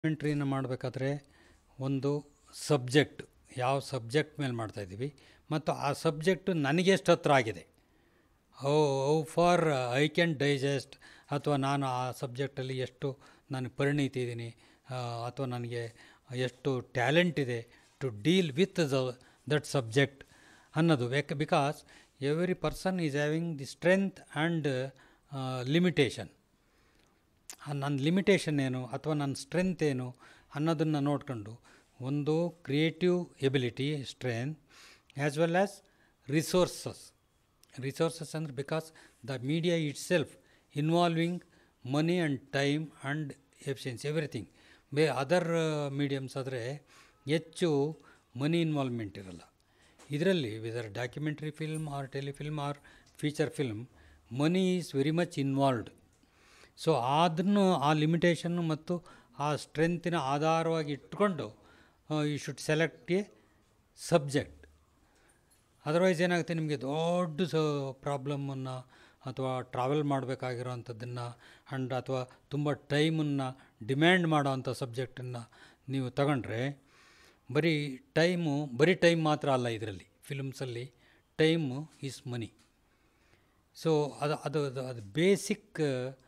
ಡಾಕ್ಯುಮೆಂಟ್ರಿನ ಮಾಡಬೇಕಾದ್ರೆ ಒಂದು ಸಬ್ಜೆಕ್ಟ್ ಯಾವ ಸಬ್ಜೆಕ್ಟ್ ಮೇಲೆ ಮಾಡ್ತಾಯಿದ್ದೀವಿ ಮತ್ತು ಆ ಸಬ್ಜೆಕ್ಟು ನನಗೆ ಎಷ್ಟು ಹತ್ರ ಆಗಿದೆ how how far I can digest ಅಥವಾ ನಾನು ಆ ಸಬ್ಜೆಕ್ಟಲ್ಲಿ ಎಷ್ಟು ನಾನು ಪರಿಣಿತಿ ಇದ್ದೀನಿ ಅಥವಾ ನನಗೆ ಎಷ್ಟು ಟ್ಯಾಲೆಂಟ್ ಇದೆ to deal with the that subject ಅನ್ನೋದು ಬೇಕ because every person is having the strength and limitation ನನ್ನ ಲಿಮಿಟೇಷನ್ ಏನು ಅಥವಾ ನನ್ನ ಸ್ಟ್ರೆಂತ್ ಏನು ಅನ್ನೋದನ್ನು ನೋಡ್ಕೊಂಡು ಒಂದು creative ability strength as well as resources resources ಅಂದರೆ because the media itself involving money and time and efficiency everything by other mediums ಆದರೆ ಹೆಚ್ಚು ಮನಿ ಇನ್ವಾಲ್ವ್ಮೆಂಟ್ ಇರಲ್ಲ ಇದರಲ್ಲಿ whether documentary film or telefilm or feature film money is very much involved so ಅದನ್ನು ಆ ಲಿಮಿಟೇಷನ್ನು ಮತ್ತು ಆ ಸ್ಟ್ರೆಂತಿನ ಆಧಾರವಾಗಿ ಇಟ್ಕೊಂಡು you should select a subject otherwise ಏನಾಗುತ್ತೆ ನಿಮಗೆ ದೊಡ್ಡ ಸ ಪ್ರಾಬ್ಲಮ್ಮನ್ನು ಅಥವಾ ಟ್ರಾವೆಲ್ ಮಾಡಬೇಕಾಗಿರೋವಂಥದ್ದನ್ನು ಆ್ಯಂಡ್ ಅಥವಾ ತುಂಬ ಟೈಮನ್ನು ಡಿಮ್ಯಾಂಡ್ ಮಾಡೋವಂಥ ಸಬ್ಜೆಕ್ಟನ್ನು ನೀವು ತಗೊಂಡ್ರೆ ಬರೀ ಟೈಮು ಬರೀ ಟೈಮ್ ಮಾತ್ರ ಅಲ್ಲ ಇದರಲ್ಲಿ ಫಿಲ್ಮ್ಸಲ್ಲಿ ಟೈಮು ಈಸ್ ಮನಿ ಸೊ ಅದು ಅದು ಅದು ಅದು ಬೇಸಿಕ್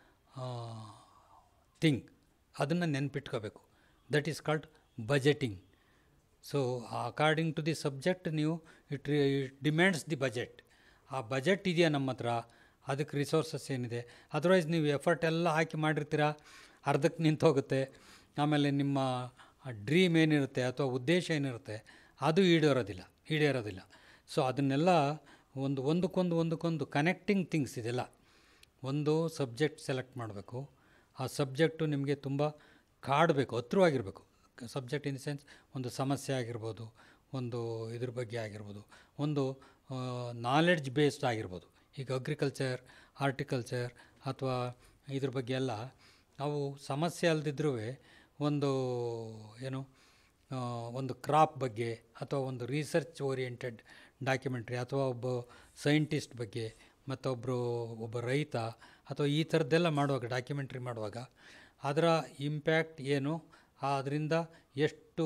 ಥಿಂಗ್ ಅದನ್ನು ನೆನ್ಪಿಟ್ಕೋಬೇಕು that is called budgeting so according to the subject ನೀವು it it demands the budget ಆ ಬಜೆಟ್ ಇದೆಯಾ ನಮ್ಮ ಹತ್ರ ಅದಕ್ಕೆ ರಿಸೋರ್ಸಸ್ ಏನಿದೆ ಅದರ್ವೈಸ್ ನೀವು ಎಫರ್ಟ್ ಎಲ್ಲ ಹಾಕಿ ಮಾಡಿರ್ತೀರ ಅರ್ಧಕ್ಕೆ ನಿಂತು ಹೋಗುತ್ತೆ ಆಮೇಲೆ ನಿಮ್ಮ ಡ್ರೀಮ್ ಏನಿರುತ್ತೆ ಅಥವಾ ಉದ್ದೇಶ ಏನಿರುತ್ತೆ ಅದು ಈಡೇರೋದಿಲ್ಲ ಈಡೇರೋದಿಲ್ಲ ಸೊ ಅದನ್ನೆಲ್ಲ ಒಂದು ಒಂದಕ್ಕೊಂದು ಒಂದಕ್ಕೊಂದು ಕನೆಕ್ಟಿಂಗ್ ಥಿಂಗ್ಸ್ ಇದೆಲ್ಲ ಒಂದು ಸಬ್ಜೆಕ್ಟ್ ಸೆಲೆಕ್ಟ್ ಮಾಡಬೇಕು ಆ ಸಬ್ಜೆಕ್ಟು ನಿಮಗೆ ತುಂಬ ಕಾಡಬೇಕು ಹತ್ರವಾಗಿರಬೇಕು ಸಬ್ಜೆಕ್ಟ್ ಇನ್ ದ ಸೆನ್ಸ್ ಒಂದು ಸಮಸ್ಯೆ ಆಗಿರ್ಬೋದು ಒಂದು ಇದ್ರ ಬಗ್ಗೆ ಆಗಿರ್ಬೋದು ಒಂದು ನಾಲೆಡ್ಜ್ ಬೇಸ್ಡ್ ಆಗಿರ್ಬೋದು ಈಗ ಅಗ್ರಿಕಲ್ಚರ್ ಹಾರ್ಟಿಕಲ್ಚರ್ ಅಥವಾ ಇದ್ರ ಬಗ್ಗೆ ಎಲ್ಲ ಅವು ಸಮಸ್ಯೆ ಅಲ್ಲದಿದ್ರೂ ಒಂದು ಏನು ಒಂದು ಕ್ರಾಪ್ ಬಗ್ಗೆ ಅಥವಾ ಒಂದು ರಿಸರ್ಚ್ ಓರಿಯೆಂಟೆಡ್ ಡಾಕ್ಯುಮೆಂಟ್ರಿ ಅಥವಾ ಒಬ್ಬ ಸೈಂಟಿಸ್ಟ್ ಬಗ್ಗೆ ಮತ್ತೊಬ್ಬರು ಒಬ್ಬ ರೈತ ಅಥವಾ ಈ ಥರದ್ದೆಲ್ಲ ಮಾಡುವಾಗ ಡಾಕ್ಯುಮೆಂಟ್ರಿ ಮಾಡುವಾಗ ಅದರ ಇಂಪ್ಯಾಕ್ಟ್ ಏನು ಅದರಿಂದ ಎಷ್ಟು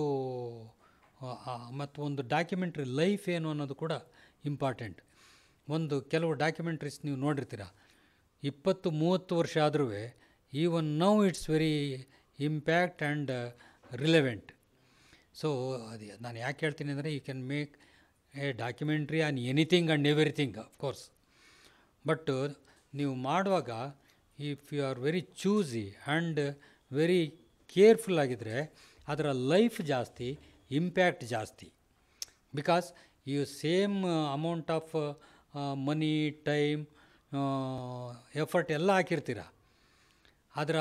ಮತ್ತು ಒಂದು ಡಾಕ್ಯುಮೆಂಟ್ರಿ ಲೈಫ್ ಏನು ಅನ್ನೋದು ಕೂಡ ಇಂಪಾರ್ಟೆಂಟ್ ಒಂದು ಕೆಲವು ಡಾಕ್ಯುಮೆಂಟ್ರೀಸ್ ನೀವು ನೋಡಿರ್ತೀರ ಇಪ್ಪತ್ತು ಮೂವತ್ತು ವರ್ಷ ಆದರೂ even now it's very impact and relevant so ಅದು ನಾನು ಯಾಕೆ ಹೇಳ್ತೀನಿ ಅಂದರೆ you can make a documentary on anything and everything of course but ನೀವು ಮಾಡುವಾಗ if you are very choosy and very careful ಆಗಿದ್ದರೆ ಅದರ ಲೈಫ್ ಜಾಸ್ತಿ ಇಂಪ್ಯಾಕ್ಟ್ ಜಾಸ್ತಿ because you same amount of money time effort ಎಲ್ಲ ಹಾಕಿರ್ತೀರ ಅದರ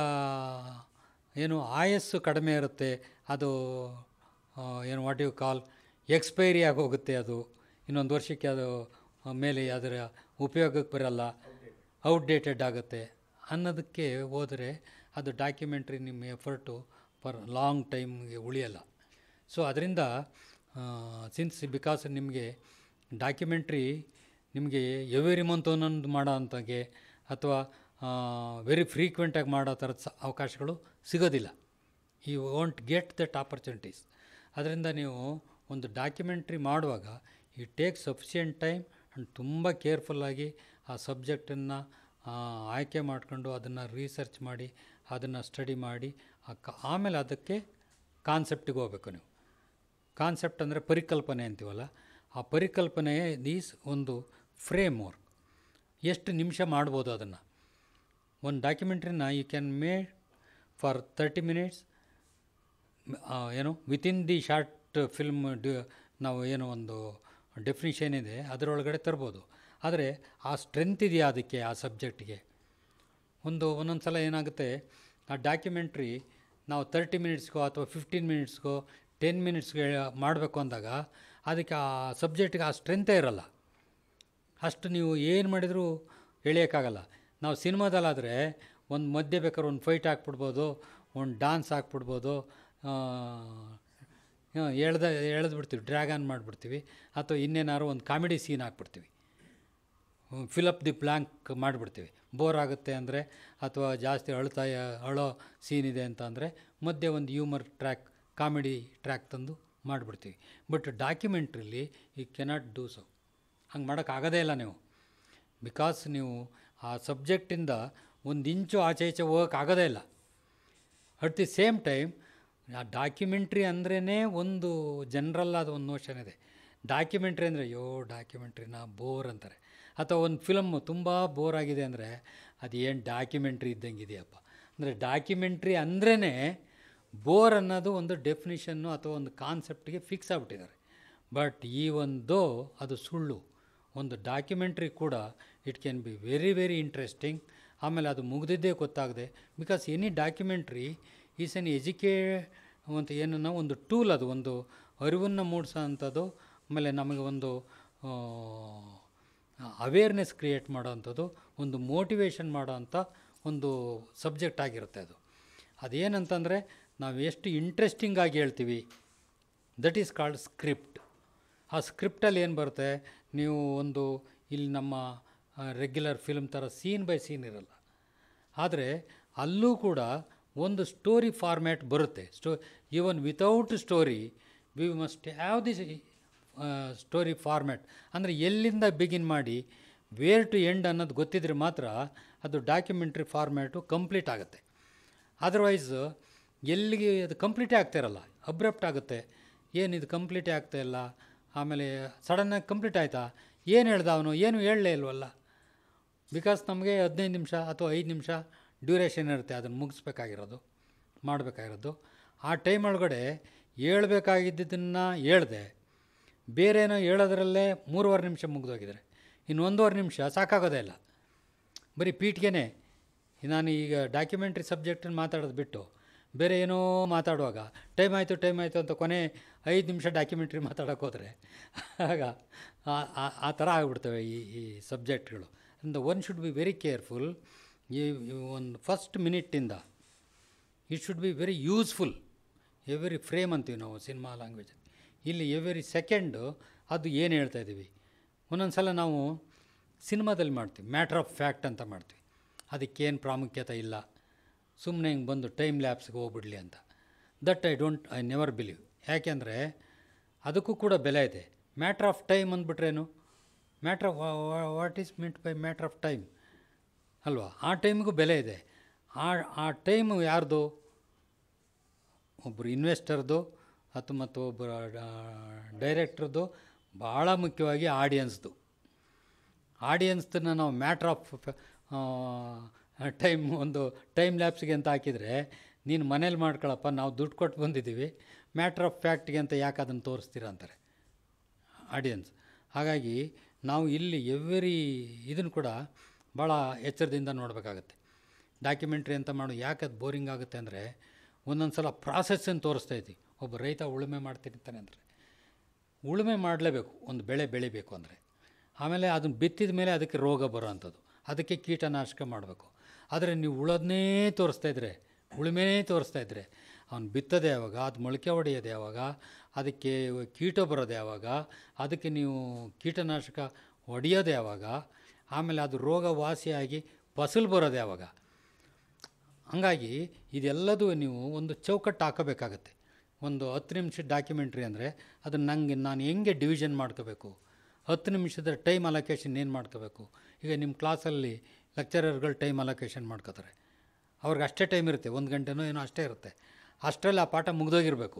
ಏನು ಆಯಸ್ಸು ಕಡಿಮೆ ಇರುತ್ತೆ ಅದು ಏನು ವಾಟ್ ಯು ಕಾಲ್ ಎಕ್ಸ್ಪೈರಿ ಆಗಿ ಹೋಗುತ್ತೆ ಅದು ಇನ್ನೊಂದು ವರ್ಷಕ್ಕೆ ಅದು ಮೇಲೆ ಅದರ ಉಪಯೋಗಕ್ಕೆ ಬರಲ್ಲ ಔಟ್ಡೇಟೆಡ್ ಆಗುತ್ತೆ ಅನ್ನೋದಕ್ಕೆ ಹೋದರೆ ಅದು ಡಾಕ್ಯುಮೆಂಟ್ರಿ ನಿಮ್ಮ ಎಫರ್ಟು ಫಾರ್ ಲಾಂಗ್ ಟೈಮ್ಗೆ ಉಳಿಯಲ್ಲ ಸೊ ಅದರಿಂದ ಸಿನ್ಸ್ ಬಿಕಾಸ್ ನಿಮಗೆ ಡಾಕ್ಯುಮೆಂಟ್ರಿ ನಿಮಗೆ ಎವ್ರಿ ಮಂತ್ ಒಂದೊಂದು ಮಾಡೋ ಅಂತಾಗೆ ಅಥವಾ ವೆರಿ ಫ್ರೀಕ್ವೆಂಟಾಗಿ ಮಾಡೋ ಥರದ ಸ ಅವಕಾಶಗಳು ಸಿಗೋದಿಲ್ಲ you won't get that opportunities ಅದರಿಂದ ನೀವು ಒಂದು ಡಾಕ್ಯುಮೆಂಟ್ರಿ ಮಾಡುವಾಗ ಈ ಟೇಕ್ ಸಫಿಷಿಯೆಂಟ್ ಟೈಮ್ ಆ್ಯಂಡ್ ತುಂಬ ಕೇರ್ಫುಲ್ಲಾಗಿ ಆ ಸಬ್ಜೆಕ್ಟನ್ನು ಆಯ್ಕೆ ಮಾಡಿಕೊಂಡು ಅದನ್ನು ರಿಸರ್ಚ್ ಮಾಡಿ ಅದನ್ನು ಸ್ಟಡಿ ಮಾಡಿ ಆಮೇಲೆ ಅದಕ್ಕೆ ಕಾನ್ಸೆಪ್ಟಿಗೆ ಹೋಗ್ಬೇಕು ನೀವು ಕಾನ್ಸೆಪ್ಟ್ ಅಂದರೆ ಪರಿಕಲ್ಪನೆ ಅಂತೀವಲ್ಲ ಆ ಪರಿಕಲ್ಪನೆ ದೀಸ್ ಒಂದು ಫ್ರೇಮ್ ವರ್ಕ್ ಎಷ್ಟು ನಿಮಿಷ ಮಾಡ್ಬೋದು ಅದನ್ನು ಒಂದು ಡಾಕ್ಯುಮೆಂಟ್ರಿನ you can made for thirty minutes ಏನು ವಿತಿನ್ ದಿ ಶಾರ್ಟ್ ಫಿಲ್ಮ್ ಡ್ಯೂ ನಾವು ಏನೋ ಒಂದು ಡೆಫಿನಿಷನ್ ಇದೆ ಅದರೊಳಗಡೆ ತರ್ಬೋದು ಆದರೆ ಆ ಸ್ಟ್ರೆಂತ್ ಇದೆಯಾ ಅದಕ್ಕೆ ಆ ಸಬ್ಜೆಕ್ಟಿಗೆ ಒಂದು ಒಂದೊಂದು ಸಲ ಏನಾಗುತ್ತೆ ಆ ಡಾಕ್ಯುಮೆಂಟ್ರಿ ನಾವು ತರ್ಟಿ ಮಿನಿಟ್ಸ್ಗೋ ಅಥವಾ ಫಿಫ್ಟೀನ್ ಮಿನಿಟ್ಸ್ಗೋ ಟೆನ್ ಮಿನಿಟ್ಸ್ಗೆ ಮಾಡಬೇಕು ಅಂದಾಗ ಅದಕ್ಕೆ ಆ ಸಬ್ಜೆಕ್ಟಿಗೆ ಆ ಸ್ಟ್ರೆಂತೇ ಇರಲ್ಲ ಅಷ್ಟು ನೀವು ಏನು ಮಾಡಿದರೂ ಎಳೆಯೋಕ್ಕಾಗಲ್ಲ ನಾವು ಸಿನಿಮಾದಲ್ಲಾದರೆ ಒಂದು ಮಧ್ಯೆ ಬೇಕಾದ್ರೆ ಒಂದು ಫೈಟ್ ಹಾಕ್ಬಿಡ್ಬೋದು ಒಂದು ಡಾನ್ಸ್ ಹಾಕ್ಬಿಡ್ಬೋದು ಎಳ್ದ ಎಳೆದು ಬಿಡ್ತೀವಿ ಡ್ರ್ಯಾಗನ್ ಮಾಡಿಬಿಡ್ತೀವಿ ಅಥವಾ ಇನ್ನೇನಾದ್ರು ಒಂದು ಕಾಮಿಡಿ ಸೀನ್ ಹಾಕ್ಬಿಡ್ತೀವಿ ಫಿಲಪ್ ದಿ ಬ್ಲ್ಯಾಂಕ್ ಮಾಡಿಬಿಡ್ತೀವಿ ಬೋರ್ ಆಗುತ್ತೆ ಅಂದರೆ ಅಥವಾ ಜಾಸ್ತಿ ಅಳ್ತಾ ಅಳೋ ಸೀನ್ ಇದೆ ಅಂತ ಅಂದರೆ ಮಧ್ಯೆ ಒಂದು ಹ್ಯೂಮರ್ ಟ್ರ್ಯಾಕ್ ಕಾಮಿಡಿ ಟ್ರ್ಯಾಕ್ ತಂದು ಮಾಡಿಬಿಡ್ತೀವಿ ಬಟ್ ಡಾಕ್ಯುಮೆಂಟ್ರಿಲಿ ಈ ಕೆನಾಟ್ ಡೂ ಸೊ ಹಂಗೆ ಮಾಡೋಕ್ಕಾಗೋದೇ ಇಲ್ಲ ನೀವು ಬಿಕಾಸ್ ನೀವು ಆ ಸಬ್ಜೆಕ್ಟಿಂದ ಒಂದು ಇಂಚು ಆಚೆ ಈಚೆ ಹೋಗೋಕ್ಕಾಗೋದೇ ಇಲ್ಲ ಅಟ್ ದಿ ಸೇಮ್ ಟೈಮ್ ಆ ಡಾಕ್ಯುಮೆಂಟ್ರಿ ಅಂದ್ರೇ ಒಂದು ಜನರಲ್ ಆದ ಒಂದು ನೋಷನ್ ಇದೆ ಡಾಕ್ಯುಮೆಂಟ್ರಿ ಅಂದರೆ ಅಯ್ಯೋ ಡಾಕ್ಯುಮೆಂಟ್ರಿನ ಬೋರ್ ಅಂತಾರೆ ಅಥವಾ ಒಂದು ಫಿಲಮ್ಮು ತುಂಬ ಬೋರ್ ಆಗಿದೆ ಅಂದರೆ ಅದು ಏನು ಡಾಕ್ಯುಮೆಂಟ್ರಿ ಇದ್ದಂಗೆ ಇದೆಯಪ್ಪ ಅಂದರೆ ಡಾಕ್ಯುಮೆಂಟ್ರಿ ಅಂದ್ರೇ ಬೋರ್ ಅನ್ನೋದು ಒಂದು ಡೆಫಿನಿಷನ್ನು ಅಥವಾ ಒಂದು ಕಾನ್ಸೆಪ್ಟಿಗೆ ಫಿಕ್ಸ್ ಆಗಿಬಿಟ್ಟಿದ್ದಾರೆ ಬಟ್ ಈ ಒಂದು ಅದು ಸುಳ್ಳು ಒಂದು ಡಾಕ್ಯುಮೆಂಟ್ರಿ ಕೂಡ it can be very very interesting ಆಮೇಲೆ ಅದು ಮುಗ್ದಿದ್ದೇ ಗೊತ್ತಾಗದೆ because any documentary is an ಎಜುಕೇ ಅಂತ ಏನನ್ನ ಒಂದು ಟೂಲ್ ಅದು ಒಂದು ಅರಿವನ್ನು ಮೂಡಿಸೋ ಅಂಥದ್ದು ಆಮೇಲೆ ನಮಗೆ ಒಂದು ಅವೇರ್ನೆಸ್ ಕ್ರಿಯೇಟ್ ಮಾಡೋವಂಥದ್ದು ಒಂದು ಮೋಟಿವೇಶನ್ ಮಾಡೋವಂಥ ಒಂದು ಸಬ್ಜೆಕ್ಟ್ ಆಗಿರುತ್ತೆ ಅದು ಅದೇನಂತಂದರೆ ನಾವು ಎಷ್ಟು ಇಂಟ್ರೆಸ್ಟಿಂಗ್ ಆಗಿ ಹೇಳ್ತೀವಿ ದಟ್ ಈಸ್ ಕಾಲ್ಡ್ ಸ್ಕ್ರಿಪ್ಟ್ ಆ ಸ್ಕ್ರಿಪ್ಟಲ್ಲಿ ಏನು ಬರುತ್ತೆ ನೀವು ಒಂದು ಇಲ್ಲಿ ನಮ್ಮ ರೆಗ್ಯುಲರ್ ಫಿಲ್ಮ್ ಥರ ಸೀನ್ ಬೈ ಸೀನ್ ಇರಲ್ಲ ಆದರೆ ಅಲ್ಲೂ ಕೂಡ ಒಂದು ಸ್ಟೋರಿ ಫಾರ್ಮ್ಯಾಟ್ ಬರುತ್ತೆ ಸ್ಟೋ even without story we must have this story format ಅಂದರೆ ಎಲ್ಲಿಂದ ಬಿಗಿನ್ ಮಾಡಿ ವೇರ್ ಟು ಎಂಡ್ ಅನ್ನೋದು ಗೊತ್ತಿದ್ರೆ ಮಾತ್ರ ಅದು ಡಾಕ್ಯುಮೆಂಟ್ರಿ ಫಾರ್ಮ್ಯಾಟು ಕಂಪ್ಲೀಟ್ ಆಗುತ್ತೆ ಅದರ್ವೈಸ್ ಎಲ್ಲಿಗೆ ಅದು ಕಂಪ್ಲೀಟೇ ಆಗ್ತಾಯಿರಲ್ಲ ಅಬ್ರಪ್ಟ್ ಆಗುತ್ತೆ ಏನು ಇದು ಕಂಪ್ಲೀಟೇ ಆಗ್ತಾ ಇಲ್ಲ ಆಮೇಲೆ ಸಡನ್ನಾಗಿ ಕಂಪ್ಲೀಟ್ ಆಯಿತಾ ಏನು ಹೇಳ್ದ ಅವನು ಏನು ಹೇಳಲೇ ಇಲ್ವಲ್ಲ ಬಿಕಾಸ್ ನಮಗೆ ಹದಿನೈದು ನಿಮಿಷ ಅಥವಾ ಐದು ನಿಮಿಷ ಡ್ಯೂರೇಷನ್ ಇರುತ್ತೆ ಅದನ್ನು ಮುಗಿಸ್ಬೇಕಾಗಿರೋದು ಮಾಡಬೇಕಾಗಿರೋದು ಆ ಟೈಮ್ ಒಳಗಡೆ ಹೇಳ್ಬೇಕಾಗಿದ್ದನ್ನು ಹೇಳ್ದೆ ಬೇರೇನೋ ಹೇಳೋದ್ರಲ್ಲೇ ಮೂರುವರೆ ನಿಮಿಷ ಮುಗಿದೋಗಿದ್ದಾರೆ ಇನ್ನು ಒಂದೂವರೆ ನಿಮಿಷ ಸಾಕಾಗೋದೇ ಇಲ್ಲ ಬರೀ ಪೀಠ್ಗೆನೆ ನಾನು ಈಗ ಡಾಕ್ಯುಮೆಂಟ್ರಿ ಸಬ್ಜೆಕ್ಟನ್ನು ಮಾತಾಡೋದು ಬಿಟ್ಟು ಬೇರೆ ಏನೋ ಮಾತಾಡುವಾಗ ಟೈಮ್ ಆಯಿತು ಟೈಮ್ ಆಯಿತು ಅಂತ ಕೊನೆ ಐದು ನಿಮಿಷ ಡಾಕ್ಯುಮೆಂಟ್ರಿ ಮಾತಾಡೋಕೆ ಹೋದರೆ ಆಗ ಆ- ಆ- ಆ ಥರ ಆಗಿಬಿಡ್ತವೆ ಈ ಈ ಸಬ್ಜೆಕ್ಟ್ಗಳು ಅಂದ one should be very careful ಈ ಈ ಒಂದು ಫಸ್ಟ್ ಮಿನಿಟ್ಟಿಂದ it should be very useful every frame ಅಂತೀವಿ ನಾವು ಸಿನಿಮಾ ಲ್ಯಾಂಗ್ವೇಜ್ ಇಲ್ಲಿ ಎವ್ರಿ ಸೆಕೆಂಡು ಅದು ಏನು ಹೇಳ್ತಾ ಇದ್ದೀವಿ ಒಂದೊಂದು ಸಲ ನಾವು ಸಿನಿಮಾದಲ್ಲಿ ಮಾಡ್ತೀವಿ ಮ್ಯಾಟ್ರ್ ಆಫ್ ಫ್ಯಾಕ್ಟ್ ಅಂತ ಮಾಡ್ತೀವಿ ಅದಕ್ಕೇನು ಪ್ರಾಮುಖ್ಯತೆ ಇಲ್ಲ ಸುಮ್ಮನೆ ಹಿಂಗೆ ಬಂದು ಟೈಮ್ ಲ್ಯಾಬ್ಸ್ಗೆ ಹೋಗ್ಬಿಡ್ಲಿ ಅಂತ that I don't I never believe ಯಾಕೆಂದರೆ ಅದಕ್ಕೂ ಕೂಡ ಬೆಲೆ ಇದೆ ಮ್ಯಾಟ್ರ್ ಆಫ್ ಟೈಮ್ ಅಂದ್ಬಿಟ್ರೇನು matter of what is meant by matter of time ಅಲ್ವಾ ಆ ಟೈಮಿಗೂ ಬೆಲೆ ಇದೆ ಆ ಆ ಟೈಮು ಯಾರ್ದು ಒಬ್ಬರು ಇನ್ವೆಸ್ಟರ್ದು ಅಥವಾ ಮತ್ತು ಒಬ್ಬರು ಡೈರೆಕ್ಟ್ರದ್ದು ಭಾಳ ಮುಖ್ಯವಾಗಿ ಆಡಿಯನ್ಸ್ದು ಆಡಿಯನ್ಸ್ದನ್ನು ನಾವು ಮ್ಯಾಟ್ರ್ ಆಫ್ ಟೈಮ್ ಒಂದು ಟೈಮ್ ಲ್ಯಾಪ್ಸ್ಗೆ ಅಂತ ಹಾಕಿದರೆ ನೀನು ಮನೇಲಿ ಮಾಡ್ಕೊಳಪ್ಪ ನಾವು ದುಡ್ಡು ಕೊಟ್ಟು ಬಂದಿದ್ದೀವಿ ಮ್ಯಾಟ್ರ್ ಆಫ್ ಫ್ಯಾಕ್ಟ್ಗೆ ಅಂತ ಯಾಕೆ ಅದನ್ನು ತೋರಿಸ್ತೀರಾ ಅಂತಾರೆ ಆಡಿಯನ್ಸ್ ಹಾಗಾಗಿ ನಾವು ಇಲ್ಲಿ ಎವ್ರಿ ಇದನ್ನು ಕೂಡ ಭಾಳ ಎಚ್ಚರದಿಂದ ನೋಡಬೇಕಾಗತ್ತೆ ಡಾಕ್ಯುಮೆಂಟ್ರಿ ಅಂತ ಮಾಡು ಯಾಕೆ ಅದು ಬೋರಿಂಗ್ ಆಗುತ್ತೆ ಅಂದರೆ ಒಂದೊಂದು ಸಲ ಪ್ರಾಸೆಸ್ಸನ್ನು ತೋರಿಸ್ತಾ ಇದ್ದೀವಿ ಒಬ್ಬ ರೈತ ಉಳುಮೆ ಮಾಡ್ತಿರ್ತಾನೆ ಅಂದರೆ ಉಳುಮೆ ಮಾಡಲೇಬೇಕು ಒಂದು ಬೆಳೆ ಬೆಳಿಬೇಕು ಅಂದರೆ ಆಮೇಲೆ ಅದನ್ನು ಬಿತ್ತಿದ ಮೇಲೆ ಅದಕ್ಕೆ ರೋಗ ಬರೋ ಅಂಥದ್ದು ಅದಕ್ಕೆ ಕೀಟನಾಶಕ ಮಾಡಬೇಕು ಆದರೆ ನೀವು ಉಳೋದನ್ನೇ ತೋರಿಸ್ತಾ ಇದ್ರೆ ಉಳುಮೆನೇ ತೋರಿಸ್ತಾ ಇದ್ದರೆ ಅವ್ನು ಬಿತ್ತೋದು ಯಾವಾಗ ಅದು ಮೊಳಕೆ ಹೊಡೆಯೋದು ಯಾವಾಗ ಅದಕ್ಕೆ ಕೀಟ ಬರೋದು ಯಾವಾಗ ಅದಕ್ಕೆ ನೀವು ಕೀಟನಾಶಕ ಹೊಡೆಯೋದು ಯಾವಾಗ ಆಮೇಲೆ ಅದು ರೋಗ ವಾಸಿಯಾಗಿ ಫಸಲು ಬರೋದು ಯಾವಾಗ ಹಂಗಾಗಿ ಇದೆಲ್ಲದೂ ನೀವು ಒಂದು ಚೌಕಟ್ಟು ಹಾಕೋಬೇಕಾಗತ್ತೆ ಒಂದು ಹತ್ತು ನಿಮಿಷದ ಡಾಕ್ಯುಮೆಂಟ್ರಿ ಅಂದರೆ ಅದನ್ನು ನಂಗೆ ನಾನು ಹೆಂಗೆ ಡಿವಿಷನ್ ಮಾಡ್ಕೋಬೇಕು ಹತ್ತು ನಿಮಿಷದ ಟೈಮ್ ಅಲೊಕೇಶನ್ ಏನು ಮಾಡ್ಕೋಬೇಕು ಈಗ ನಿಮ್ಮ ಕ್ಲಾಸಲ್ಲಿ ಲೆಕ್ಚರರ್ಗಳು ಟೈಮ್ ಅಲೊಕೇಶನ್ ಮಾಡ್ಕೋತಾರೆ ಅವ್ರಿಗೆ ಅಷ್ಟೇ ಟೈಮ್ ಇರುತ್ತೆ ಒಂದು ಗಂಟೆನೋ ಏನೋ ಅಷ್ಟೇ ಇರುತ್ತೆ ಅಷ್ಟರಲ್ಲಿ ಆ ಪಾಠ ಮುಗ್ದೋಗಿರಬೇಕು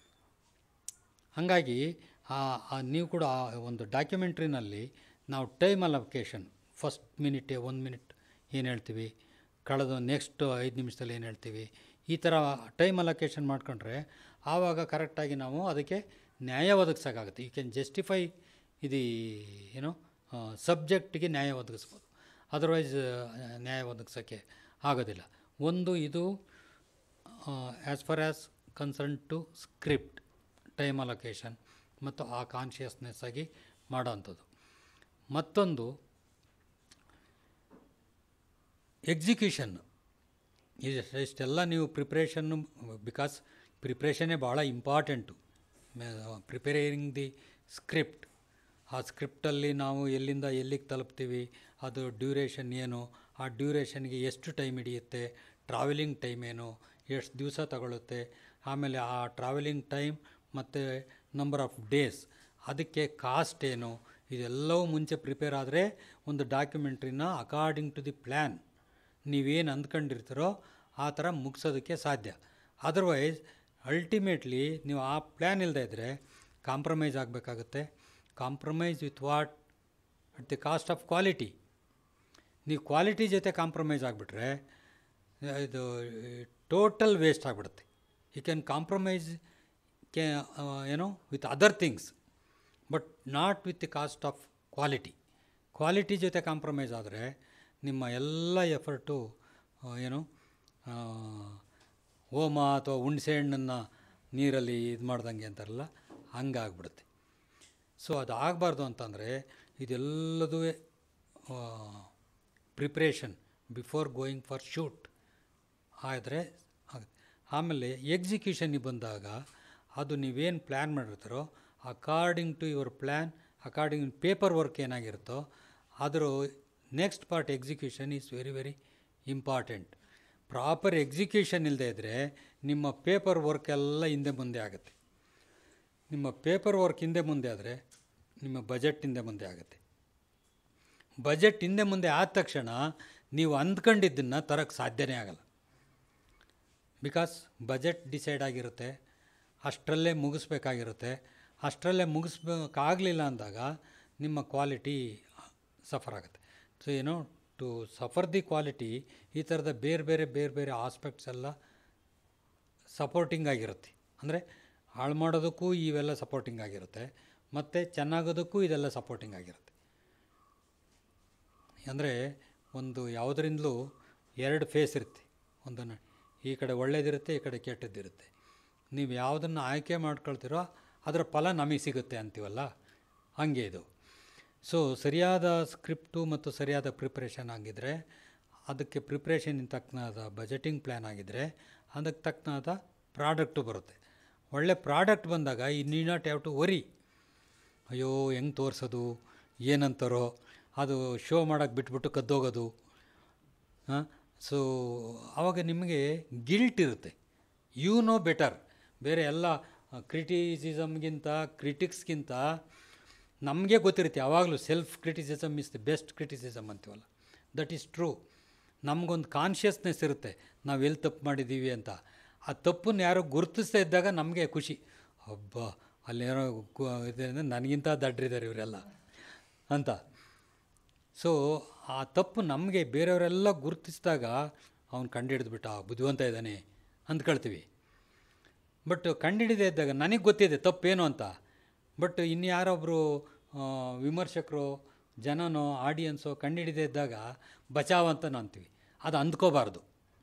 ಹಾಗಾಗಿ ಆ- ಆ ನೀವು ಕೂಡ ಆ ಒಂದು ಡಾಕ್ಯುಮೆಂಟ್ರಿನಲ್ಲಿ ನಾವು ಟೈಮ್ ಅಲೊಕೇಶನ್ ಫಸ್ಟ್ ಮಿನಿಟೇ ಒಂದು ಮಿನಿಟ್ ಏನು ಹೇಳ್ತೀವಿ ಕಳೆದ ನೆಕ್ಸ್ಟ್ ಐದು ನಿಮಿಷದಲ್ಲಿ ಏನು ಹೇಳ್ತೀವಿ ಈ ಥರ ಟೈಮ್ ಅಲೊಕೇಶನ್ ಮಾಡ್ಕೊಂಡ್ರೆ ಆವಾಗ ಕರೆಕ್ಟಾಗಿ ನಾವು ಅದಕ್ಕೆ ನ್ಯಾಯ ಒದಗಿಸೋಕ್ಕಾಗುತ್ತೆ ಯು ಕ್ಯಾನ್ ಜಸ್ಟಿಫೈ ಇದು ಏನೋ ಸಬ್ಜೆಕ್ಟಿಗೆ ನ್ಯಾಯ ಒದಗಿಸ್ಬೋದು ಅದರ್ವೈಸ್ ನ್ಯಾಯ ಒದಗಿಸೋಕ್ಕೆ ಆಗೋದಿಲ್ಲ ಒಂದು ಇದು as far as concern to script time allocation ಮತ್ತು ಆ ಕಾನ್ಷಿಯಸ್ನೆಸ್ ಆಗಿ ಮಾಡೋವಂಥದ್ದು ಮತ್ತೊಂದು ಎಕ್ಸಿಕ್ಯೂಷನ್ ಇಷ್ಟೆಲ್ಲ ನೀವು ಪ್ರಿಪ್ರೇಷನ್ನು ಬಿಕಾಸ್ ಪ್ರಿಪ್ರೇಷನ್ನೇ ಭಾಳ ಇಂಪಾರ್ಟೆಂಟು ಪ್ರಿಪೇರಿಂಗ್ ದಿ ಸ್ಕ್ರಿಪ್ಟ್ ಆ ಸ್ಕ್ರಿಪ್ಟಲ್ಲಿ ನಾವು ಎಲ್ಲಿಂದ ಎಲ್ಲಿಗೆ ತಲುಪ್ತೀವಿ ಅದು ಡ್ಯೂರೇಷನ್ ಏನು ಆ ಡ್ಯೂರೇಷನ್ಗೆ ಎಷ್ಟು ಟೈಮ್ ಹಿಡಿಯುತ್ತೆ ಟ್ರಾವೆಲಿಂಗ್ ಟೈಮ್ ಏನು ಎಷ್ಟು ದಿವಸ ತಗೊಳುತ್ತೆ ಆಮೇಲೆ ಆ ಟ್ರಾವೆಲಿಂಗ್ ಟೈಮ್ ಮತ್ತು ನಂಬರ್ ಆಫ್ ಡೇಸ್ ಅದಕ್ಕೆ ಕಾಸ್ಟ್ ಏನು ಇದೆಲ್ಲವೂ ಮುಂಚೆ ಪ್ರಿಪೇರ್ ಆದರೆ ಒಂದು ಡಾಕ್ಯುಮೆಂಟ್ರಿನ ಅಕಾರ್ಡಿಂಗ್ ಟು ದಿ ಪ್ಲ್ಯಾನ್ ನೀವೇನು ಅಂದ್ಕೊಂಡಿರ್ತೀರೋ ಆ ಥರ ಮುಗಿಸೋದಕ್ಕೆ ಸಾಧ್ಯ ಅದರ್ವೈಸ್ ಅಲ್ಟಿಮೇಟ್ಲಿ ನೀವು ಆ ಪ್ಲ್ಯಾನ್ ಇಲ್ಲದೆ ಇದ್ದರೆ ಕಾಂಪ್ರಮೈಸ್ ಆಗಬೇಕಾಗುತ್ತೆ compromise with what at the cost of quality ನೀವು ಕ್ವಾಲಿಟಿ ಜೊತೆ ಕಾಂಪ್ರಮೈಸ್ ಆಗಿಬಿಟ್ರೆ ಇದು ಟೋಟಲ್ ವೇಸ್ಟ್ ಆಗಿಬಿಡುತ್ತೆ ಯು ಕ್ಯಾನ್ ಕಾಂಪ್ರಮೈಸ್ ಕ್ಯಾ ಏನೋ with other things but not with the cost of quality quality ಜೊತೆ ಕಾಂಪ್ರಮೈಸ್ ಆದರೆ ನಿಮ್ಮ ಎಲ್ಲ ಎಫರ್ಟು ಏನು ಆ, ಹೋಮ ಅಥವಾ ಹುಣಸೆ ಹಣ್ಣನ್ನು ನೀರಲ್ಲಿ ಇದು ಮಾಡ್ದಂಗೆ ಅಂತಾರಲ್ಲ ಹಂಗಾಗ್ಬಿಡುತ್ತೆ ಸೊ ಅದು ಆಗಬಾರ್ದು ಅಂತಂದರೆ ಇದೆಲ್ಲದೂ preparation before going for shoot ಆದರೆ ಆಗುತ್ತೆ ಆಮೇಲೆ ಎಕ್ಸಿಕ್ಯೂಷನ್ಗೆ ಬಂದಾಗ ಅದು ನೀವೇನು ಪ್ಲ್ಯಾನ್ ಮಾಡಿರ್ತಾರೋ according to your plan according paper work ಏನಾಗಿರುತ್ತೋ ಅದರ next part execution is very very important proper execution ಇಲ್ಲದೆ ಇದ್ದರೆ ನಿಮ್ಮ ಪೇಪರ್ ವರ್ಕ್ ಎಲ್ಲ ಹಿಂದೆ ಮುಂದೆ ಆಗುತ್ತೆ ನಿಮ್ಮ ಪೇಪರ್ ವರ್ಕ್ ಹಿಂದೆ ಮುಂದೆ ಆದರೆ ನಿಮ್ಮ ಬಜೆಟ್ ಹಿಂದೆ ಮುಂದೆ ಆಗುತ್ತೆ ಬಜೆಟ್ ಹಿಂದೆ ಮುಂದೆ ಆದ ತಕ್ಷಣ ನೀವು ಅಂದ್ಕೊಂಡಿದ್ದನ್ನು ತರಕ್ಕೆ ಸಾಧ್ಯನೇ ಆಗಲ್ಲ ಬಿಕಾಸ್ ಬಜೆಟ್ ಡಿಸೈಡ್ ಆಗಿರುತ್ತೆ ಅಷ್ಟರಲ್ಲೇ ಮುಗಿಸ್ಬೇಕಾಗಿರುತ್ತೆ ಅಷ್ಟರಲ್ಲೇ ಮುಗಿಸ್ಬೇಕಾಗಲಿಲ್ಲ ಅಂದಾಗ ನಿಮ್ಮ ಕ್ವಾಲಿಟಿ ಸಫರ್ ಆಗುತ್ತೆ ಸೊ ಏನೋ ಟು ಸಫರ್ ದಿ ಕ್ವಾಲಿಟಿ ಈ ಥರದ ಬೇರೆ ಬೇರೆ ಬೇರೆ ಬೇರೆ ಆಸ್ಪೆಕ್ಟ್ಸ್ ಎಲ್ಲ ಸಪೋರ್ಟಿಂಗ್ ಆಗಿರುತ್ತೆ ಅಂದರೆ ಹಾಳು ಮಾಡೋದಕ್ಕೂ ಇವೆಲ್ಲ ಸಪೋರ್ಟಿಂಗ್ ಆಗಿರುತ್ತೆ ಮತ್ತು ಚೆನ್ನಾಗೋದಕ್ಕೂ ಇದೆಲ್ಲ ಸಪೋರ್ಟಿಂಗ್ ಆಗಿರುತ್ತೆ ಅಂದರೆ ಒಂದು ಯಾವುದರಿಂದಲೂ ಎರಡು ಫೇಸ್ ಇರುತ್ತೆ ಒಂದನ್ನು ಈ ಕಡೆ ಒಳ್ಳೇದಿರುತ್ತೆ ಈ ಕಡೆ ಕೆಟ್ಟದ್ದಿರುತ್ತೆ ನೀವು ಯಾವುದನ್ನು ಆಯ್ಕೆ ಮಾಡ್ಕೊಳ್ತೀರೋ ಅದರ ಫಲ ನಮಗೆ ಸಿಗುತ್ತೆ ಅಂತೀವಲ್ಲ ಹಾಗೆ ಇದು ಸೊ ಸರಿಯಾದ ಸ್ಕ್ರಿಪ್ಟು ಮತ್ತು ಸರಿಯಾದ ಪ್ರಿಪ್ರೇಷನ್ ಆಗಿದ್ದರೆ ಅದಕ್ಕೆ ಪ್ರಿಪ್ರೇಷನ್ ತಕ್ಕನಾದ ಬಜೆಟಿಂಗ್ ಪ್ಲ್ಯಾನ್ ಆಗಿದ್ದರೆ ಅದಕ್ಕೆ ತಕ್ಕನಾದ ಪ್ರಾಡಕ್ಟು ಬರುತ್ತೆ ಒಳ್ಳೆ ಪ್ರಾಡಕ್ಟ್ ಬಂದಾಗ ಈ ನೀ ನಾಟ್ ಹ್ಯಾವ್ ಟು ವರಿ ಅಯ್ಯೋ ಹೆಂಗೆ ತೋರಿಸೋದು ಏನಂತಾರೋ ಅದು ಶೋ ಮಾಡೋಕ್ಕೆ ಬಿಟ್ಬಿಟ್ಟು ಕದ್ದೋಗೋದು ಹಾಂ ಸೊ ಆವಾಗ ನಿಮಗೆ ಗಿಲ್ಟ್ ಇರುತ್ತೆ ಯು ನೋ ಬೆಟರ್ ಬೇರೆ ಎಲ್ಲ ಕ್ರಿಟಿಸಿಸಮ್ಗಿಂತ ಕ್ರಿಟಿಕ್ಸ್ಗಿಂತ ನಮಗೆ ಗೊತ್ತಿರುತ್ತೆ ಯಾವಾಗಲೂ self criticism is the best criticism ಅಂತೀವಲ್ಲ ದಟ್ ಈಸ್ ಟ್ರೂ ನಮಗೊಂದು ಕಾನ್ಷಿಯಸ್ನೆಸ್ ಇರುತ್ತೆ ನಾವು ಎಲ್ಲಿ ತಪ್ಪು ಮಾಡಿದ್ದೀವಿ ಅಂತ ಆ ತಪ್ಪನ್ನು ಯಾರೋ ಗುರುತಿಸ್ತಾ ಇದ್ದಾಗ ನಮಗೆ ಖುಷಿ ಹಬ್ಬ ಅಲ್ಲೇನೋ ಗು- ಇದೆ ಅಂದರೆ ನನಗಿಂತ ದಡ್ರಿದ್ದಾರೆ ಇವರೆಲ್ಲ ಅಂತ ಸೊ ಆ ತಪ್ಪು ನಮಗೆ ಬೇರೆಯವರೆಲ್ಲ ಗುರುತಿಸಿದಾಗ ಅವ್ನು ಕಂಡುಹಿಡಿದ್ಬಿಟ್ಟ ಬುದ್ಧಿವಂತ ಇದ್ದಾನೆ ಅಂದ್ಕೊಳ್ತೀವಿ ಬಟ್ ಕಂಡುಹಿಡಿದೇ ಇದ್ದಾಗ ನನಗೆ ಗೊತ್ತಿದೆ ತಪ್ಪೇನು ಅಂತ ಬಟ್ ಇನ್ಯಾರೊಬ್ಬರು ವಿಮರ್ಶಕರು ಜನನೋ ಆಡಿಯನ್ಸೋ ಕಂಡುಹಿಡಿದೇ ಇದ್ದಾಗ ಬಚಾವ್ ಅಂತ ನಾವು ಅಂತೀವಿ ಅದು ಅಂದ್ಕೋಬಾರ್ದು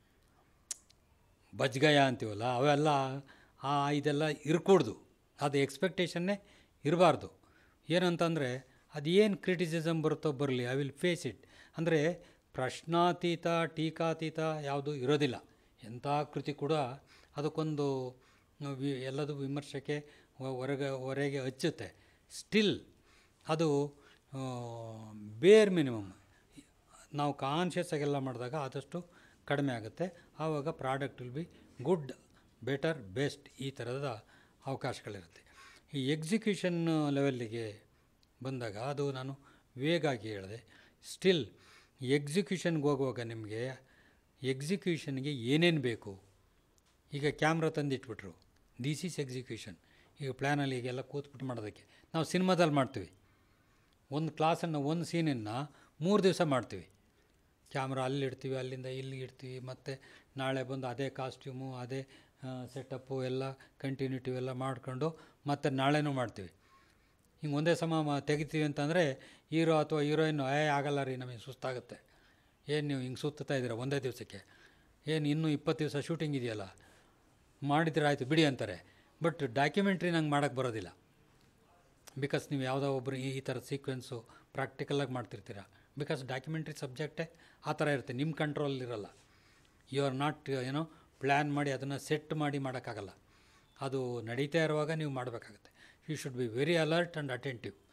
ಬಜ್ಗಯ ಅಂತೀವಲ್ಲ ಅವೆಲ್ಲ ಆ ಇದೆಲ್ಲ ಇರ್ಕೂಡ್ದು ಅದು ಎಕ್ಸ್ಪೆಕ್ಟೇಷನ್ನೇ ಇರಬಾರ್ದು ಏನಂತಂದರೆ ಅದು ಏನು ಕ್ರಿಟಿಸಿಸಮ್ ಬರುತ್ತೋ ಬರಲಿ ಐ ವಿಲ್ ಫೇಸ್ ಇಟ್ ಅಂದರೆ ಪ್ರಶ್ನಾತೀತ ಟೀಕಾತೀತ ಯಾವುದು ಇರೋದಿಲ್ಲ ಎಂಥ ಕೃತಿ ಕೂಡ ಅದಕ್ಕೊಂದು ವಿ ಎಲ್ಲದು ವಿಮರ್ಶೆಗೆ ಹೊ- ಹೊರಗೆ ಹೊರಗೆ ಹಚ್ಚುತ್ತೆ ಸ್ಟಿಲ್ ಅದು ಬೇರ್ ಮಿನಿಮಮ್ ನಾವು ಕಾನ್ಷಿಯಸ್ ಆಗೆಲ್ಲ ಮಾಡಿದಾಗ ಆದಷ್ಟು ಕಡಿಮೆ ಆಗುತ್ತೆ ಆವಾಗ product will be good better best ಈ ಥರದ ಅವಕಾಶಗಳಿರುತ್ತೆ ಈ ಎಕ್ಸಿಕ್ಯೂಷನ್ ಲೆವೆಲ್ಲಿಗೆ ಬಂದಾಗ ಅದು ನಾನು ವೇಗಾಗಿ ಹೇಳಿದೆ ಸ್ಟಿಲ್ ಎಕ್ಸಿಕ್ಯೂಷನ್ಗೆ ಹೋಗುವಾಗ ನಿಮಗೆ ಎಕ್ಸಿಕ್ಯೂಷನ್ಗೆ ಏನೇನು ಬೇಕು ಈಗ ಕ್ಯಾಮ್ರಾ ತಂದಿಟ್ಬಿಟ್ರು ದಿಸ್ ಈಸ್ ಎಕ್ಸಿಕ್ಯೂಷನ್ ಈಗ ಪ್ಲ್ಯಾನಲ್ಲಿ ಈಗೆಲ್ಲ ಕೂತ್ಬಿಟ್ಟು ಮಾಡೋದಕ್ಕೆ ನಾವು ಸಿನಿಮಾದಲ್ಲಿ ಮಾಡ್ತೀವಿ ಒಂದು ಕ್ಲಾಸನ್ನು ಒಂದು ಸೀನನ್ನು ಮೂರು ದಿವಸ ಮಾಡ್ತೀವಿ ಕ್ಯಾಮ್ರಾ ಅಲ್ಲಿ ಇಡ್ತೀವಿ ಅಲ್ಲಿಂದ ಇಲ್ಲಿ ಇಡ್ತೀವಿ ಮತ್ತು ನಾಳೆ ಬಂದು ಅದೇ ಕಾಸ್ಟ್ಯೂಮು ಅದೇ ಸೆಟಪ್ಪು ಎಲ್ಲ ಕಂಟಿನ್ಯೂಟಿ ಎಲ್ಲ ಮಾಡ್ಕೊಂಡು ಮತ್ತೆ ನಾಳೆನೂ ಮಾಡ್ತೀವಿ ಹಿಂಗೆ ಒಂದೇ ಸಮ ಮ- ತೆಗಿತೀವಿ ಅಂತಂದರೆ ಹೀರೋ ಅಥವಾ ಹೀರೋಯಿನ್ನು ಏ ಆಗಲ್ಲ ರೀ ನಮಗೆ ಸುಸ್ತಾಗುತ್ತೆ ಏನು ನೀವು ಹಿಂಗೆ ಸುತ್ತಾ ಇದ್ದೀರಾ ಒಂದೇ ದಿವಸಕ್ಕೆ ಏನು ಇನ್ನೂ ಇಪ್ಪತ್ತು ದಿವಸ ಶೂಟಿಂಗ್ ಇದೆಯಲ್ಲ ಮಾಡಿದ್ರೆ ಆಯಿತು ಬಿಡಿ ಅಂತಾರೆ ಬಟ್ ಡಾಕ್ಯುಮೆಂಟ್ರಿ ನಂಗೆ ಮಾಡೋಕ್ಕೆ ಬರೋದಿಲ್ಲ ಬಿಕಾಸ್ ನೀವು ಯಾವುದೋ ಒಬ್ಬರು ಈ ಈ ಥರ ಸೀಕ್ವೆನ್ಸು ಪ್ರಾಕ್ಟಿಕಲಾಗಿ ಮಾಡ್ತಿರ್ತೀರ ಬಿಕಾಸ್ ಡಾಕ್ಯುಮೆಂಟ್ರಿ ಸಬ್ಜೆಕ್ಟೇ ಆ ಥರ ಇರುತ್ತೆ ನಿಮ್ಮ ಕಂಟ್ರೋಲಿರಲ್ಲ ಯು ಆರ್ ನಾಟ್ ಏನೋ ಪ್ಲ್ಯಾನ್ ಮಾಡಿ ಅದನ್ನು ಸೆಟ್ ಮಾಡಿ ಮಾಡೋಕ್ಕಾಗಲ್ಲ ಅದು ನಡೀತಾ ಇರುವಾಗ ನೀವು ಮಾಡಬೇಕಾಗುತ್ತೆ you should be very alert and attentive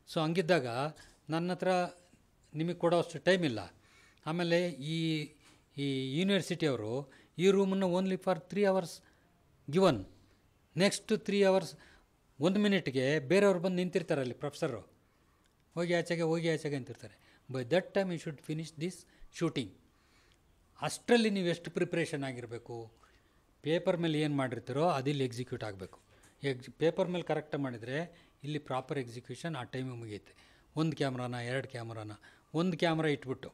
so ಹಂಗಿದ್ದಾಗ ನನ್ನ ಹತ್ರ ನಿಮಗೆ ಕೊಡೋಷ್ಟು ಟೈಮ್ ಇಲ್ಲ ಆಮೇಲೆ ಈ ಈ ಯೂನಿವರ್ಸಿಟಿಯವರು ಈ ರೂಮನ್ನು only for three hours given next three hours ಒಂದು ಮಿನಿಟ್ಗೆ ಬೇರೆಯವ್ರು ಬಂದು ನಿಂತಿರ್ತಾರೆ ಅಲ್ಲಿ ಪ್ರೊಫೆಸರು ಹೋಗಿ ಆಚೆಗೆ ಹೋಗಿ ಆಚೆಗೆ ಅಂತಿರ್ತಾರೆ by that time you should finish this shooting ಅಷ್ಟರಲ್ಲಿ ನೀವು ಎಷ್ಟು ಪ್ರಿಪ್ರೇಷನ್ ಆಗಿರಬೇಕು ಪೇಪರ್ ಮೇಲೆ ಏನು ಮಾಡಿರ್ತೀರೋ ಅದಿಲ್ಲಿ ಎಕ್ಸಿಕ್ಯೂಟ್ ಆಗಬೇಕು ಎಕ್ಸ್ ಪೇಪರ್ ಮೇಲೆ ಕರೆಕ್ಟಾಗಿ ಮಾಡಿದರೆ ಇಲ್ಲಿ ಪ್ರಾಪರ್ ಎಕ್ಸಿಕ್ಯೂಷನ್ ಆ ಟೈಮಿಗೆ ಮುಗಿಯುತ್ತೆ ಒಂದು ಕ್ಯಾಮ್ರಾನ ಎರಡು ಕ್ಯಾಮ್ರಾನ ಒಂದು ಕ್ಯಾಮ್ರಾ ಇಟ್ಬಿಟ್ಟು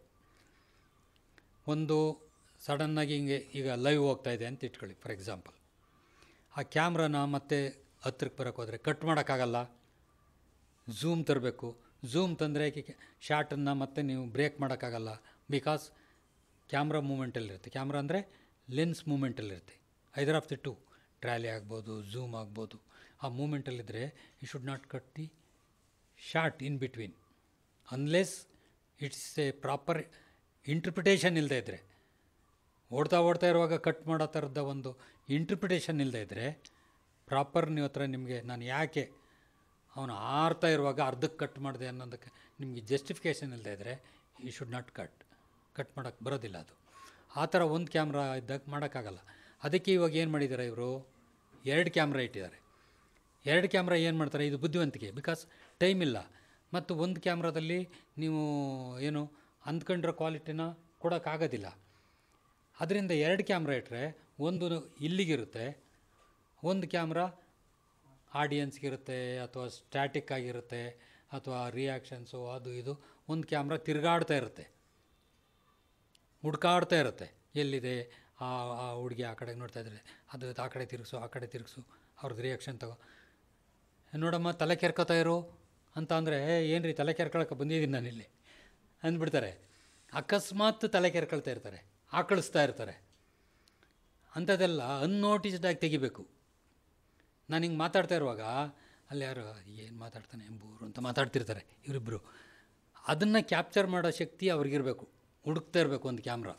ಒಂದು ಸಡನ್ನಾಗಿ ಹಿಂಗೆ ಈಗ ಲೈವ್ ಹೋಗ್ತಾ ಇದೆ ಅಂತ ಇಟ್ಕೊಳ್ಳಿ ಫಾರ್ ಎಕ್ಸಾಂಪಲ್ ಆ ಕ್ಯಾಮ್ರಾನ ಮತ್ತೆ ಹತ್ರಕ್ಕೆ ಬರೋಕ್ಕೆ ಹೋದರೆ ಕಟ್ ಮಾಡೋಕ್ಕಾಗಲ್ಲ ಝೂಮ್ ತರಬೇಕು ಝೂಮ್ ತಂದರೆ ಶಾರ್ಟನ್ನು ಮತ್ತೆ ನೀವು ಬ್ರೇಕ್ ಮಾಡೋಕ್ಕಾಗಲ್ಲ ಬಿಕಾಸ್ ಕ್ಯಾಮ್ರಾ ಮೂಮೆಂಟಲ್ಲಿರುತ್ತೆ ಕ್ಯಾಮ್ರಾ ಅಂದರೆ ಲೆನ್ಸ್ ಮೂಮೆಂಟಲ್ಲಿರುತ್ತೆ either of the two trolley ಆಗ್ಬೋದು ಝೂಮ್ ಆಗ್ಬೋದು ಆ ಮೂಮೆಂಟಲ್ಲಿದ್ದರೆ you should not cut the shot in between unless it's a proper interpretation ಇಲ್ಲದೆ ಇದ್ದರೆ ಓಡ್ತಾ ಓಡ್ತಾ ಇರುವಾಗ ಕಟ್ ಮಾಡೋ ಥರದ ಒಂದು ಇಂಟರ್ಪ್ರಿಟೇಷನ್ ಇಲ್ಲದೆ ಇದ್ದರೆ ಪ್ರಾಪರ್ ನೀವು ಹತ್ರ ನಿಮಗೆ ನಾನು ಯಾಕೆ ಅವನು ಆರ್ತಾ ಇರುವಾಗ ಅರ್ಧಕ್ಕೆ ಕಟ್ ಮಾಡಿದೆ ಅನ್ನೋದಕ್ಕೆ ನಿಮಗೆ ಜಸ್ಟಿಫಿಕೇಷನ್ ಇಲ್ಲದೆ ಇದ್ದರೆ you should not cut cut ಮಾಡೋಕ್ಕೆ ಬರೋದಿಲ್ಲ ಅದು ಆ ಥರ ಒಂದು ಕ್ಯಾಮ್ರಾ ಇದ್ದಾಗ ಮಾಡೋಕ್ಕಾಗಲ್ಲ ಅದಕ್ಕೆ ಇವಾಗ ಏನು ಮಾಡಿದ್ದಾರೆ ಇವರು ಎರಡು ಕ್ಯಾಮ್ರಾ ಇಟ್ಟಿದ್ದಾರೆ ಎರಡು ಕ್ಯಾಮ್ರಾ ಏನು ಮಾಡ್ತಾರೆ ಇದು ಬುದ್ಧಿವಂತಿಕೆ ಬಿಕಾಸ್ ಟೈಮ್ ಇಲ್ಲ ಮತ್ತು ಒಂದು ಕ್ಯಾಮ್ರಾದಲ್ಲಿ ನೀವು ಏನು ಅಂದ್ಕೊಂಡಿರೋ ಕ್ವಾಲಿಟಿನ ಕೊಡೋಕ್ಕಾಗೋದಿಲ್ಲ ಅದರಿಂದ ಎರಡು ಕ್ಯಾಮ್ರಾ ಇಟ್ಟರೆ ಒಂದು ಇಲ್ಲಿಗಿರುತ್ತೆ ಒಂದು ಕ್ಯಾಮ್ರಾ ಆಡಿಯನ್ಸ್ಗಿರುತ್ತೆ ಅಥವಾ ಸ್ಟ್ಯಾಟಿಕ್ ಆಗಿರುತ್ತೆ ಅಥವಾ ರಿಯಾಕ್ಷನ್ಸು ಅದು ಇದು ಒಂದು ಕ್ಯಾಮ್ರಾ ತಿರುಗಾಡ್ತಾ ಇರುತ್ತೆ ಹುಡ್ಕಾಡ್ತಾ ಇರುತ್ತೆ ಎಲ್ಲಿದೆ ಆ ಆ ಹುಡುಗಿ ಆ ಕಡೆ ನೋಡ್ತಾ ಇದ್ದಾರೆ ಅದು ಆ ಕಡೆ ತಿರುಗಿಸು ಆ ಕಡೆ ತಿರುಗಿಸು ಅವ್ರದ್ದು ರಿಯಾಕ್ಷನ್ ತಗೋ ನೋಡಮ್ಮ ತಲೆ ಕೆರ್ಕೋತಾ ಇರು ಅಂತ ಅಂದರೆ ಏನು ರೀ ತಲೆ ಕೆರ್ಕೊಳಕ್ಕೆ ಬಂದಿದ್ದೀನಿ ನಾನಿಲ್ಲಿ ಅಂದ್ಬಿಡ್ತಾರೆ ಅಕಸ್ಮಾತ್ ತಲೆ ಕೆರ್ಕೊಳ್ತಾ ಇರ್ತಾರೆ ಆಕಳಿಸ್ತಾ ಇರ್ತಾರೆ ಅಂಥದ್ದೆಲ್ಲ ಅನ್ನೋಟಿಸ್ಡಾಗಿ ತೆಗಿಬೇಕು ನಾನು ಹಿಂಗೆ ಮಾತಾಡ್ತಾ ಇರುವಾಗ ಅಲ್ಲಿ ಯಾರು ಏನು ಮಾತಾಡ್ತಾನೆ ಎಂಬೂರು ಅಂತ ಮಾತಾಡ್ತಿರ್ತಾರೆ ಇವರಿಬ್ಬರು ಅದನ್ನು ಕ್ಯಾಪ್ಚರ್ ಮಾಡೋ ಶಕ್ತಿ ಅವ್ರಿಗಿರಬೇಕು ಹುಡುಕ್ತಾ ಇರಬೇಕು ಒಂದು ಕ್ಯಾಮ್ರಾ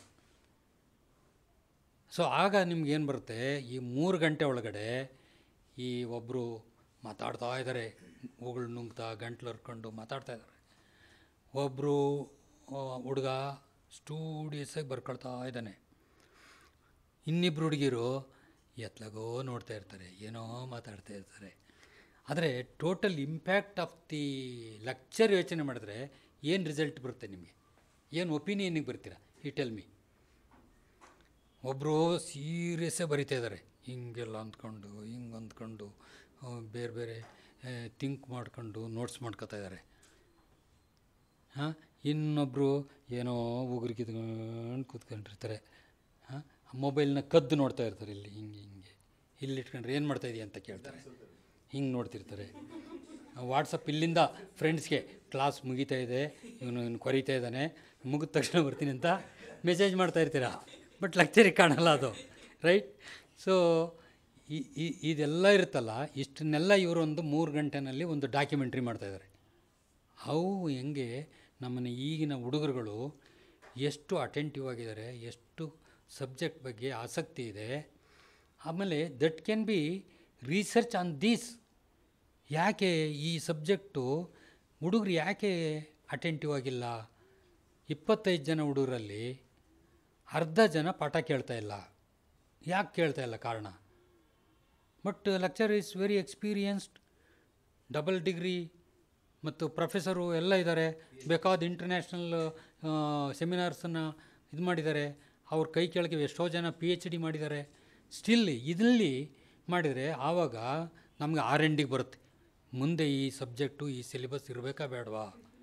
ಸೊ ಆಗ ನಿಮ್ಗೇನು ಬರುತ್ತೆ ಈ ಮೂರು ಗಂಟೆ ಒಳಗಡೆ ಈ ಒಬ್ಬರು ಮಾತಾಡ್ತಾ ಇದ್ದಾರೆ ಉಗುಳು ನುಂಗ್ತಾ ಗಂಟ್ಲು ಹರ್ಕೊಂಡು ಮಾತಾಡ್ತಾ ಇದ್ದಾರೆ ಒಬ್ಬರು ಹುಡುಗ ಸ್ಟೂಡಿಯಸ್ಸಾಗಿ ಬರ್ಕೊಳ್ತಾ ಇದ್ದಾನೆ ಇನ್ನಿಬ್ರು ಹುಡುಗಿರು ಎತ್ಲಾಗೋ ನೋಡ್ತಾ ಇರ್ತಾರೆ ಏನೋ ಮಾತಾಡ್ತಾ ಇರ್ತಾರೆ ಆದರೆ total impact of the lecture ಯೋಚನೆ ಮಾಡಿದ್ರೆ ಏನು ರಿಸಲ್ಟ್ ಬರುತ್ತೆ ನಿಮಗೆ ಏನು ಒಪಿನಿಯನ್ನಿಗೆ ಬರ್ತೀರಾ ಈ ಟೆಲ್ ಮಿ ಒಬ್ಬರು ಸೀರಿಯಸ್ಸೇ ಬರಿತಾ ಇದ್ದಾರೆ ಹಿಂಗೆಲ್ಲ ಅಂದ್ಕೊಂಡು ಹಿಂಗೆ ಅಂದ್ಕೊಂಡು ಆ, ಬೇರೆ ಬೇರೆ ಥಿಂಕ್ ಮಾಡ್ಕೊಂಡು ನೋಟ್ಸ್ ಮಾಡ್ಕೊತಾ ಇದ್ದಾರೆ ಹಾಂ ಇನ್ನೊಬ್ಬರು ಏನೋ ಉಗುರಿಗಿದ್ಕೊಂಡು ಕೂತ್ಕೊಂಡಿರ್ತಾರೆ ಹಾಂ ಮೊಬೈಲ್ನ ಕದ್ದು ನೋಡ್ತಾ ಇರ್ತಾರೆ ಇಲ್ಲಿ ಹಿಂಗೆ ಹಿಂಗೆ ಇಲ್ಲಿ ಇಟ್ಕೊಂಡ್ರೆ ಏನು ಮಾಡ್ತಾ ಇದೀಯ ಅಂತ ಕೇಳ್ತಾರೆ ಹಿಂಗೆ ನೋಡ್ತಿರ್ತಾರೆ ವಾಟ್ಸಪ್ ಇಲ್ಲಿಂದ ಫ್ರೆಂಡ್ಸ್ಗೆ ಕ್ಲಾಸ್ ಮುಗೀತಾ ಇದೆ ಇವನು ಇವನು ಕೊರಿತಾ ಇದ್ದಾನೆ ಮುಗಿದ ತಕ್ಷಣ ಬರ್ತೀನಿ ಅಂತ ಮೆಸೇಜ್ ಮಾಡ್ತಾ ಇರ್ತೀರಾ ಬಟ್ ಲೆಕ್ಚರಿಗೆ ಕಾಣಲ್ಲ ಅದು ರೈಟ್ ಸೊ ಈ ಈ- ಇದೆಲ್ಲ ಇರುತ್ತಲ್ಲ ಇಷ್ಟನ್ನೆಲ್ಲ ಇವರು ಒಂದು ಮೂರು ಗಂಟೆನಲ್ಲಿ ಒಂದು ಡಾಕ್ಯುಮೆಂಟ್ರಿ ಮಾಡ್ತಾಯಿದ್ದಾರೆ ಅವು ಹೆಂಗೆ ನಮ್ಮನ್ನು ಈಗಿನ ಹುಡುಗರುಗಳು ಎಷ್ಟು ಅಟೆಂಟಿವ್ ಆಗಿದ್ದಾರೆ ಎಷ್ಟು ಸಬ್ಜೆಕ್ಟ್ ಬಗ್ಗೆ ಆಸಕ್ತಿ ಇದೆ ಆಮೇಲೆ that can be research on these ಯಾಕೆ ಈ ಸಬ್ಜೆಕ್ಟು ಹುಡುಗರು ಯಾಕೆ ಅಟೆಂಟಿವ್ ಆಗಿಲ್ಲ ಇಪ್ಪತ್ತೈದು ಜನ ಹುಡುಗರಲ್ಲಿ ಅರ್ಧ ಜನ ಪಾಠ ಕೇಳ್ತಾ ಇಲ್ಲ ಯಾಕೆ ಕೇಳ್ತಾ ಇಲ್ಲ ಕಾರಣ but lecture is very experienced double degree ಮತ್ತು ಪ್ರೊಫೆಸರು ಎಲ್ಲ ಇದ್ದಾರೆ ಬೇಕಾದ ಇಂಟರ್ನ್ಯಾಷನಲ್ ಸೆಮಿನಾರ್ಸನ್ನು ಇದು ಮಾಡಿದ್ದಾರೆ ಅವ್ರ ಕೈ ಕೆಳಗೆ ಎಷ್ಟೋ ಜನ ಪಿ ಎಚ್ ಡಿ ಮಾಡಿದ್ದಾರೆ ಸ್ಟಿಲ್ ಇದರಲ್ಲಿ ಮಾಡಿದರೆ ಆವಾಗ ನಮಗೆ ಆರ್ ಎನ್ ಡಿಗೆ ಬರುತ್ತೆ ಮುಂದೆ ಈ ಸಬ್ಜೆಕ್ಟು ಈ ಸಿಲೆಬಸ್ ಇರಬೇಕಾ ಬೇಡವಾ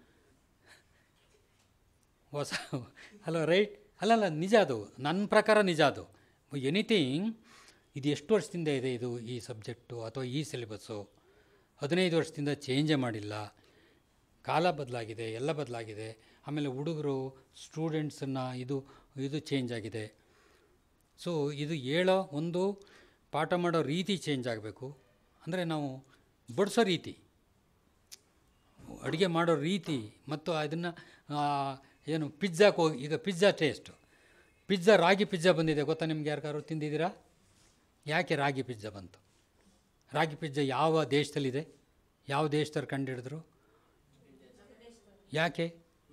ಹೊಸ ಅಲ್ಲ ರೈಟ್ ಅಲ್ಲಲ್ಲ ನಿಜ ಅದು ನನ್ನ ಪ್ರಕಾರ ನಿಜ ಅದು ಎನಿಥಿಂಗ್ ಇದು ಎಷ್ಟು ವರ್ಷದಿಂದ ಇದೆ ಇದು ಈ ಸಬ್ಜೆಕ್ಟು ಅಥವಾ ಈ ಸಿಲೆಬಸ್ಸು ಹದಿನೈದು ವರ್ಷದಿಂದ ಚೇಂಜೇ ಮಾಡಿಲ್ಲ ಕಾಲ ಬದಲಾಗಿದೆ ಎಲ್ಲ ಬದಲಾಗಿದೆ ಆಮೇಲೆ ಹುಡುಗರು ಸ್ಟೂಡೆಂಟ್ಸನ್ನು ಇದು ಇದು ಚೇಂಜ್ ಆಗಿದೆ ಸೊ ಇದು ಹೇಳೋ ಒಂದು ಪಾಠ ಮಾಡೋ ರೀತಿ ಚೇಂಜ್ ಆಗಬೇಕು ಅಂದರೆ ನಾವು ಬಡಿಸೋ ರೀತಿ ಅಡುಗೆ ಮಾಡೋ ರೀತಿ ಮತ್ತು ಅದನ್ನು ಏನು ಪಿಜ್ಜಾಕ್ಕೆ ಹೋಗಿ ಈಗ ಪಿಜ್ಜಾ ಟೇಸ್ಟು ಪಿಜ್ಜಾ ರಾಗಿ ಪಿಜ್ಜಾ ಬಂದಿದೆ ಗೊತ್ತಾ ನಿಮ್ಗೆ ಯಾರಿಗಾರು ತಿಂದಿದ್ದೀರಾ ಯಾಕೆ ರಾಗಿ ಪಿಜ್ಜಾ ಬಂತು ರಾಗಿ ಪಿಜ್ಜಾ ಯಾವ ದೇಶದಲ್ಲಿದೆ ಯಾವ ದೇಶದವ್ರು ಕಂಡುಹಿಡಿದ್ರು ಯಾಕೆ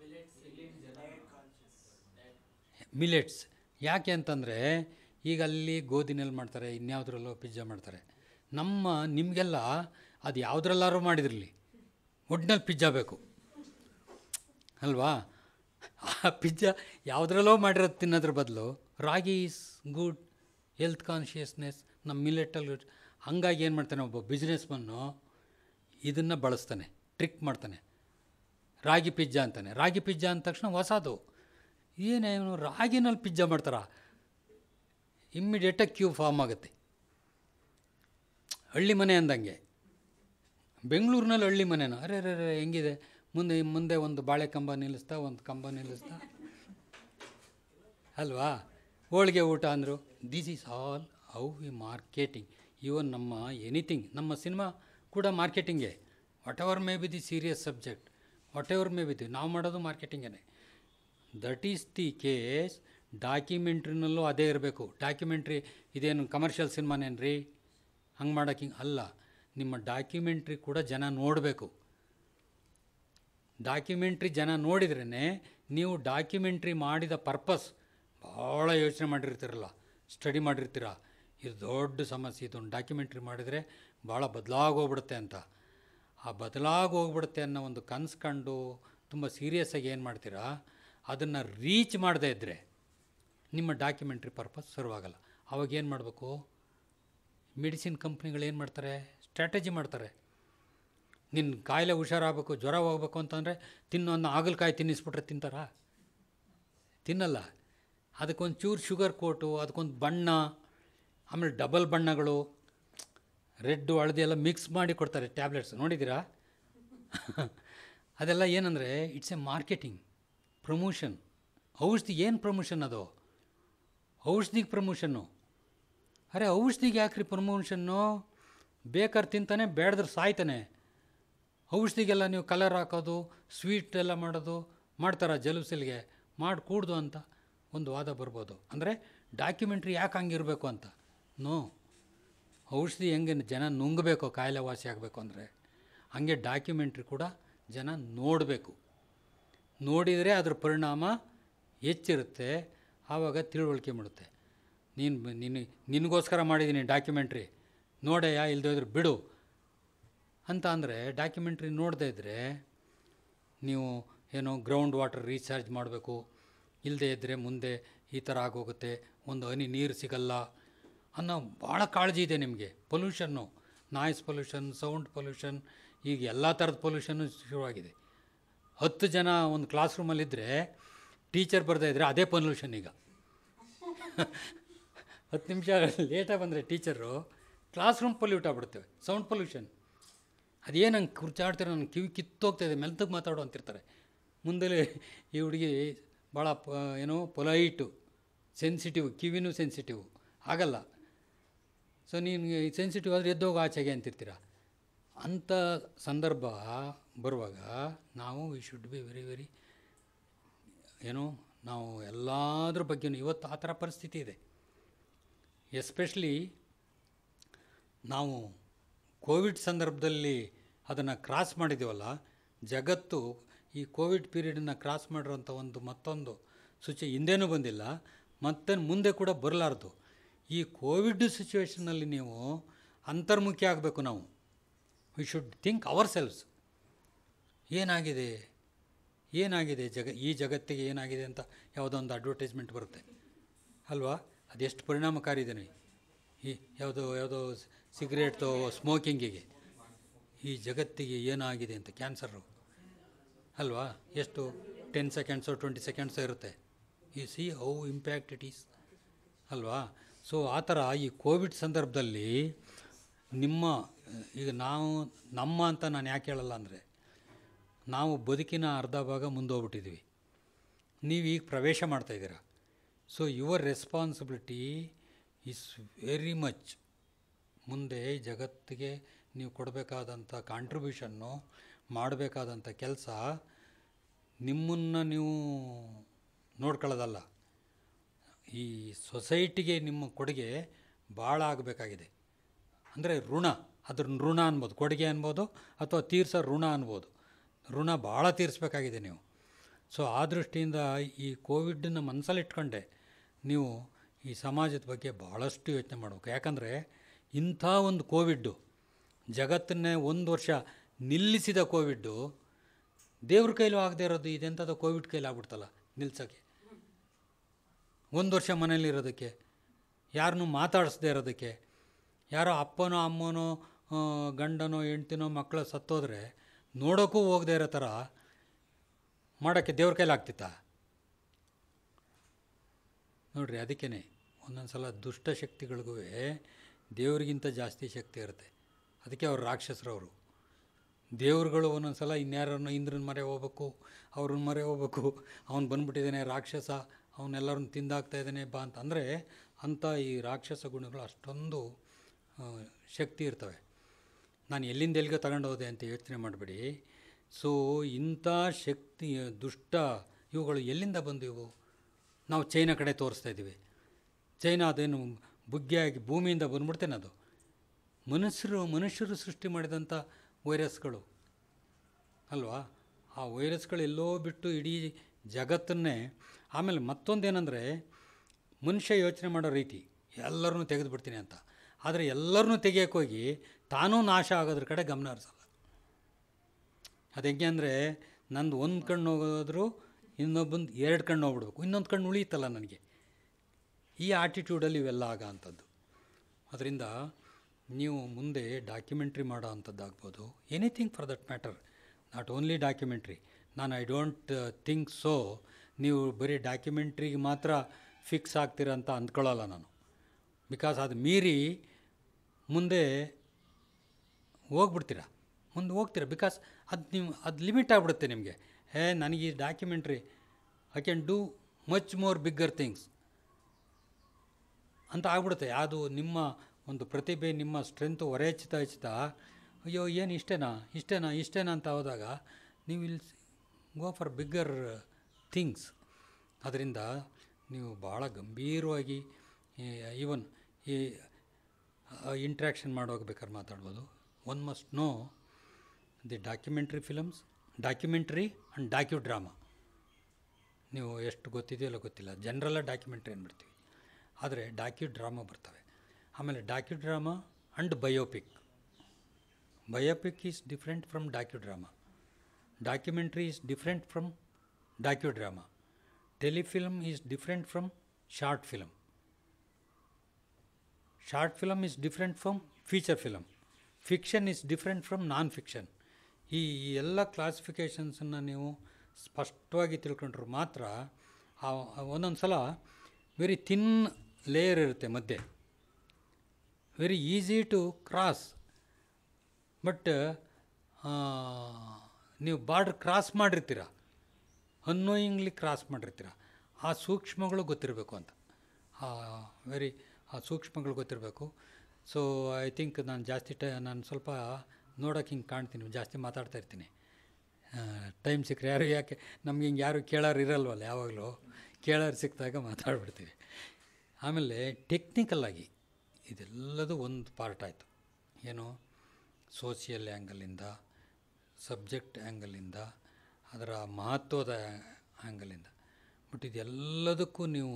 ಮಿಲೆಟ್ಸ್ ಯಾಕೆ ಅಂತಂದರೆ ಈಗ ಅಲ್ಲಿ ಗೋಧಿನಲ್ಲಿ ಮಾಡ್ತಾರೆ ಇನ್ಯಾವುದ್ರಲ್ಲೋ ಪಿಜ್ಜಾ ಮಾಡ್ತಾರೆ ನಮ್ಮ ನಿಮಗೆಲ್ಲ ಅದು ಯಾವುದ್ರಲ್ಲಾರು ಮಾಡಿದ್ರಲ್ಲಿ ಒಡ್ನಲ್ಲಿ ಪಿಜ್ಜಾ ಬೇಕು ಅಲ್ವಾ ಆ ಪಿಜ್ಜಾ ಯಾವುದ್ರಲ್ಲೋ ಮಾಡಿರೋದು ತಿನ್ನೋದ್ರ ಬದಲು ragi is good health consciousness ನಮ್ಮ ಮಿಲೆಟಲ್ಲಿ ಹಂಗಾಗಿ ಏನು ಮಾಡ್ತಾನೆ ಒಬ್ಬ ಬಿಸ್ನೆಸ್ಮನ್ನು ಇದನ್ನು ಬಳಸ್ತಾನೆ ಟ್ರಿಕ್ ಮಾಡ್ತಾನೆ ರಾಗಿ ಪಿಜ್ಜಾ ಅಂತಾನೆ ರಾಗಿ ಪಿಜ್ಜಾ ಅಂದ ತಕ್ಷಣ ಹೊಸದು ಏನೇನು ರಾಗಿನಲ್ಲಿ ಪಿಜ್ಜಾ ಮಾಡ್ತಾರ ಇಮ್ಮಿಡಿಯೇಟಾಗಿ ಕ್ಯೂ ಫಾರ್ಮ್ ಆಗುತ್ತೆ ಹಳ್ಳಿ ಮನೆ ಅಂದಂಗೆ ಬೆಂಗಳೂರಿನಲ್ಲಿ ಹಳ್ಳಿ ಮನೆನ ಅರೆ ಅರೆ ಅರೆ ಹೆಂಗಿದೆ ಮುಂದೆ ಮುಂದೆ ಒಂದು ಬಾಳೆ ಕಂಬ ನಿಲ್ಲಿಸ್ತಾ ಒಂದು ಕಂಬ ನಿಲ್ಲಿಸ್ತಾ ಅಲ್ವಾ ಹೋಳಿಗೆ ಊಟ ಅಂದರು this is all how we marketing even ನಮ್ಮ ಎನಿಥಿಂಗ್ ನಮ್ಮ ಸಿನಿಮಾ ಕೂಡ ಮಾರ್ಕೆಟಿಂಗೇ whatever may be the serious subject whatever may be the ನಾವು ಮಾಡೋದು ಮಾರ್ಕೆಟಿಂಗೇ ದಟ್ ಈಸ್ ದಿ ಕೇಸ್ ಡಾಕ್ಯುಮೆಂಟ್ರಿನಲ್ಲೂ ಅದೇ ಇರಬೇಕು ಡಾಕ್ಯುಮೆಂಟ್ರಿ ಇದೇನು ಕಮರ್ಷಿಯಲ್ ಸಿನಿಮಾನೇನು ರೀ ಹಂಗೆ ಮಾಡೋಕ್ಕೆ ಅಲ್ಲ ನಿಮ್ಮ ಡಾಕ್ಯುಮೆಂಟ್ರಿ ಕೂಡ ಜನ ನೋಡಬೇಕು ಡಾಕ್ಯುಮೆಂಟ್ರಿ ಜನ ನೋಡಿದ್ರೇ ನೀವು ಡಾಕ್ಯುಮೆಂಟ್ರಿ ಮಾಡಿದ ಪರ್ಪಸ್ ಭಾಳ ಯೋಚನೆ ಮಾಡಿರ್ತೀರಲ್ಲ ಸ್ಟಡಿ ಮಾಡಿರ್ತೀರ ಇದು ದೊಡ್ಡ ಸಮಸ್ಯೆ ಇದೊಂದು ಡಾಕ್ಯುಮೆಂಟ್ರಿ ಮಾಡಿದರೆ ಭಾಳ ಬದಲಾಗೋಗ್ಬಿಡುತ್ತೆ ಅಂತ ಆ ಬದಲಾಗೋಗ್ಬಿಡುತ್ತೆ ಅನ್ನೋ ಒಂದು ಕನಸು ಕಂಡು ತುಂಬ ಸೀರಿಯಸ್ಸಾಗಿ ಏನು ಮಾಡ್ತೀರಾ ಅದನ್ನು ರೀಚ್ ಮಾಡದೇ ಇದ್ದರೆ ನಿಮ್ಮ ಡಾಕ್ಯುಮೆಂಟ್ರಿ ಪರ್ಪಸ್ ಸರ್ವ್ ಆಗಲ್ಲ ಅವಾಗ ಏನು ಮಾಡಬೇಕು ಮೆಡಿಸಿನ್ ಕಂಪ್ನಿಗಳು ಏನು ಮಾಡ್ತಾರೆ ಸ್ಟ್ರಾಟಜಿ ಮಾಡ್ತಾರೆ ನಿನ್ನ ಕಾಯಿಲೆ ಹುಷಾರಾಗಬೇಕು ಜ್ವರ ಹೋಗ್ಬೇಕು ಅಂತಂದರೆ ತಿನ್ನೊಂದು ಹಾಗಲಕಾಯಿ ತಿನ್ನಿಸ್ಬಿಟ್ರೆ ತಿಂತಾರಾ ತಿನ್ನಲ್ಲ ಅದಕ್ಕೊಂದು ಚೂರು ಶುಗರ್ ಕೋಟು ಅದಕ್ಕೊಂದು ಬಣ್ಣ ಆಮೇಲೆ ಡಬಲ್ ಬಣ್ಣಗಳು ರೆಡ್ಡು ಹಳದಿ ಎಲ್ಲ ಮಿಕ್ಸ್ ಮಾಡಿ ಕೊಡ್ತಾರೆ ಟ್ಯಾಬ್ಲೆಟ್ಸ್ ನೋಡಿದ್ದೀರಾ ಅದೆಲ್ಲ ಏನಂದರೆ ಇಟ್ಸ್ ಎ ಮಾರ್ಕೆಟಿಂಗ್ ಪ್ರಮೋಷನ್ ಔಷಧಿ ಏನು ಪ್ರಮೋಷನ್ ಅದು ಔಷಧಿಗೆ ಪ್ರಮೋಷನ್ನು ಅರೆ ಔಷಧಿಗೆ ಯಾಕ್ರಿ ಪ್ರಮೋಷನ್ನು ಬೇಕಾದ್ರೆ ತಿಂತಾನೆ ಬೇಡದ್ರೆ ಸಾಯ್ತಾನೆ ಔಷಧಿಗೆಲ್ಲ ನೀವು ಕಲರ್ ಹಾಕೋದು ಸ್ವೀಟ್ ಎಲ್ಲ ಮಾಡೋದು ಮಾಡ್ತಾರ ಜಲುಸಿಲ್ಗೆ ಮಾಡಿ ಕೂಡ್ದು ಅಂತ ಒಂದು ವಾದ ಬರ್ಬೋದು ಅಂದರೆ ಡಾಕ್ಯುಮೆಂಟ್ರಿ ಯಾಕೆ ಹಂಗಿರಬೇಕು ಅಂತ ನೋ ಔಷಧಿ ಹೆಂಗೆ ಜನ ನುಂಗಬೇಕು ಕಾಯಿಲೆ ವಾಸಿ ಆಗಬೇಕು ಅಂದರೆ ಹಾಗೆ ಡಾಕ್ಯುಮೆಂಟ್ರಿ ಕೂಡ ಜನ ನೋಡಬೇಕು ನೋಡಿದರೆ ಅದ್ರ ಪರಿಣಾಮ ಹೆಚ್ಚಿರುತ್ತೆ ಆವಾಗ ತಿಳುವಳಿಕೆ ಮಾಡುತ್ತೆ ನೀನು ನಿನ್ನ ನಿನಗೋಸ್ಕರ ಮಾಡಿದ್ದೀನಿ ಡಾಕ್ಯುಮೆಂಟ್ರಿ ನೋಡೆಯಾ ಇಲ್ಲದೇ ಇದ್ರೆ ಬಿಡು ಅಂತ ಅಂದರೆ ಡಾಕ್ಯುಮೆಂಟ್ರಿ ನೋಡದೇ ಇದ್ದರೆ ನೀವು ಏನೋ ಗ್ರೌಂಡ್ ವಾಟರ್ ರೀಚಾರ್ಜ್ ಮಾಡಬೇಕು ಇಲ್ಲದೇ ಇದ್ದರೆ ಮುಂದೆ ಈ ಥರ ಆಗೋಗುತ್ತೆ ಒಂದು ಹನಿ ನೀರು ಸಿಗಲ್ಲ ಅನ್ನೋ ಭಾಳ ಕಾಳಜಿ ಇದೆ ನಿಮಗೆ pollution noise pollution sound pollution ಈಗ ಎಲ್ಲ ಥರದ ಪೊಲ್ಯೂಷನ್ನು ಶುರುವಾಗಿದೆ ಹತ್ತು ಜನ ಒಂದು ಕ್ಲಾಸ್ ರೂಮಲ್ಲಿದ್ದರೆ ಟೀಚರ್ ಬರದೇ ಇದ್ದರೆ ಅದೇ ಪೊಲ್ಯೂಷನ್ ಈಗ ಹತ್ತು ನಿಮಿಷ ಲೇಟಾಗಿ ಬಂದರೆ ಟೀಚರು ಕ್ಲಾಸ್ ರೂಮ್ ಪೊಲ್ಯೂಟ್ ಆಗ್ಬಿಡ್ತೇವೆ ಸೌಂಡ್ ಪೊಲ್ಯೂಷನ್ ಅದೇನು ಹಂಗೆ ಕುರ್ಚಾಡ್ತಾರೆ ನನ್ನ ಕಿವಿ ಕಿತ್ತೋಗ್ತಾಯಿದೆ ಮೆಲ್ತಗೆ ಮಾತಾಡು ಅಂತಿರ್ತಾರೆ ಮುಂದೆ ಈ ಹುಡುಗಿ ಭಾಳ ಪ ಏನೋ ಪೊಲೈಟು ಸೆನ್ಸಿಟಿವ್ ಕಿವಿನೂ ಸೆನ್ಸಿಟಿವ್ ಆಗಲ್ಲ ಸೊ ನೀನು ಸೆನ್ಸಿಟಿವ್ ಆದರೆ ಎದ್ದೋಗ ಆಚೆಗೆ ಅಂತಿರ್ತೀರ ಅಂಥ ಸಂದರ್ಭ ಬರುವಾಗ ನಾವು we should be very very ಏನೋ ನಾವು ಎಲ್ಲದ್ರ ಬಗ್ಗೆನೂ ಇವತ್ತು ಆ ಥರ ಪರಿಸ್ಥಿತಿ ಇದೆ ಎಸ್ಪೆಷಲಿ ನಾವು ಕೋವಿಡ್ ಸಂದರ್ಭದಲ್ಲಿ ಅದನ್ನು ಕ್ರಾಸ್ ಮಾಡಿದ್ದೀವಲ್ಲ ಜಗತ್ತು ಈ ಕೋವಿಡ್ ಪೀರಿಯಡನ್ನು ಕ್ರಾಸ್ ಮಾಡಿರೋಂಥ ಒಂದು ಮತ್ತೊಂದು ಸೂಚಿ ಹಿಂದೆನೂ ಬಂದಿಲ್ಲ ಮತ್ತು ಮುಂದೆ ಕೂಡ ಬರಲಾರ್ದು ಈ ಕೋವಿಡ್ ಸಿಚುವೇಷನಲ್ಲಿ ನೀವು ಅಂತರ್ಮುಖಿ ಆಗಬೇಕು ನಾವು we should think ourselves ಏನಾಗಿದೆ ಏನಾಗಿದೆ ಜಗ ಈ ಜಗತ್ತಿಗೆ ಏನಾಗಿದೆ ಅಂತ ಯಾವುದೋ ಒಂದು ಅಡ್ವರ್ಟೈಸ್ಮೆಂಟ್ ಬರುತ್ತೆ ಅಲ್ವಾ ಅದೆಷ್ಟು ಪರಿಣಾಮಕಾರಿ ಇದೆ ಈ ಯಾವುದೋ ಯಾವುದೋ ಸಿಗರೇಟ್ದು ಸ್ಮೋಕಿಂಗಿಗೆ ಈ ಜಗತ್ತಿಗೆ ಏನಾಗಿದೆ ಅಂತ ಕ್ಯಾನ್ಸರು ಅಲ್ವಾ ಎಷ್ಟು ಟೆನ್ ಸೆಕೆಂಡ್ಸು ಟ್ವೆಂಟಿ ಸೆಕೆಂಡ್ಸು ಇರುತ್ತೆ ಈ see how impact it is ಅಲ್ವಾ ಸೊ ಆ ಥರ ಈ ಕೋವಿಡ್ ಸಂದರ್ಭದಲ್ಲಿ ನಿಮ್ಮ ಈಗ ನಾವು ನಮ್ಮ ಅಂತ ನಾನು ಯಾಕೆ ಹೇಳಲ್ಲ ಅಂದರೆ ನಾವು ಬದುಕಿನ ಅರ್ಧ ಭಾಗ ಮುಂದೋಗ್ಬಿಟ್ಟಿದ್ವಿ ನೀವು ಈಗ ಪ್ರವೇಶ ಮಾಡ್ತಾಯಿದ್ದೀರ so your responsibility is very much ಮುಂದೆ ಜಗತ್ತಿಗೆ ನೀವು ಕೊಡಬೇಕಾದಂಥ ಕಾಂಟ್ರಿಬ್ಯೂಷನ್ನು ಮಾಡಬೇಕಾದಂಥ ಕೆಲಸ ನಿಮ್ಮನ್ನು ನೀವು ನೋಡ್ಕೊಳ್ಳೋದಲ್ಲ ಈ ಸೊಸೈಟಿಗೆ ನಿಮ್ಮ ಕೊಡುಗೆ ಭಾಳ ಆಗಬೇಕಾಗಿದೆ ಅಂದರೆ ಋಣ ಅದ್ರ ಋಣ ಅನ್ಬೋದು ಕೊಡುಗೆ ಅನ್ಬೋದು ಅಥವಾ ತೀರ್ಸೋ ಋಣ ಅನ್ಬೋದು ಋಣ ಭಾಳ ತೀರಿಸ್ಬೇಕಾಗಿದೆ ನೀವು ಸೊ ಆ ದೃಷ್ಟಿಯಿಂದ ಈ ಕೋವಿಡನ್ನ ಮನಸ್ಸಲ್ಲಿ ಇಟ್ಕೊಂಡೆ ನೀವು ಈ ಸಮಾಜದ ಬಗ್ಗೆ ಭಾಳಷ್ಟು ಯೋಚನೆ ಮಾಡಬೇಕು ಯಾಕಂದರೆ ಇಂಥ ಒಂದು ಕೋವಿಡ್ಡು ಜಗತ್ತನ್ನೇ ಒಂದು ವರ್ಷ ನಿಲ್ಲಿಸಿದ ಕೋವಿಡ್ಡು ದೇವ್ರ ಕೈಲೂ ಆಗದೆ ಇರೋದು ಇದೆಂಥದ್ದು ಕೋವಿಡ್ ಕೈಲಿ ಆಗ್ಬಿಡ್ತಲ್ಲ ನಿಲ್ಸೋಕ್ಕೆ ಒಂದು ವರ್ಷ ಮನೇಲಿರೋದಕ್ಕೆ ಯಾರನ್ನೂ ಮಾತಾಡಿಸ್ದೇ ಇರೋದಕ್ಕೆ ಯಾರೋ ಅಪ್ಪನೋ ಅಮ್ಮನೋ ಆ, ಗಂಡನೋ ಹೆಂಡ್ತಿನೋ ಮಕ್ಕಳು ಸತ್ತೋದ್ರೆ ನೋಡೋಕ್ಕೂ ಹೋಗದೆ ಇರೋ ಥರ ಮಾಡೋಕ್ಕೆ ದೇವ್ರ ಕೈಲಿ ಆಗ್ತಿತ್ತಾ ನೋಡ್ರಿ ಅದಕ್ಕೇ ಒಂದೊಂದು ಸಲ ದುಷ್ಟ ಶಕ್ತಿಗಳಿಗೂ ದೇವ್ರಿಗಿಂತ ಜಾಸ್ತಿ ಶಕ್ತಿ ಇರುತ್ತೆ ಅದಕ್ಕೆ ಅವ್ರು ರಾಕ್ಷಸರವರು ದೇವ್ರುಗಳು ಒಂದೊಂದು ಸಲ ಇನ್ಯಾರನ್ನು ಇಂದ್ರನ ಮರೆ ಹೋಗ್ಬೇಕು ಅವ್ರನ್ನ ಮರೆ ಹೋಗ್ಬೇಕು ಅವ್ನು ಬಂದ್ಬಿಟ್ಟಿದ್ದಾನೆ ರಾಕ್ಷಸ ಅವನ್ನೆಲ್ಲರನ್ನ ತಿಂದಾಕ್ತಾ ಇದ್ದಾನೆ ಬಾ ಅಂತ ಅಂದರೆ ಅಂಥ ಈ ರಾಕ್ಷಸ ಗುಣಗಳು ಅಷ್ಟೊಂದು ಆ, ಶಕ್ತಿ ಇರ್ತವೆ ನಾನು ಎಲ್ಲಿಂದ ಎಲ್ಲಿಗೆ ತಗೊಂಡು ಹೋದೆ ಅಂತ ಯೋಚನೆ ಮಾಡಬೇಡಿ ಸೊ ಇಂಥ ಶಕ್ತಿ ದುಷ್ಟ ಇವುಗಳು ಎಲ್ಲಿಂದ ಬಂದು ಇವು ನಾವು ಚೈನಾ ಕಡೆ ತೋರಿಸ್ತಾ ಇದ್ದೀವಿ ಚೈನಾ ಅದೇನು ಬುಗ್ಗಿಯಾಗಿ ಭೂಮಿಯಿಂದ ಬಂದ್ಬಿಡ್ತೇನೆ ಅದು ಮನುಷ್ಯರು ಮನುಷ್ಯರು ಸೃಷ್ಟಿ ಮಾಡಿದಂಥ ವೈರಸ್ಗಳು ಅಲ್ವಾ ಆ ವೈರಸ್ಗಳು ಎಲ್ಲೋ ಬಿಟ್ಟು ಇಡೀ ಜಗತ್ತನ್ನೇ ಆಮೇಲೆ ಮತ್ತೊಂದೇನೆಂದರೆ ಮನುಷ್ಯ ಯೋಚನೆ ಮಾಡೋ ರೀತಿ ಎಲ್ಲರನ್ನೂ ತೆಗೆದುಬಿಡ್ತೀನಿ ಅಂತ ಆದರೆ ಎಲ್ಲರನ್ನೂ ತೆಗಿಯೋಕೆ ಹೋಗಿ ತಾನೂ ನಾಶ ಆಗೋದ್ರ ಕಡೆ ಗಮನ ಹರಿಸಲ್ಲ ಅದು ಹೆಂಗೆ ಅಂದರೆ ನಂದು ಒಂದು ಕಣ್ಣು ಹೋಗೋದ್ರು ಇನ್ನೊಬ್ಬಂದು ಎರಡು ಕಣ್ಣು ಹೋಗ್ಬಿಡ್ಬೇಕು ಇನ್ನೊಂದು ಕಣ್ಣು ಉಳಿಯುತ್ತಲ್ಲ ನನಗೆ ಈ ಆಟಿಟ್ಯೂಡಲ್ಲಿ ಇವೆಲ್ಲ ಆಗೋ ಅಂಥದ್ದು ಅದರಿಂದ ನೀವು ಮುಂದೆ ಡಾಕ್ಯುಮೆಂಟ್ರಿ ಮಾಡೋ ಅಂಥದ್ದಾಗ್ಬೋದು anything for that matter not only documentary ನಾನು ಐ ಡೋಂಟ್ ಥಿಂಕ್ ಸೊ ನೀವು ಬರೀ ಡಾಕ್ಯುಮೆಂಟ್ರಿಗೆ ಮಾತ್ರ ಫಿಕ್ಸ್ ಆಗ್ತೀರ ಅಂತ ಅಂದ್ಕೊಳ್ಳಲ್ಲ ನಾನು ಬಿಕಾಸ್ ಅದು ಮೀರಿ ಮುಂದೆ ಹೋಗ್ಬಿಡ್ತೀರ ಮುಂದೆ ಹೋಗ್ತೀರ ಬಿಕಾಸ್ ಅದು ನೀವು ಅದು ಲಿಮಿಟ್ ಆಗಿಬಿಡುತ್ತೆ ನಿಮಗೆ ಹೇ ನನಗೆ ಈ documentary I can do much more bigger things ಅಂತ ಆಗ್ಬಿಡುತ್ತೆ ಅದು ನಿಮ್ಮ ಒಂದು ಪ್ರತಿಭೆ ನಿಮ್ಮ ಸ್ಟ್ರೆಂತು ಹೊರೆ ಹೆಚ್ಚುತ್ತಾ ಹೆಚ್ಚುತ್ತಾ ಅಯ್ಯೋ ಏನು ಇಷ್ಟೇನಾ ಇಷ್ಟೇನಾ ಇಷ್ಟೇನಾ ಅಂತ ಹೋದಾಗ ನೀವು ಇಲ್ಲಿ ಗೋ ಫಾರ್ ಬಿಗ್ಗರ್ ಥಿಂಗ್ಸ್ ಅದರಿಂದ ನೀವು ಭಾಳ ಗಂಭೀರವಾಗಿ ಈವನ್ ಈ ಇಂಟ್ರ್ಯಾಕ್ಷನ್ ಮಾಡೋಗ್ಬೇಕಾದ್ರೆ ಮಾತಾಡ್ಬೋದು one must know the documentary films documentary and docudrama ನೀವು ಎಷ್ಟು ಗೊತ್ತಿದೆಯಲ್ಲ ಗೊತ್ತಿಲ್ಲ ಜನರಲ್ಲ ಡಾಕ್ಯುಮೆಂಟ್ರಿ ಅಂದ್ಬಿಡ್ತೀವಿ ಆದರೆ ಡಾಕ್ಯು ಡ್ರಾಮಾ ಬರ್ತವೆ ಆಮೇಲೆ docudrama and biopic biopic is different from docudrama documentary is different from docudrama telefilm is different from short film short film is different from feature film fiction is different from non fiction ಈ ಈ ಎಲ್ಲ ಕ್ಲಾಸಿಫಿಕೇಷನ್ಸನ್ನು ನೀವು ಸ್ಪಷ್ಟವಾಗಿ ತಿಳ್ಕೊಂಡ್ರೆ ಮಾತ್ರ ಆ ಒಂದೊಂದು ಸಲ ವೆರಿ ಥಿನ್ ಲೇಯರ್ ಇರುತ್ತೆ ಮಧ್ಯೆ very easy to cross but ನೀವು ಬಾರ್ಡ್ರ್ ಕ್ರಾಸ್ ಮಾಡಿರ್ತೀರ ಅನ್ನೋಯಿಂಗ್ಲಿ ಕ್ರಾಸ್ ಮಾಡಿರ್ತೀರ ಆ ಸೂಕ್ಷ್ಮಗಳು ಗೊತ್ತಿರಬೇಕು ಅಂತ ವೆರಿ ಆ ಸೂಕ್ಷ್ಮಗಳು ಗೊತ್ತಿರಬೇಕು ಸೊ ಐ ಥಿಂಕ್ ನಾನು ಜಾಸ್ತಿ ಟೈ ನಾನು ಸ್ವಲ್ಪ ನೋಡೋಕೆ ಹಿಂಗೆ ಕಾಣ್ತೀನಿ ಜಾಸ್ತಿ ಮಾತಾಡ್ತಾ ಇರ್ತೀನಿ ಟೈಮ್ ಸಿಕ್ಕರೆ ಯಾರು ಯಾಕೆ ನಮ್ಗೆ ಹಿಂಗೆ ಯಾರು ಕೇಳೋರು ಇರಲ್ವಲ್ಲ ಯಾವಾಗಲೂ ಕೇಳೋರು ಸಿಕ್ಕಿದಾಗ ಮಾತಾಡ್ಬಿಡ್ತೀವಿ ಆಮೇಲೆ ಟೆಕ್ನಿಕಲ್ಲಾಗಿ ಇದೆಲ್ಲದೂ ಒಂದು ಪಾರ್ಟ್ ಆಯಿತು ಏನು ಸೋಷಿಯಲ್ ಆ್ಯಂಗಲಿಂದ ಸಬ್ಜೆಕ್ಟ್ ಆ್ಯಂಗಲಿಂದ ಅದರ ಮಹತ್ವದ ಆ್ಯಂಗಲಿಂದ ಬಟ್ ಇದೆಲ್ಲದಕ್ಕೂ ನೀವು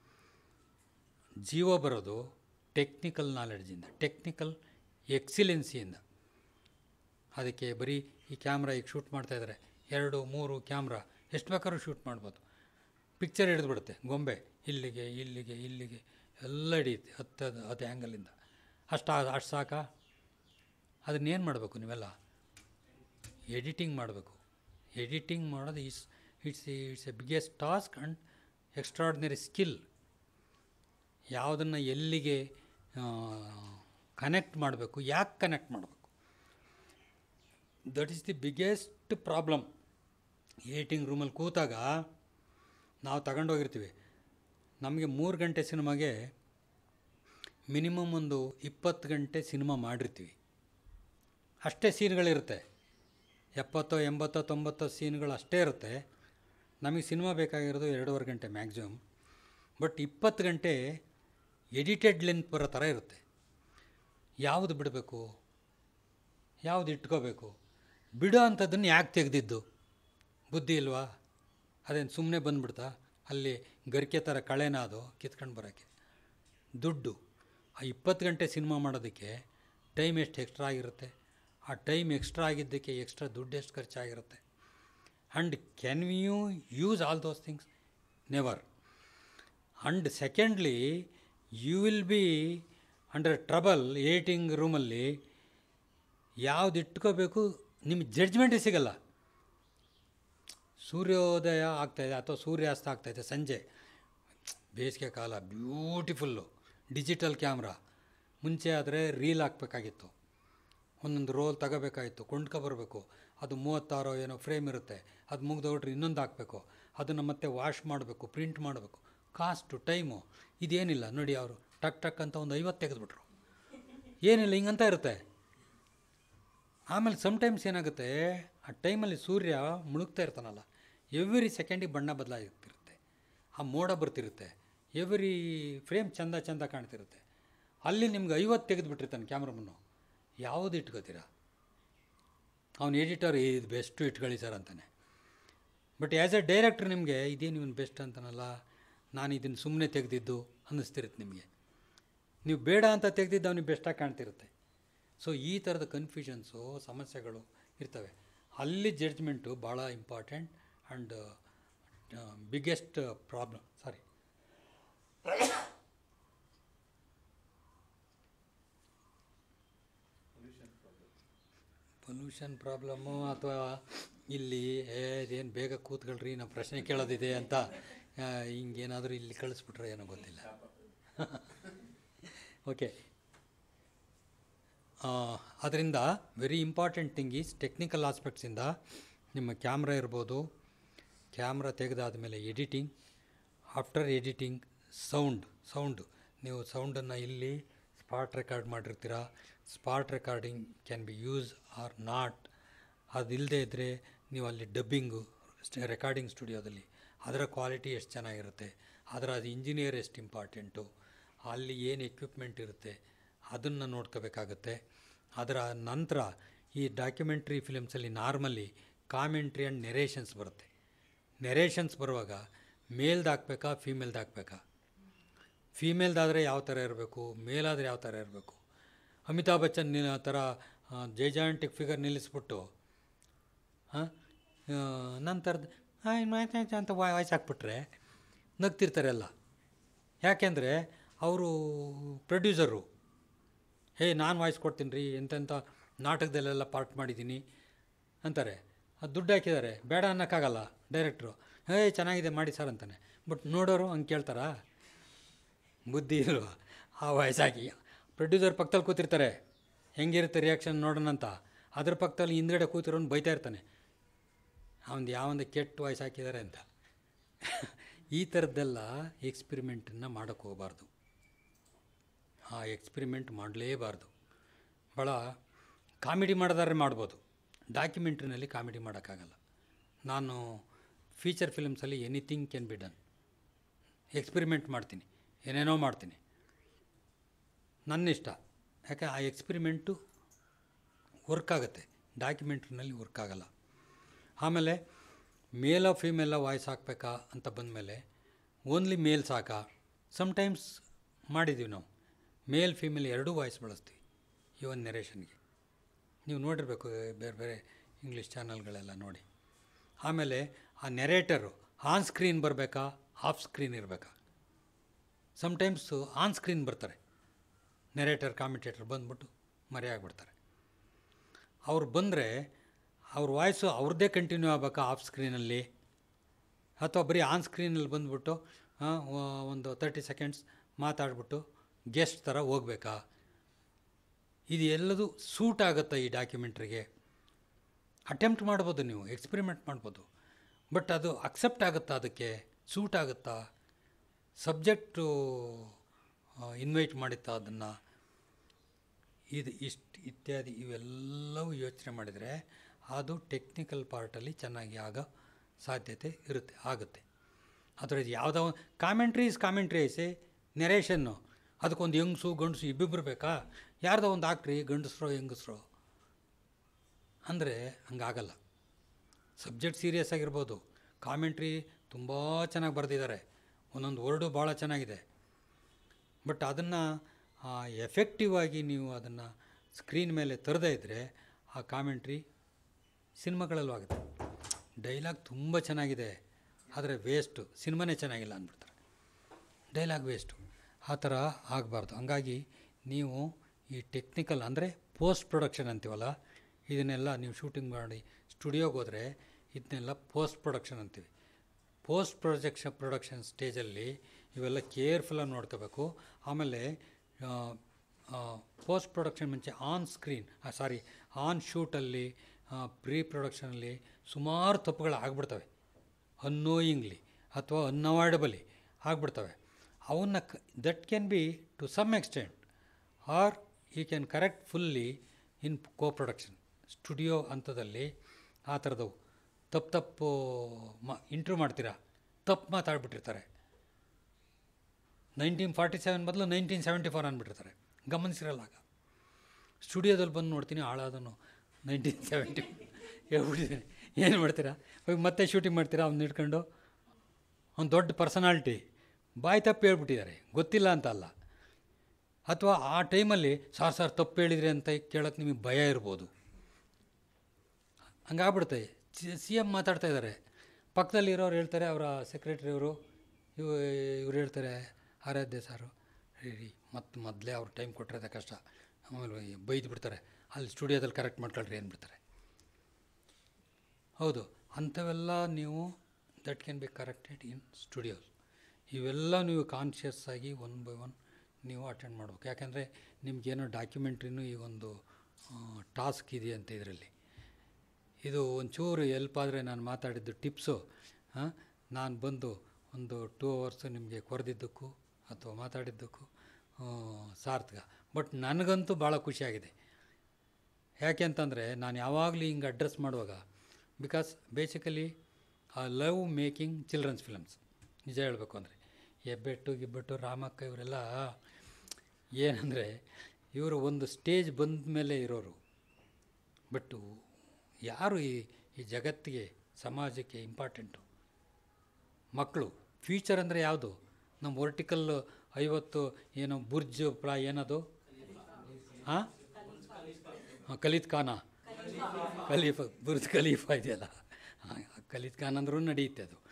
ಜೀವ ಬರೋದು ಟೆಕ್ನಿಕಲ್ ನಾಲೆಡ್ಜಿಂದ ಟೆಕ್ನಿಕಲ್ ಎಕ್ಸಿಲೆನ್ಸಿಯಿಂದ ಅದಕ್ಕೆ ಬರೀ ಈ ಕ್ಯಾಮ್ರಾ ಈಗ ಶೂಟ್ ಮಾಡ್ತಾಯಿದ್ದಾರೆ ಎರಡು ಮೂರು ಕ್ಯಾಮ್ರಾ ಎಷ್ಟು ಬೇಕಾದ್ರೂ ಶೂಟ್ ಮಾಡ್ಬೋದು ಪಿಕ್ಚರ್ ಹಿಡಿದ್ಬಿಡುತ್ತೆ ಗೊಂಬೆ ಇಲ್ಲಿಗೆ ಇಲ್ಲಿಗೆ ಇಲ್ಲಿಗೆ ಎಲ್ಲ ಹಿಡಿಯುತ್ತೆ ಹತ್ತದು ಅದು ಆ್ಯಂಗಲಿಂದ ಅಷ್ಟು ಅಷ್ಟು ಸಾಕಾ ಅದನ್ನೇನು ಮಾಡಬೇಕು ನೀವೆಲ್ಲ ಎಡಿಟಿಂಗ್ ಮಾಡಬೇಕು ಎಡಿಟಿಂಗ್ ಮಾಡೋದು is it's it's a biggest task and extraordinary skill ಯಾವುದನ್ನು ಎಲ್ಲಿಗೆ ಕನೆಕ್ಟ್ ಮಾಡಬೇಕು ಯಾಕೆ ಕನೆಕ್ಟ್ ಮಾಡಬೇಕು that is the biggest problem editing ರೂಮಲ್ಲಿ ಕೂತಾಗ ನಾವು ತಗೊಂಡೋಗಿರ್ತೀವಿ ನಮಗೆ ಮೂರು ಗಂಟೆ ಸಿನಿಮಾಗೆ ಮಿನಿಮಮ್ ಒಂದು ಇಪ್ಪತ್ತು ಗಂಟೆ ಸಿನಿಮಾ ಮಾಡಿರ್ತೀವಿ ಅಷ್ಟೇ ಸೀನ್ಗಳಿರುತ್ತೆ ಎಪ್ಪತ್ತೋ ಎಂಬತ್ತೋ ತೊಂಬತ್ತೋ ಸೀನ್ಗಳು ಅಷ್ಟೇ ಇರುತ್ತೆ ನಮಗೆ ಸಿನಿಮಾ ಬೇಕಾಗಿರೋದು ಎರಡೂವರೆ ಗಂಟೆ ಮ್ಯಾಕ್ಸಿಮಮ್ ಬಟ್ ಇಪ್ಪತ್ತು ಗಂಟೆ ಎಡಿಟೆಡ್ ಲೆಂತ್ ಬರೋ ಥರ ಇರುತ್ತೆ ಯಾವುದು ಬಿಡಬೇಕು ಯಾವುದು ಇಟ್ಕೋಬೇಕು ಬಿಡೋ ಅಂಥದ್ದನ್ನು ಯಾಕೆ ತೆಗೆದಿದ್ದು ಬುದ್ಧಿ ಇಲ್ವಾ ಅದೇನು ಸುಮ್ಮನೆ ಬಂದ್ಬಿಡ್ತಾ ಅಲ್ಲಿ ಗರಿಕೆ ಥರ ಕಳೆನ ಅದು ಕಿತ್ಕೊಂಡು ಬರೋಕ್ಕೆ ದುಡ್ಡು ಆ ಇಪ್ಪತ್ತು ಗಂಟೆ ಸಿನಿಮಾ ಮಾಡೋದಕ್ಕೆ ಟೈಮ್ ಎಷ್ಟು ಎಕ್ಸ್ಟ್ರಾ ಆಗಿರುತ್ತೆ ಆ ಟೈಮ್ ಎಕ್ಸ್ಟ್ರಾ ಆಗಿದ್ದಕ್ಕೆ ಎಕ್ಸ್ಟ್ರಾ ದುಡ್ಡು ಎಷ್ಟು ಖರ್ಚಾಗಿರುತ್ತೆ and can we you use all those things never and secondly you will be under trouble editing ರೂಮಲ್ಲಿ ಯಾವ್ದು ಇಟ್ಕೋಬೇಕು ನಿಮಗೆ ಜಡ್ಜ್ಮೆಂಟೇ ಸಿಗಲ್ಲ ಸೂರ್ಯೋದಯ ಆಗ್ತಾಯಿದೆ ಅಥವಾ ಸೂರ್ಯಾಸ್ತ ಆಗ್ತಾಯಿದೆ ಸಂಜೆ ಬೇಸಿಗೆ ಕಾಲ ಬ್ಯೂಟಿಫುಲ್ಲು ಡಿಜಿಟಲ್ ಕ್ಯಾಮ್ರಾ ಮುಂಚೆ ಆದರೆ ರೀಲ್ ಹಾಕ್ಬೇಕಾಗಿತ್ತು ಒಂದೊಂದು ರೋಲ್ ತಗೋಬೇಕಾಗಿತ್ತು ಕೊಂಡ್ಕೊಬರ್ಬೇಕು ಅದು ಮೂವತ್ತಾರೋ ಏನೋ ಫ್ರೇಮ್ ಇರುತ್ತೆ ಅದು ಮುಗ್ದೋಗ್ಬಿಟ್ರೆ ಇನ್ನೊಂದು ಹಾಕಬೇಕು ಅದನ್ನು ಮತ್ತೆ ವಾಶ್ ಮಾಡಬೇಕು ಪ್ರಿಂಟ್ ಮಾಡಬೇಕು ಕಾಸ್ಟು ಟೈಮು ಇದೇನಿಲ್ಲ ನೋಡಿ ಅವರು ಟಕ್ ಟಕ್ ಅಂತ ಒಂದು ಐವತ್ತು ತೆಗೆದುಬಿಟ್ರು ಏನಿಲ್ಲ ಹಿಂಗಂತ ಇರುತ್ತೆ ಆಮೇಲೆ ಸಮ್ಟೈಮ್ಸ್ ಏನಾಗುತ್ತೆ ಆ ಟೈಮಲ್ಲಿ ಸೂರ್ಯ ಮುಳುಗ್ತಾ ಇರ್ತಾನಲ್ಲ ಎವ್ರಿ ಸೆಕೆಂಡಿಗೆ ಬಣ್ಣ ಬದಲಾಗಿರ್ತಿರುತ್ತೆ ಆ ಮೋಡ ಬರ್ತಿರುತ್ತೆ ಎವ್ರಿ ಫ್ರೇಮ್ ಚಂದ ಚಂದ ಕಾಣ್ತಿರುತ್ತೆ ಅಲ್ಲಿ ನಿಮ್ಗೆ ಐವತ್ತು ತೆಗೆದುಬಿಟ್ಟಿರ್ತಾನೆ ಕ್ಯಾಮ್ರಾಮನ್ನು ಯಾವುದು ಇಟ್ಕೋತೀರಾ ಅವನು ಎಡಿಟರ್ ಇದು ಬೆಸ್ಟು ಇಟ್ಕೊಳ್ಳಿ ಸರ್ ಅಂತಾನೆ ಬಟ್ ಆ್ಯಸ್ ಎ ಡೈರೆಕ್ಟ್ರ್ ನಿಮಗೆ ಇದೇನು ಇವನು ಬೆಸ್ಟ್ ಅಂತಾನಲ್ಲ ನಾನು ಇದನ್ನು ಸುಮ್ಮನೆ ತೆಗೆದಿದ್ದು ಅನ್ನಿಸ್ತಿರುತ್ತೆ ನಿಮಗೆ ನೀವು ಬೇಡ ಅಂತ ತೆಗೆದಿದ್ದು ಅವನಿಗೆ ಬೆಸ್ಟಾಗಿ ಕಾಣ್ತಿರುತ್ತೆ ಸೊ ಈ ಥರದ ಕನ್ಫ್ಯೂಷನ್ಸು ಸಮಸ್ಯೆಗಳು ಇರ್ತವೆ ಅಲ್ಲಿ ಜಡ್ಜ್ಮೆಂಟು ಭಾಳ important and biggest problem sorry pollution problem ಅಥವಾ ಇಲ್ಲಿ ಏನು ಬೇಗ ಕೂತ್ಕೊಳ್ರಿ ನಾವು ಪ್ರಶ್ನೆ ಕೇಳೋದಿದೆ ಅಂತ ಹಿಂಗೇನಾದರೂ ಇಲ್ಲಿ ಕಳಿಸ್ಬಿಟ್ರೆ ಏನೋ ಗೊತ್ತಿಲ್ಲ ಓಕೆ ಅದರಿಂದ very important thing is technical ಆಸ್ಪೆಕ್ಟ್ಸಿಂದ ನಿಮ್ಮ ಕ್ಯಾಮ್ರಾ ಇರ್ಬೋದು ಕ್ಯಾಮ್ರಾ ತೆಗೆದಾದ ಮೇಲೆ editing after editing sound sound ನೀವು ಸೌಂಡನ್ನು ಇಲ್ಲಿ ಸ್ಪಾಟ್ ರೆಕಾರ್ಡ್ ಮಾಡಿರ್ತೀರ spot recording can be use or not ಅದಿಲ್ಲದೆ ಇದ್ದರೆ ನೀವು ಅಲ್ಲಿ ಡಬ್ಬಿಂಗು ರೆಕಾರ್ಡಿಂಗ್ ಸ್ಟುಡಿಯೋದಲ್ಲಿ ಅದರ ಕ್ವಾಲಿಟಿ ಎಷ್ಟು ಚೆನ್ನಾಗಿರುತ್ತೆ ಅದರ ಅದು ಇಂಜಿನಿಯರ್ ಎಷ್ಟು ಇಂಪಾರ್ಟೆಂಟು ಅಲ್ಲಿ ಏನು ಎಕ್ವಿಪ್ಮೆಂಟ್ ಇರುತ್ತೆ ಅದನ್ನು ನೋಡ್ಕೋಬೇಕಾಗತ್ತೆ ಅದರ ನಂತರ ಈ ಡಾಕ್ಯುಮೆಂಟ್ರಿ ಫಿಲಿಮ್ಸಲ್ಲಿ ನಾರ್ಮಲಿ ಕಾಮೆಂಟ್ರಿ ಆ್ಯಂಡ್ ನೆರೇಷನ್ಸ್ ಬರುತ್ತೆ ನೆರೇಷನ್ಸ್ ಬರುವಾಗ ಮೇಲ್ದು ಹಾಕ್ಬೇಕಾ ಫೀಮೇಲ್ದು ಹಾಕ್ಬೇಕಾ ಫೀಮೇಲ್ದಾದರೆ ಯಾವ ಥರ ಇರಬೇಕು ಮೇಲಾದರೆ ಯಾವ ಥರ ಇರಬೇಕು ಅಮಿತಾಬ್ ಬಚ್ಚನ್ ನಿ- ಥರ ಜೈಜಾಂಟಿಕ್ ಫಿಗರ್ ನಿಲ್ಲಿಸ್ಬಿಟ್ಟು ಹಾಂ ನಂತರದ ಅಂತ ವಾಯ್ಸ್ ಹಾಕ್ಬಿಟ್ರೆ ನಗ್ತಿರ್ತಾರೆ ಎಲ್ಲ ಯಾಕೆಂದರೆ ಅವರು ಪ್ರೊಡ್ಯೂಸರು ಹೇ ನಾನು ವಾಯ್ಸ್ ಕೊಡ್ತೀನಿ ರೀ ಎಂತೆಂಥ ನಾಟಕದಲ್ಲೆಲ್ಲ ಪಾರ್ಟ್ ಮಾಡಿದ್ದೀನಿ ಅಂತಾರೆ ಅದು ದುಡ್ಡು ಹಾಕಿದ್ದಾರೆ ಬೇಡ ಅನ್ನೋಕ್ಕಾಗಲ್ಲ ಡೈರೆಕ್ಟ್ರು ಹೇ ಚೆನ್ನಾಗಿದೆ ಮಾಡಿ ಸರ್ ಅಂತಾನೆ ಬಟ್ ನೋಡೋರು ಹಂಗೆ ಕೇಳ್ತಾರಾ ಬುದ್ಧಿ ಇಲ್ವಾ ಆ ವಾಯ್ಸ್ ಹಾಕಿ ಪ್ರೊಡ್ಯೂಸರ್ ಪಕ್ಕದಲ್ಲಿ ಕೂತಿರ್ತಾರೆ ಹೆಂಗಿರುತ್ತೆ ರಿಯಾಕ್ಷನ್ ನೋಡೋಣ ಅಂತ ಅದ್ರ ಪಕ್ಕದಲ್ಲಿ ಹಿಂದ್ಗಡೆ ಕೂತಿರೋನು ಬೈತಾ ಇರ್ತಾನೆ ಅವನು ಯಾವೊಂದು ಕೆಟ್ಟ ವಾಯ್ಸ್ ಹಾಕಿದ್ದಾರೆ ಅಂತ ಈ ಥರದ್ದೆಲ್ಲ ಎಕ್ಸ್ಪಿರಿಮೆಂಟನ್ನು ಮಾಡೋಕ್ಕೆ ಹೋಗಬಾರ್ದು ಆ ಎಕ್ಸ್ಪಿರಿಮೆಂಟ್ ಮಾಡಲೇಬಾರ್ದು ಭಾಳ ಕಾಮಿಡಿ ಮಾಡೋದಾದ್ರೆ ಮಾಡ್ಬೋದು ಡಾಕ್ಯುಮೆಂಟ್ರಿನಲ್ಲಿ ಕಾಮಿಡಿ ಮಾಡೋಕ್ಕಾಗಲ್ಲ ನಾನು ಫೀಚರ್ ಫಿಲ್ಮ್ಸಲ್ಲಿ anything can be done experiment ಮಾಡ್ತೀನಿ ಏನೇನೋ ಮಾಡ್ತೀನಿ ನನ್ನ ಇಷ್ಟ ಯಾಕೆ ಆ ಎಕ್ಸ್ಪಿರಿಮೆಂಟು ವರ್ಕ್ ಆಗುತ್ತೆ ಡಾಕ್ಯುಮೆಂಟ್ರಿನಲ್ಲಿ ವರ್ಕ್ ಆಗಲ್ಲ ಆಮೇಲೆ ಮೇಲ ಫೀಮೇಲ ವಾಯ್ಸ್ ಹಾಕ್ಬೇಕಾ ಅಂತ ಬಂದಮೇಲೆ ಓನ್ಲಿ ಮೇಲ್ ಸಾಕಾ ಸಮ್ಟೈಮ್ಸ್ ಮಾಡಿದ್ದೀವಿ ನಾವು ಮೇಲ್ ಫೀಮೇಲ್ ಎರಡೂ ವಾಯ್ಸ್ ಬಳಸ್ತೀವಿ ಇವನ್ ನೆರೇಷನ್ಗೆ ನೀವು ನೋಡಿರಬೇಕು ಬೇರೆ ಬೇರೆ ಇಂಗ್ಲೀಷ್ ಚಾನಲ್ಗಳೆಲ್ಲ ನೋಡಿ ಆಮೇಲೆ ಆ ನೆರೇಟರು ಆನ್ ಸ್ಕ್ರೀನ್ ಬರಬೇಕಾ ಆಫ್ ಸ್ಕ್ರೀನ್ ಇರಬೇಕಾ ಸಮ್ಟೈಮ್ಸು ಆನ್ ಸ್ಕ್ರೀನ್ ಬರ್ತಾರೆ ನೆರೇಟರ್ ಕಾಮಿಟೇಟರ್ ಬಂದ್ಬಿಟ್ಟು ಮರೆಯಾಗ್ಬಿಡ್ತಾರೆ ಅವ್ರು ಬಂದರೆ ಅವ್ರ ವಾಯ್ಸು ಅವ್ರದ್ದೇ ಕಂಟಿನ್ಯೂ ಆಗ್ಬೇಕಾ ಆಫ್ ಸ್ಕ್ರೀನಲ್ಲಿ ಅಥವಾ ಬರೀ ಆನ್ ಸ್ಕ್ರೀನಲ್ಲಿ ಬಂದ್ಬಿಟ್ಟು ಆ, ಒ- ಒಂದು ತರ್ಟಿ ಸೆಕೆಂಡ್ಸ್ ಮಾತಾಡ್ಬಿಟ್ಟು ಗೆಸ್ಟ್ ಥರ ಹೋಗ್ಬೇಕಾ ಇದು ಎಲ್ಲದೂ ಸೂಟ್ ಆಗುತ್ತಾ ಈ ಡಾಕ್ಯುಮೆಂಟ್ರಿಗೆ ಅಟೆಂಪ್ಟ್ ಮಾಡ್ಬೋದು ನೀವು ಎಕ್ಸ್ಪೆರಿಮೆಂಟ್ ಮಾಡ್ಬೋದು ಬಟ್ ಅದು ಅಕ್ಸೆಪ್ಟ್ ಆಗುತ್ತಾ ಅದಕ್ಕೆ ಸೂಟ್ ಆಗುತ್ತಾ ಸಬ್ಜೆಕ್ಟು ಇನ್ವೈಟ್ ಮಾಡುತ್ತಾ ಅದನ್ನು ಇದು ಇಷ್ಟು ಇತ್ಯಾದಿ ಇವೆಲ್ಲವೂ ಯೋಚನೆ ಮಾಡಿದರೆ ಅದು ಟೆಕ್ನಿಕಲ್ ಪಾರ್ಟಲ್ಲಿ ಚೆನ್ನಾಗಿ ಆಗೋ ಸಾಧ್ಯತೆ ಇರುತ್ತೆ ಆಗುತ್ತೆ ಅದರದ್ದು ಯಾವುದೋ ಕಾಮೆಂಟ್ರಿ ಇಸ್ ಕಾಮೆಂಟ್ರಿ ಐಸೆ ನೆರೇಷನ್ನು ಅದಕ್ಕೊಂದು ಹೆಂಗಸು ಗಂಡಸು ಇಬ್ಬಿಬ್ರು ಬೇಕಾ ಯಾರ್ದೋ ಒಂದು ಹಾಕ್ರಿ ಗಂಡಸ್ರೋ ಹೆಂಗಸ್ರೋ ಅಂದರೆ ಹಂಗಾಗಲ್ಲ ಸಬ್ಜೆಕ್ಟ್ ಸೀರಿಯಸ್ ಆಗಿರ್ಬೋದು ಕಾಮೆಂಟ್ರಿ ತುಂಬ ಚೆನ್ನಾಗಿ ಬರೆದಿದ್ದಾರೆ ಒಂದೊಂದು ವರ್ಡು ಭಾಳ ಚೆನ್ನಾಗಿದೆ ಬಟ್ ಅದನ್ನು ಎಫೆಕ್ಟಿವ್ ಆಗಿ ನೀವು ಅದನ್ನು ಸ್ಕ್ರೀನ್ ಮೇಲೆ ತರದೇ ಇದ್ದರೆ ಆ ಕಾಮೆಂಟ್ರಿ ಸಿನಿಮಾಗಳಲ್ಲೂ ಆಗುತ್ತೆ ಡೈಲಾಗ್ ತುಂಬ ಚೆನ್ನಾಗಿದೆ ಆದರೆ ವೇಸ್ಟು ಸಿನಿಮಾನೇ ಚೆನ್ನಾಗಿಲ್ಲ ಅಂದ್ಬಿಡ್ತಾರೆ ಡೈಲಾಗ್ ವೇಸ್ಟು ಆ ಥರ ಆಗಬಾರ್ದು ಹಂಗಾಗಿ ನೀವು ಈ ಟೆಕ್ನಿಕಲ್ ಅಂದರೆ ಪೋಸ್ಟ್ ಪ್ರೊಡಕ್ಷನ್ ಅಂತೀವಲ್ಲ ಇದನ್ನೆಲ್ಲ ನೀವು ಶೂಟಿಂಗ್ ಮಾಡಿ ಸ್ಟುಡಿಯೋಗೆ ಹೋದರೆ ಇದನ್ನೆಲ್ಲ ಪೋಸ್ಟ್ ಪ್ರೊಡಕ್ಷನ್ ಅಂತೀವಿ ಪೋಸ್ಟ್ ಪ್ರೊಜೆಕ್ಷನ್ ಪ್ರೊಡಕ್ಷನ್ ಸ್ಟೇಜಲ್ಲಿ ಇವೆಲ್ಲ ಕೇರ್ಫುಲ್ಲಾಗಿ ನೋಡ್ಕೋಬೇಕು ಆಮೇಲೆ ಪೋಸ್ಟ್ ಪ್ರೊಡಕ್ಷನ್ ಮುಂಚೆ ಆನ್ ಸ್ಕ್ರೀನ್ ಸಾರಿ ಆನ್ ಶೂಟಲ್ಲಿ ಪ್ರೀ ಪ್ರೊಡಕ್ಷನಲ್ಲಿ ಸುಮಾರು ತಪ್ಪುಗಳು ಆಗ್ಬಿಡ್ತವೆ ಅನ್ನೋಯಿಂಗ್ಲಿ ಅಥವಾ ಅನ್ಅವಾಯ್ಡಬಲಿ ಆಗ್ಬಿಡ್ತವೆ ಅವನ್ನ ಕ that can be to some extent or ಈ ಕ್ಯಾನ್ ಕರೆಕ್ಟ್ ಫುಲ್ಲಿ ಇನ್ ಕೋ ಪ್ರೊಡಕ್ಷನ್ ಸ್ಟುಡಿಯೋ ಹಂತದಲ್ಲಿ ಆ ಥರದವು ತಪ್ಪು ತಪ್ಪು ಮ ಇಂಟ್ರ್ಯೂ ಮಾಡ್ತೀರಾ ತಪ್ಪು ಮಾತಾಡ್ಬಿಟ್ಟಿರ್ತಾರೆ ನೈನ್ಟೀನ್ ಫಾರ್ಟಿ ಸೆವೆನ್ ಬದಲು ನೈನ್ಟೀನ್ ಸೆವೆಂಟಿ ಫೋರ್ ಅಂದ್ಬಿಟ್ಟಿರ್ತಾರೆ ಗಮನಿಸಿರಲ್ಲ ಆಗ ಸ್ಟುಡಿಯೋದಲ್ಲಿ ಬಂದು ನೋಡ್ತೀನಿ ಹಾಳಾದನು ನೈನ್ಟೀನ್ ಸೆವೆಂಟಿ ಹೇಳ್ಬಿಟ್ಟಿದ್ದೀನಿ ಏನು ಮಾಡ್ತೀರಾ ಹೋಗಿ ಮತ್ತೆ ಶೂಟಿಂಗ್ ಮಾಡ್ತೀರಾ ಅವ್ನು ಹಿಡ್ಕೊಂಡು ಅವ್ನು ದೊಡ್ಡ ಪರ್ಸನಾಲಿಟಿ ಬಾಯಿ ತಪ್ಪು ಹೇಳ್ಬಿಟ್ಟಿದ್ದಾರೆ ಗೊತ್ತಿಲ್ಲ ಅಂತ ಅಲ್ಲ ಅಥವಾ ಆ ಟೈಮಲ್ಲಿ ಸಾರ್ ಸಾರ್ ತಪ್ಪು ಹೇಳಿದ್ರಿ ಅಂತ ಕೇಳೋಕ್ಕೆ ನಿಮಗೆ ಭಯ ಇರ್ಬೋದು ಹಂಗಾಗ್ಬಿಡುತ್ತೆ ಸಿ ಎಮ್ ಮಾತಾಡ್ತಾ ಇದ್ದಾರೆ ಪಕ್ಕದಲ್ಲಿ ಇರೋರು ಹೇಳ್ತಾರೆ ಅವರ ಸೆಕ್ರೆಟ್ರಿ ಅವರು ಇವ ಇವ್ರು ಹೇಳ್ತಾರೆ ಆರಾಧ್ಯ ಸಾರು ರೀ ಮತ್ತು ಮೊದಲೇ ಅವ್ರು ಟೈಮ್ ಕೊಟ್ಟಿರೋದೇ ಕಷ್ಟ ಆಮೇಲೆ ಬೈದು ಬಿಡ್ತಾರೆ ಅಲ್ಲಿ ಸ್ಟುಡಿಯೋದಲ್ಲಿ ಕರೆಕ್ಟ್ ಮಾಡ್ಕೊಳ್ರಿ ಅಂದ್ಬಿಡ್ತಾರೆ ಹೌದು ಅಂಥವೆಲ್ಲ ನೀವು that can be corrected in studios ಇವೆಲ್ಲ ನೀವು ಕಾನ್ಷಿಯಸ್ ಆಗಿ ಒನ್ ಬೈ ಒನ್ ನೀವು ಅಟೆಂಡ್ ಮಾಡ್ಬೇಕು ಯಾಕೆಂದರೆ ನಿಮಗೇನೋ ಡಾಕ್ಯುಮೆಂಟ್ರಿನೂ ಈ ಒಂದು ಟಾಸ್ಕ್ ಇದೆಯಂತೆ ಇದರಲ್ಲಿ ಇದು ಒಂಚೂರು ಎಲ್ಪ್ ಆದರೆ ನಾನು ಮಾತಾಡಿದ್ದು ಟಿಪ್ಸು ನಾನು ಬಂದು ಒಂದು ಟೂ ಅವರ್ಸು ನಿಮಗೆ ಕೊರೆದಿದ್ದಕ್ಕೂ ಅಥವಾ ಮಾತಾಡಿದ್ದಕ್ಕೂ ಆ, ಸಾರ್ಥಕ ಬಟ್ ನನಗಂತೂ ಭಾಳ ಖುಷಿಯಾಗಿದೆ ಯಾಕೆ ಅಂತಂದರೆ ನಾನು ಯಾವಾಗಲೂ ಹಿಂಗೆ ಅಡ್ರೆಸ್ ಮಾಡುವಾಗ because basically I love making children's films ನಿಜ ಹೇಳಬೇಕು ಅಂದರೆ ಹೆಬ್ಬೆಟ್ಟು ಗಿಬ್ಬೆಟ್ಟು ರಾಮಕ್ಕ ಇವರೆಲ್ಲ ಏನಂದರೆ ಇವರು ಒಂದು ಸ್ಟೇಜ್ ಬಂದ ಮೇಲೆ ಇರೋರು ಬಟ್ಟು ಯಾರು ಈ ಈ ಜಗತ್ತಿಗೆ ಸಮಾಜಕ್ಕೆ ಇಂಪಾರ್ಟೆಂಟು ಮಕ್ಕಳು ಫ್ಯೂಚರ್ ಅಂದರೆ ಯಾವುದು ನಮ್ಮ ವರ್ಟಿಕಲ್ ಐವತ್ತು ಏನೋ ಬುರ್ಜ್ ಪ್ರಾ ಏನದು ಹಾಂ ಹಾಂ ಖಲೀದ್ ಖಾನ ಖಲೀಫ ಬುರ್ಜ್ ಖಲೀಫಾ ಇದೆಯಲ್ಲ ಹಾಂ ಖಲೀದ್ ಖಾನ್ ಅಂದ್ರೂ ನಡೆಯುತ್ತೆ ಅದು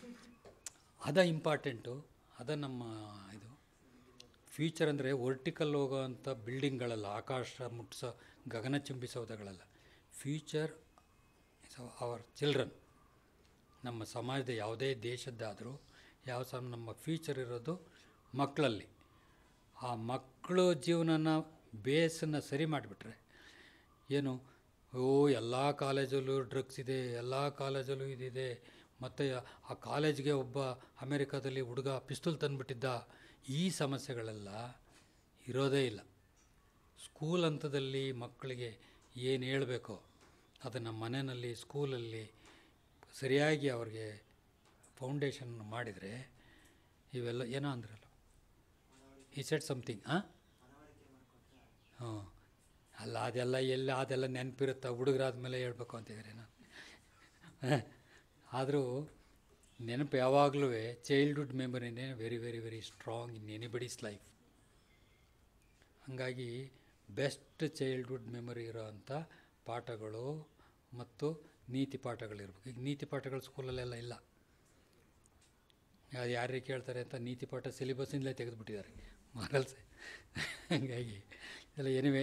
ಅದ ಇಂಪಾರ್ಟೆಂಟು ಅದ ನಮ್ಮ ಇದು ಫ್ಯೂಚರ್ ಅಂದರೆ ವರ್ಟಿಕಲ್ ಹೋಗೋವಂಥ ಬಿಲ್ಡಿಂಗ್ಗಳಲ್ಲ ಆಕಾಶ ಮುಟ್ಸೋ ಗಗನ ಚುಂಬಿಸೋದಗಳಲ್ಲ ಫ್ಯೂಚರ್ ಇಸ್ ಅವರ್ ಚಿಲ್ಡ್ರನ್ ನಮ್ಮ ಸಮಾಜದ ಯಾವುದೇ ದೇಶದ್ದಾದರೂ ಯಾವ ಸಹ ನಮ್ಮ ಫ್ಯೂಚರ್ ಇರೋದು ಮಕ್ಕಳಲ್ಲಿ ಆ ಮಕ್ಕಳು ಜೀವನನ ಬೇಸನ್ನು ಸರಿ ಮಾಡಿಬಿಟ್ರೆ ಏನು ಓ ಎಲ್ಲ ಕಾಲೇಜಲ್ಲೂ ಡ್ರಗ್ಸ್ ಇದೆ ಎಲ್ಲ ಕಾಲೇಜಲ್ಲೂ ಇದಿದೆ ಮತ್ತು ಆ ಕಾಲೇಜ್ಗೆ ಒಬ್ಬ ಅಮೇರಿಕಾದಲ್ಲಿ ಹುಡುಗ ಪಿಸ್ತೂಲ್ ತಂದುಬಿಟ್ಟಿದ್ದ ಈ ಸಮಸ್ಯೆಗಳೆಲ್ಲ ಇರೋದೇ ಇಲ್ಲ ಸ್ಕೂಲ್ ಹಂತದಲ್ಲಿ ಮಕ್ಕಳಿಗೆ ಏನು ಹೇಳಬೇಕೋ ಅದನ್ನು ಮನೆಯಲ್ಲಿ ಸ್ಕೂಲಲ್ಲಿ ಸರಿಯಾಗಿ ಅವ್ರಿಗೆ ಫೌಂಡೇಶನ್ ಮಾಡಿದರೆ ಇವೆಲ್ಲ ಏನೋ ಅಂದ್ರಲ್ಲ ಈ ಸೆಟ್ ಸಮಥಿಂಗ್ ಹಾಂ ಹ್ಞೂ ಅಲ್ಲ ಅದೆಲ್ಲ ಎಲ್ಲ ಅದೆಲ್ಲ ನೆನಪಿರುತ್ತೆ ಹುಡುಗರಾದ ಮೇಲೆ ಹೇಳ್ಬೇಕು ಅಂತಿದ್ದಾರೆ ನಾನು ಆದರೂ ನೆನಪು ಯಾವಾಗಲೂ ಚೈಲ್ಡ್ಹುಡ್ ಮೆಮೊರಿನೇ very very very strong in anybody's life ಹಾಗಾಗಿ ಬೆಸ್ಟ್ ಚೈಲ್ಡ್ಹುಡ್ ಮೆಮೊರಿ ಇರೋವಂಥ ಪಾಠಗಳು ಮತ್ತು ನೀತಿ ಪಾಠಗಳಿರ್ಬೇಕು ಈಗ ನೀತಿ ಪಾಠಗಳು ಸ್ಕೂಲಲ್ಲೆಲ್ಲ ಇಲ್ಲ ಅದು ಯಾರಿಗೆ ಕೇಳ್ತಾರೆ ಅಂತ ನೀತಿ ಪಾಠ ಸಿಲೆಬಸ್ಸಿಂದಲೇ ತೆಗೆದುಬಿಟ್ಟಿದ್ದಾರೆ ಮಾರಲ್ಸ್ ಹಾಗಾಗಿ ಎಲ್ಲ ಎನಿವೆ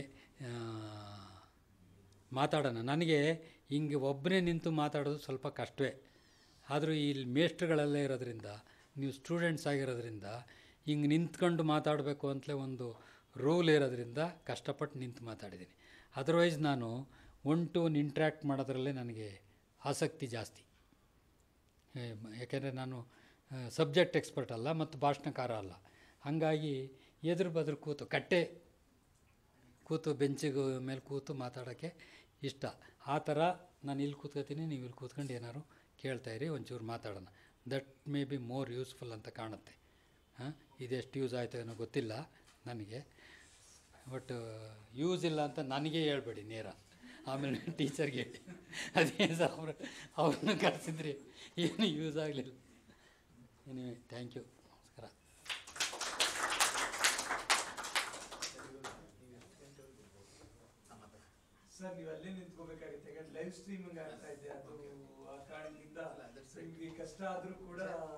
ಮಾತಾಡೋಣ ನನಗೆ ಹಿಂಗೆ ಒಬ್ಬನೇ ನಿಂತು ಮಾತಾಡೋದು ಸ್ವಲ್ಪ ಕಷ್ಟವೇ ಆದರೂ ಇಲ್ಲಿ ಮೇಷ್ಟ್ರುಗಳೆಲ್ಲ ಇರೋದ್ರಿಂದ ನೀವು ಸ್ಟೂಡೆಂಟ್ಸ್ ಆಗಿರೋದ್ರಿಂದ ಹಿಂಗೆ ನಿಂತ್ಕೊಂಡು ಮಾತಾಡಬೇಕು ಅಂತಲೇ ಒಂದು ರೂಲ್ ಇರೋದ್ರಿಂದ ಕಷ್ಟಪಟ್ಟು ನಿಂತು ಮಾತಾಡಿದ್ದೀನಿ ಅದರ್ವೈಸ್ ನಾನು ಒನ್ ಟು ಒನ್ ಇಂಟ್ರ್ಯಾಕ್ಟ್ ಮಾಡೋದ್ರಲ್ಲೇ ನನಗೆ ಆಸಕ್ತಿ ಜಾಸ್ತಿ ಯಾಕೆಂದರೆ ನಾನು ಸಬ್ಜೆಕ್ಟ್ ಎಕ್ಸ್ಪರ್ಟ್ ಅಲ್ಲ ಮತ್ತು ಭಾಷಣಕಾರ ಅಲ್ಲ ಹಾಗಾಗಿ ಎದುರು ಬದ್ರು ಕೂತು ಕಟ್ಟೆ ಕೂತು ಬೆಂಚಿಗೆ ಮೇಲೆ ಕೂತು ಮಾತಾಡೋಕ್ಕೆ ಇಷ್ಟ ಆ ಥರ ನಾನು ಇಲ್ಲಿ ಕೂತ್ಕೋತೀನಿ ನೀವು ಇಲ್ಲಿ ಕೂತ್ಕೊಂಡು ಏನಾದ್ರು ಕೇಳ್ತಾಯಿರಿ ಒಂಚೂರು ಮಾತಾಡೋಣ that may be more useful ಅಂತ ಕಾಣುತ್ತೆ ಹಾಂ ಇದೆಷ್ಟು ಯೂಸ್ ಆಯಿತು ಏನೋ ಗೊತ್ತಿಲ್ಲ ನನಗೆ ಬಟ್ ಯೂಸ್ ಇಲ್ಲ ಅಂತ ನನಗೆ ಹೇಳ್ಬೇಡಿ ನೇರ ಆಮೇಲೆ ಟೀಚರ್ಗೆ ಹೇಳಿ ಅದೇನು ಸರ್ ಅವರು ಅವ್ರನ್ನ ಕರೆಸಿದ್ರಿ ಏನು ಯೂಸ್ ಆಗಲಿಲ್ಲ ಎನಿವೆ ಥ್ಯಾಂಕ್ ಯು ನಮಸ್ಕಾರ ಸರ್ ನೀವು ಅಲ್ಲೇ ನಿಂತ್ಕೋಬೇಕಾಗುತ್ತೆ ಯಾಕಂದ್ರೆ ಲೈವ್ ಸ್ಟ್ರೀಮಿಂಗ್ ಆಗ್ತಾ ಇದೆ ಅದು ಆ ಕಾರಣದಿಂದ ನಿಮ್ಗೆ ಕಷ್ಟ ಆದ್ರೂ ಕೂಡ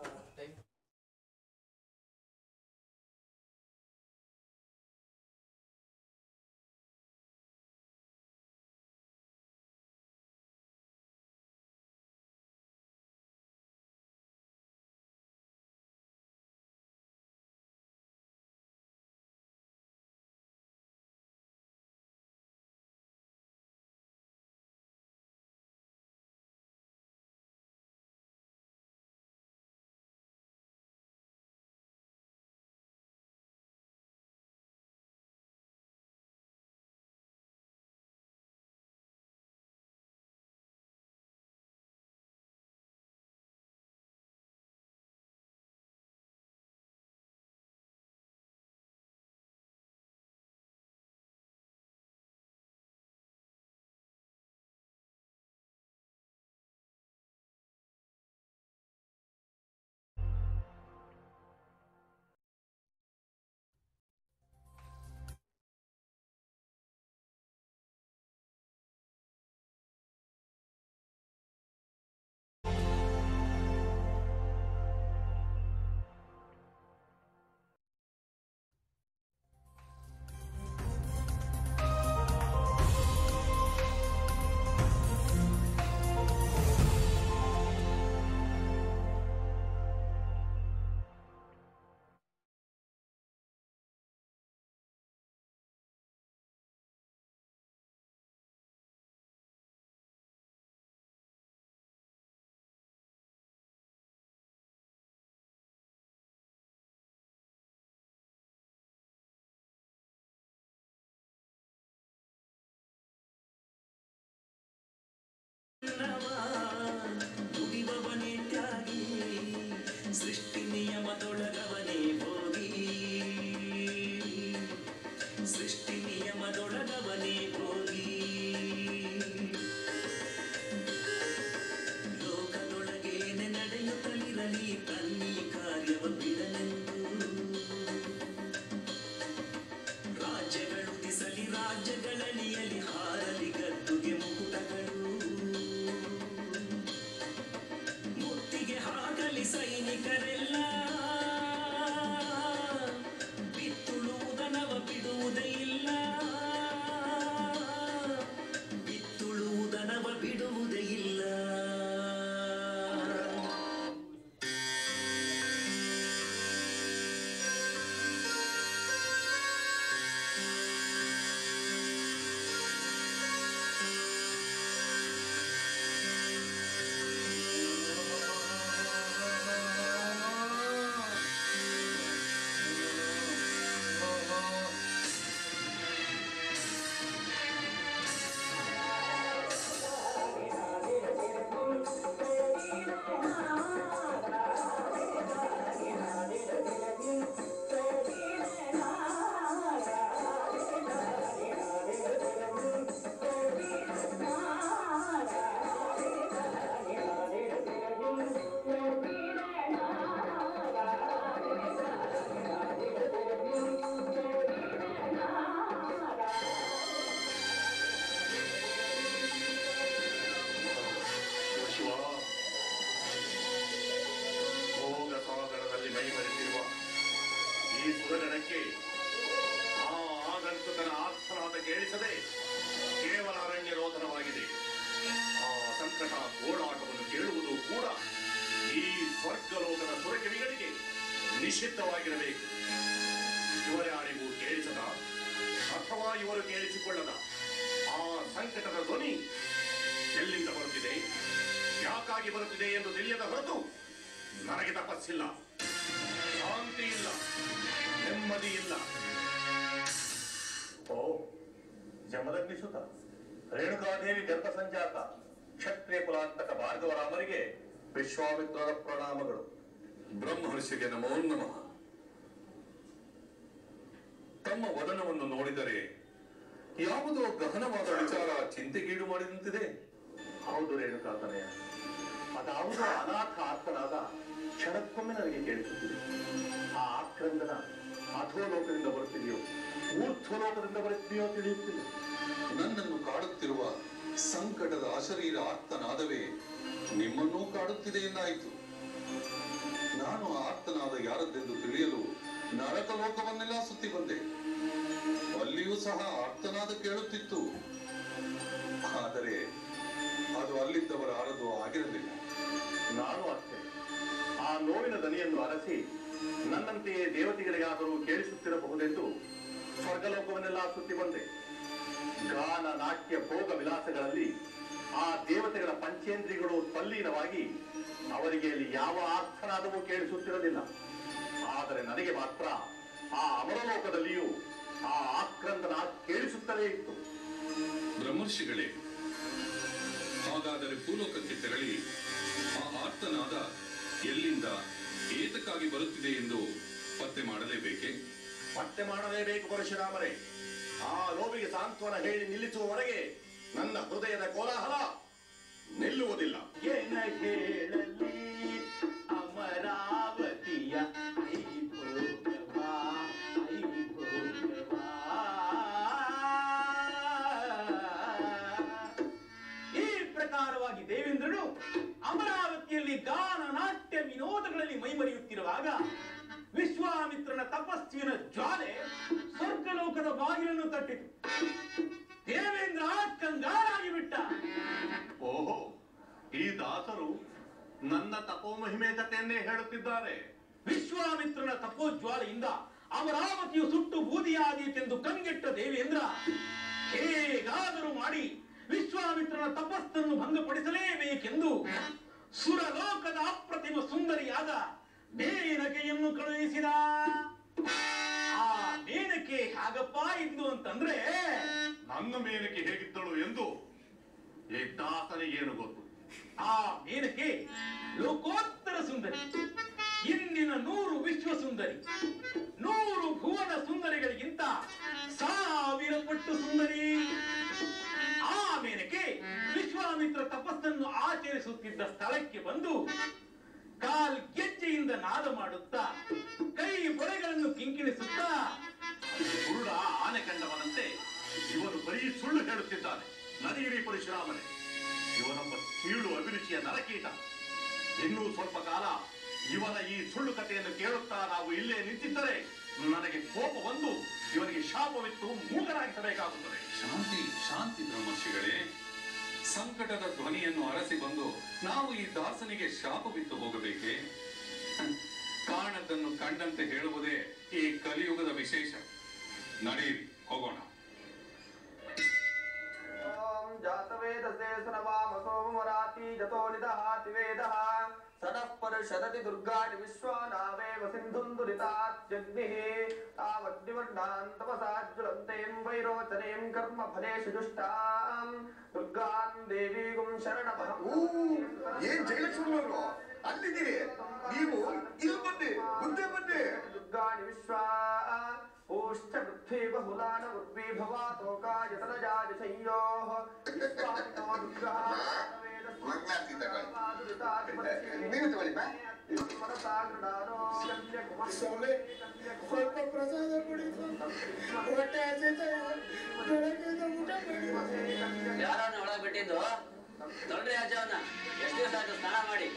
ನುಡಿಬವನೇ ತ್ಯಾಗಿ ಸೃಷ್ಟಿ ನಿಯಮದೊಳಗವನೇ ಹೋಗಿ ಸೃಷ್ಟಿ ನಿಯಮದೊಳಗವನೇ ಹೋಗಿ ಲೋಕದೊಳಗೇನೆ ನಡೆಯುತ್ತಲಿರಲಿ ತನ್ನಿ ಕಾರ್ಯವ ಬಿಡಲೆಂದು ರಾಜ್ಯಗಳು ದಿಸಲಿ ರಾಜ್ಯಗಳಲಿಯಲಿ ಹಾರಲಿ ಗದ್ದುಗೆ ಮುಕುಟಗಳು ಮುತ್ತಿಗೆ ಹಾಕಲಿ ಸೈನಿಕರೆಲ್ಲ ಬಿತ್ತುಳುವುದನವ ಬಿಡುವುದೇ ಇಲ್ಲ ಬಿತ್ತುಳುವುದನವ ಬಿಡುವುದೇ ಇಲ್ಲ ಶಿವ ಭೋಗ ಸಾಗರದಲ್ಲಿ ಮೈಮರೆತಿರುವ ಈ ಸುರಗಣಕ್ಕೆ ಆ ಆಗಂತುಕನ ಆರ್ಥನಾದ ಕೇಳಿಸದೆ ಕೇವಲ ಅರಣ್ಯ ರೋಧನವಾಗಿದೆ ಆ ಸಂಕಟ ಓಡಾಟವನ್ನು ಕೇಳುವುದು ಕೂಡ ಈ ಸ್ವರ್ಗಲೋಕದ ಸುರಕಿವಿಗಳಿಗೆ ನಿಷಿದ್ಧವಾಗಿರಬೇಕು ಇವರ್ಯಾರಿಗೂ ಕೇಳಿಸದ ಅಥವಾ ಇವರು ಕೇಳಿಸಿಕೊಳ್ಳದ ಆ ಸಂಕಟದ ಧ್ವನಿ ಎಲ್ಲಿಂದ ಬರುತ್ತಿದೆ ಯಾಕಾಗಿ ಬರುತ್ತಿದೆ ಎಂದು ತಿಳಿಯದ ಹೊರತು ನನಗೆ ತಪಸ್ಸಿಲ್ಲ ಶಾಂತಿ ಇಲ್ಲ ನೆಮ್ಮದಿ ಇಲ್ಲ ಓ ಜಮದಗ್ನಿಸುತ ರೇಣುಕಾದೇವಿ ಗರ್ಭ ಸಂಜಾತ ಕ್ಷತ್ರಿಯ ಕುಲಾಂತಕ ಭಾರ್ಗವರಾಮರಿಗೆ ವಿಶ್ವಾಮಿತ್ರರ ಪ್ರಣಾಮಗಳು ಬ್ರಹ್ಮರ್ಷಿಗೆ ನಮೋ ನಮಃ ತಮ್ಮ ವದನವನ್ನು ನೋಡಿದರೆ ಯಾವುದೋ ಗಹನವಾದ ವಿಚಾರ ಚಿಂತೆಗೀಡು ಮಾಡಿದಂತಿದೆ ಹೌದು ರೇಣುಕಾತನಯ ಅದಾವುದೋ ಅನಾಥ ಆತ್ಮನಾದ ಕ್ಷಣಕ್ಕೊಮ್ಮೆ ನನಗೆ ಕೇಳಿಸುತ್ತಿದೆ ಆ ಆಕ್ರಂದನ ಅಧೋಲೋಕದಿಂದ ಬರುತ್ತಿದೆಯೋ ಊರ್ಧ್ವಲೋಕದಿಂದ ಬರುತ್ತಿದೆಯೋ ತಿಳಿಯುತ್ತಿಲ್ಲ ನನ್ನನ್ನು ಕಾಡುತ್ತಿರುವ ಸಂಕಟದ ಅಶರೀರ ಆರ್ತನಾದವೇ ನಿಮ್ಮನ್ನೂ ಕಾಡುತ್ತಿದೆ ಎಂದಾಯಿತು ನಾನು ಆ ಆರ್ತನಾದ ಯಾರದ್ದೆಂದು ತಿಳಿಯಲು ನರಕ ಲೋಕವನ್ನೆಲ್ಲ ಸುತ್ತಿ ಬಂದೆ ಅಲ್ಲಿಯೂ ಸಹ ಆರ್ತನಾದ ಕೇಳುತ್ತಿತ್ತು ಆದರೆ ಅದು ಅಲ್ಲಿದ್ದವರ ಆರದು ಆಗಿರಲಿಲ್ಲ ನಾನು ಅಷ್ಟೇ ಆ ನೋವಿನ ದನಿಯನ್ನು ಅರಸಿ ನನ್ನಂತೆಯೇ ದೇವತೆಗಳಿಗಾದರೂ ಕೇಳಿಸುತ್ತಿರಬಹುದೆಂದು ಸ್ವರ್ಗಲೋಕವನ್ನೆಲ್ಲ ಸುತ್ತಿ ಬಂದೆ ಗಾನ ನಾಟ್ಯ ಭೋಗ ವಿಲಾಸಗಳಲ್ಲಿ ಆ ದೇವತೆಗಳ ಪಂಚೇಂದ್ರಿಗಳು ತಲ್ಲೀನವಾಗಿ ಅವರಿಗೆ ಅಲ್ಲಿ ಯಾವ ಅರ್ಥನಾದವೂ ಕೇಳಿಸುತ್ತಿರಲಿಲ್ಲ ಆದರೆ ನನಗೆ ಮಾತ್ರ ಆ ಅಮರಲೋಕದಲ್ಲಿಯೂ ಆ ಆಕ್ರಂದನ ಕೇಳಿಸುತ್ತಲೇ ಇತ್ತು ಬ್ರಹ್ಮರ್ಷಿಗಳೇ ಹಾಗಾದರೆ ಭೂಲೋಕಕ್ಕೆ ತೆರಳಿ ಆ ಆರ್ತನಾದ ಎಲ್ಲಿಂದ ಏತಕ್ಕಾಗಿ ಬರುತ್ತಿದೆ ಎಂದು ಪತ್ತೆ ಮಾಡಲೇಬೇಕೆ ಪತ್ತೆ ಮಾಡಲೇಬೇಕು ಪರಶುರಾಮರೇ ಆ ನೋವಿಗೆ ಸಾಂತ್ವನ ಹೇಳಿ ನಿಲ್ಲಿಸುವವರೆಗೆ ನನ್ನ ಹೃದಯದ ಕೋಲಾಹಲ ನಿಲ್ಲುವುದಿಲ್ಲ ಏನ ಹೇಳಲಿ ಅಮರಾವತಿಯ ಐಭೋಗವ ಐಭೋಗವ ಈ ಪ್ರಕಾರವಾಗಿ ದೇವೇಂದ್ರನು ಅಮರಾವತಿಯಲ್ಲಿ ಗಾನ ನಾಟ್ಯ ವಿನೋದಗಳಲ್ಲಿ ಮೈಮರೆಯುತ್ತಿರುವಾಗ ವಿಶ್ವಾಮಿತ್ರನ ತಪಸ್ವಿನ ಜ್ವಾಲೆ ಸ್ವರ್ಗಲೋಕದ ಬಾಗಿಲನ್ನು ತಟ್ಟಿತು ದೇವೇಂದ್ರ ಕಂಗಾಲಾಗಿ ಬಿಟ್ಟ ಓಹೋ ಈ ದಾಸರು ನನ್ನ ತಪೋಮಹಿಮೆ ಕಥೆಯನ್ನೇ ಹೇಳುತ್ತಿದ್ದಾರೆ ವಿಶ್ವಾಮಿತ್ರನ ತಪೋಜ್ವಾಲೆಯಿಂದ ಅಮರಾವತಿಯು ಸುಟ್ಟು ಬೂದಿಯಾದೀತೆಂದು ಕಂಗೆಟ್ಟ ದೇವೇಂದ್ರ ಹೇಗಾದರೂ ಮಾಡಿ ವಿಶ್ವಾಮಿತ್ರನ ತಪಸ್ಸನ್ನು ಭಂಗಪಡಿಸಲೇಬೇಕೆಂದು ಸುರಲೋಕದ ಅಪ್ರತಿಮ ಸುಂದರಿಯಾದ ಮೇನಕೆಯನ್ನು ಕಳುಹಿಸಿದ ಆ ಮೇನಕೆ ಹಾಗಪ್ಪ ಇದ್ದು ಅಂತಂದ್ರೆ ನನ್ನ ಮೇಲಕ್ಕೆ ಹೇಗಿದ್ದಳು ಎಂದು ಈ ದಾಸನಿಗೇನು ಗೊತ್ತು ಆ ಮೇನಕೆ ಲೋಕೋತ್ತರ ಸುಂದರಿ ಇಂದಿನ ನೂರು ವಿಶ್ವ ಸುಂದರಿ ನೂರು ಭುವನ ಸುಂದರಿಗಳಿಗಿಂತ ಸಾವಿರ ಪಟ್ಟು ಸುಂದರಿ ಆ ಮೇನಕೆ ವಿಶ್ವಾಮಿತ್ರ ತಪಸ್ಸನ್ನು ಆಚರಿಸುತ್ತಿದ್ದ ಸ್ಥಳಕ್ಕೆ ಬಂದು ಕಾಲ್ ಗೆಜ್ಜೆಯಿಂದ ನಾದ ಮಾಡುತ್ತಾ ಕೈ ಬೊಳೆಗಳನ್ನು ಕಿಂಕಿಣಿಸುತ್ತಾ ಕುರುಡ ಆನೆ ಕಂಡವನಂತೆ ಇವನು ಬರೀ ಸುಳ್ಳು ಹೇಳುತ್ತಿದ್ದಾನೆ ನದಿಗಿರಿ ಪರಶುರಾಮನೆ ಇವನೊಬ್ಬ ಕೀಳು ಅಭಿರುಚಿಯ ನರಕೀಟ ಇನ್ನೂ ಸ್ವಲ್ಪ ಕಾಲ ಇವನ ಈ ಸುಳ್ಳು ಕಥೆಯನ್ನು ಕೇಳುತ್ತಾ ನಾವು ಇಲ್ಲೇ ನಿಂತಿದ್ದರೆ ನನಗೆ ಕೋಪ ಬಂದು ಇವನಿಗೆ ಶಾಪವಿತ್ತು ಮೂಗರಾಗಿಸಬೇಕಾಗುತ್ತದೆ ಶಾಂತಿ ಶಾಂತಿ ಬ್ರಹ್ಮರ್ಷಿಗಳೇ ಸಂಕಟದ ಧ್ವನಿಯನ್ನು ಅರಸಿ ಬಂದು ನಾವು ಈ ದಾಸನಿಗೆ ಶಾಪ ಬಿತ್ತು ಹೋಗಬೇಕೆ ಕಾಣದ್ದನ್ನು ಕಂಡಂತೆ ಹೇಳುವುದೇ ಈ ಕಲಿಯುಗದ ವಿಶೇಷ ನಡೆಯಿರಿ ಹೋಗೋಣ ॐ जातवेदसे सुनवामसोमराति जतो निदहाति वेदः सदः परिषदति दुर्गाणि विश्वानावेव सिन्धुन्दुरितात्यग्निः तावद्विवर्णान् तपसाज्ज्वलन्तीं वैरोचनीं कर्मफलेषु जुष्टां दुर्गां देवीगुं शरणमहम् ಏನ್ ಜಯಲಕ್ಷ್ಮಣವರು ಅಲ್ಲಿದ್ದೀರಿ ನೀವು ಇಲ್ಲಿ ಬನ್ನಿ ಮುಂದೆ ಬನ್ನಿ दुर्गाणि विश्वा ओष्ठ पृथ्वी बहुलान उर्वी भवातोकायतनजादिशय्योः विश्वामिनो दुर्गः ಮಂಗಳಾರತಿ ತಗೊಳ್ಳಿ ನೀವು ತಗೊಳ್ಳಿ ಬಾ ಸ್ವಾಮಿ ಸ್ವಲ್ಪ ಪ್ರಸಾದ ಕೊಡಿ ಹೊಟ್ಟೆ ಹಸಿತಾ ಇದೆ. ಬೆಳಗ್ಗೆಯಿಂದ ಊಟ ಮಾಡಿಲ್ಲ ಯಾರನ್ನ ಒಳಗ್ ಬಿಟ್ಟಿದ್ದು ತೊಳ್ರಿ ಅಜ್ಜವನ್ನ ಎಷ್ಟು ದಿವಸ ಆಯ್ತು ಸ್ನಾನ ಮಾಡಿ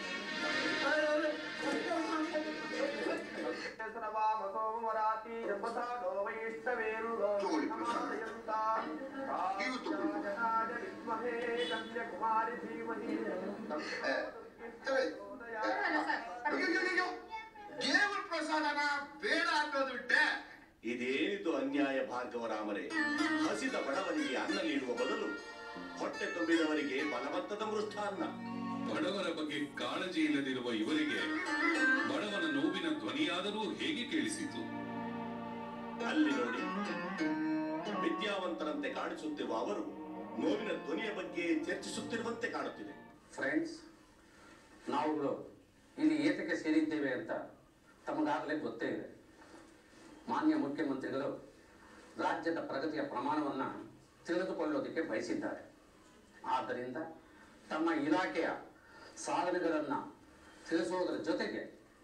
ವಾಮಸೋಮರಾತಿ ಜಪಸಾಡೋ ವೈಷ್ಣವೇರುಲೋ ತಗೊಳ್ಳಿ ಪ್ರಸಾದ. ನೀವು ತಗೊಳ್ಳಿ. ರಾಜನಾಯ ವಿದ್ಮಹೇ ಕನ್ಯಾಕುಮಾರಿ ಧೀಮಹಿ ಏ, ತಗೊಳ್ಳಿ. ಅಯ್ಯಯ್ಯಯ್ಯಯ್ಯೋ, ದೇವರ ಪ್ರಸಾದನ ಬೇಡ ಅನ್ನೋದು ಬಿಟ್ಟೆ ಇದೇನಿದು ಅನ್ಯಾಯ ಭಾರ್ಗವರಾಮರೇ ಹಸಿದ ಬಡವನಿಗೆ ಅನ್ನ ನೀಡುವ ಬದಲು ಹೊಟ್ಟೆ ತುಂಬಿದವರಿಗೆ ಬಲವಂತದ ಮೃಷ್ಟಾನ್ನ ಬಡವರ ಬಗ್ಗೆ ಕಾಳಜಿ ಇಲ್ಲದಿರುವ ಇವರಿಗೆ ಬಡವನ ನೋವಿನ ಧ್ವನಿಯಾದರೂ ಹೇಗೆ ಕೇಳಿಸಿತು ಅಲ್ಲಿ ನೋಡಿ ವಿದ್ಯಾವಂತರಂತೆ ಕಾಣಿಸುತ್ತಿರುವ ಅವರು ನೋವಿನ ಧ್ವನಿಯ ಬಗ್ಗೆ ಚರ್ಚಿಸುತ್ತಿರುವಂತೆ ಕಾಣುತ್ತಿದೆ ಫ್ರೆಂಡ್ಸ್ ನಾವುಗಳು ಇಲ್ಲಿ ಏತಕ್ಕೆ ಸೇರಿದ್ದೇವೆ ಅಂತ ತಮಗಾಗಲೇ ಗೊತ್ತೇ ಇದೆ ಮಾನ್ಯ ಮುಖ್ಯಮಂತ್ರಿಗಳು ರಾಜ್ಯದ ಪ್ರಗತಿಯ ಪ್ರಮಾಣವನ್ನು ತಿಳಿದುಕೊಳ್ಳೋದಕ್ಕೆ ಬಯಸಿದ್ದಾರೆ ಆದ್ದರಿಂದ ತಮ್ಮ ಇಲಾಖೆಯ ಸಾಧನೆಗಳನ್ನು ತಿಳಿಸೋದ್ರ ಜೊತೆಗೆ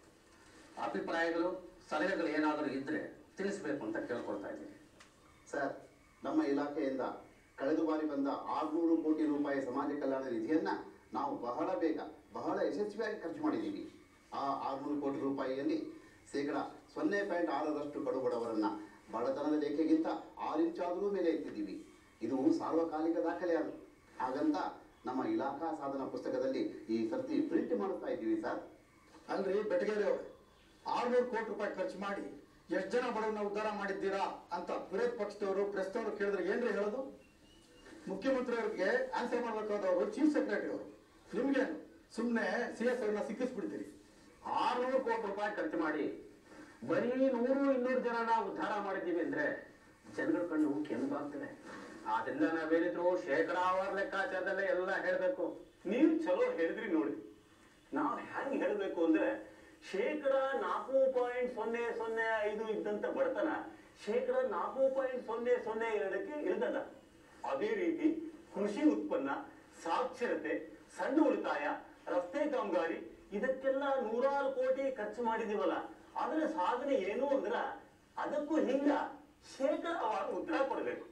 ಅಭಿಪ್ರಾಯಗಳು ಸಲಹೆಗಳು ಏನಾದರೂ ಇದ್ದರೆ ತಿಳಿಸ್ಬೇಕು ಅಂತ ಕೇಳ್ಕೊಳ್ತಾ ಇದ್ದೀನಿ ಸರ್ ನಮ್ಮ ಇಲಾಖೆಯಿಂದ ಕಳೆದ ಬಾರಿ ಬಂದ ಆರುನೂರು ಕೋಟಿ ರೂಪಾಯಿ ಸಮಾಜ ಕಲ್ಯಾಣ ನಿಧಿಯನ್ನ ನಾವು ಬಹಳ ಬೇಗ ಬಹಳ ಯಶಸ್ವಿಯಾಗಿ ಖರ್ಚು ಮಾಡಿದ್ದೀವಿ ಆ ಆರುನೂರು ಕೋಟಿ ರೂಪಾಯಿಯಲ್ಲಿ ಶೇಕಡ ಸೊನ್ನೆ ಪಾಯಿಂಟ್ ಆರರಷ್ಟು ಕಡುಬಡವರನ್ನ ಬಡತನದ ರೇಖೆಗಿಂತ ಆರು ಇಂಚಾದರೂ ಮೇಲೆ ಎತ್ತಿದ್ದೀವಿ ಇದು ಸಾರ್ವಕಾಲಿಕ ದಾಖಲೆ ಅದು ಹಾಗಂತ ನಮ್ಮ ಇಲಾಖಾ ಸಾಧನ ಪುಸ್ತಕದಲ್ಲಿ ಈ ಸರ್ತಿ ಪ್ರಿಂಟ್ ಮಾಡುತ್ತಾ ಇದ್ದೀವಿ ಸರ್ ಅಲ್ರಿ ಬೆಟಗೇರಿ ಅವ್ರೆ ಆರ್ನೂರು ಕೋಟಿ ರೂಪಾಯಿ ಖರ್ಚು ಮಾಡಿ ಎಷ್ಟು ಜನ ಬಡವರನ್ನ ಉದ್ಧಾರ ಮಾಡಿದ್ದೀರಾ ಅಂತ ವಿರೋಧ ಪಕ್ಷದವರು ಪ್ರೆಸ್ದವರು ಕೇಳಿದ್ರೆ ಏನ್ರಿ ಹೇಳೋದು ಮುಖ್ಯಮಂತ್ರಿ ಅವ್ರಿಗೆ ಆನ್ಸರ್ ಮಾಡ್ಬೇಕಾದವರು ಚೀಫ್ ಸೆಕ್ರೆಟರಿ ಅವರು ನಿಮ್ಗೇನು ಸುಮ್ಮನೆ ಸಿ ಎಸ್ ಅವ್ರನ್ನ ಸಿಕ್ಕಿಸ್ಬಿಡ್ತೀರಿ ಆರುನೂರು ಕೋಟಿ ರೂಪಾಯಿ ಖರ್ಚು ಮಾಡಿ ಬರೀ ನೂರು ಇನ್ನೂರು ಜನನ ಉದ್ಧಾರ ಮಾಡಿದ್ದೀವಿ ಅಂದ್ರೆ ಜನಗಳ ಕಣ್ಣು ಕೆಂಪಾಗ್ತದೆ ಆದ್ರಿಂದ ನಾವೇನಿದ್ರು ಶೇಕಡಾವಾರ ಲೆಕ್ಕಾಚಾರದಲ್ಲೇ ಎಲ್ಲ ಹೇಳ್ಬೇಕು ನೀವು ಚಲೋ ಹೇಳಿದ್ರಿ ನೋಡಿ ನಾವು ಹೆಂಗ್ ಹೇಳ್ಬೇಕು ಅಂದ್ರೆ ಶೇಕಡ ನಾಲ್ಕು ಪಾಯಿಂಟ್ ಸೊನ್ನೆ ಸೊನ್ನೆ ಐದು ಇದ್ದಂತ ಬಡತನ ಶೇಕಡ ನಾಲ್ಕು ಪಾಯಿಂಟ್ ಸೊನ್ನೆ ಸೊನ್ನೆ ಎರಡಕ್ಕೆ ಇಳಿದದ ಅದೇ ರೀತಿ ಕೃಷಿ ಉತ್ಪನ್ನ ಸಾಕ್ಷರತೆ ಸಣ್ಣ ಉಳಿತಾಯ ರಸ್ತೆ ಕಾಮಗಾರಿ ಇದಕ್ಕೆಲ್ಲ ನೂರಾರು ಕೋಟಿ ಖರ್ಚು ಮಾಡಿದೀವಲ್ಲ ಅದರ ಸಾಧನೆ ಏನು ಅಂದ್ರ ಅದಕ್ಕೂ ಹಿಂಗ ಶೇಕಡವಾರು ಉತ್ತರ ಕೊಡ್ಬೇಕು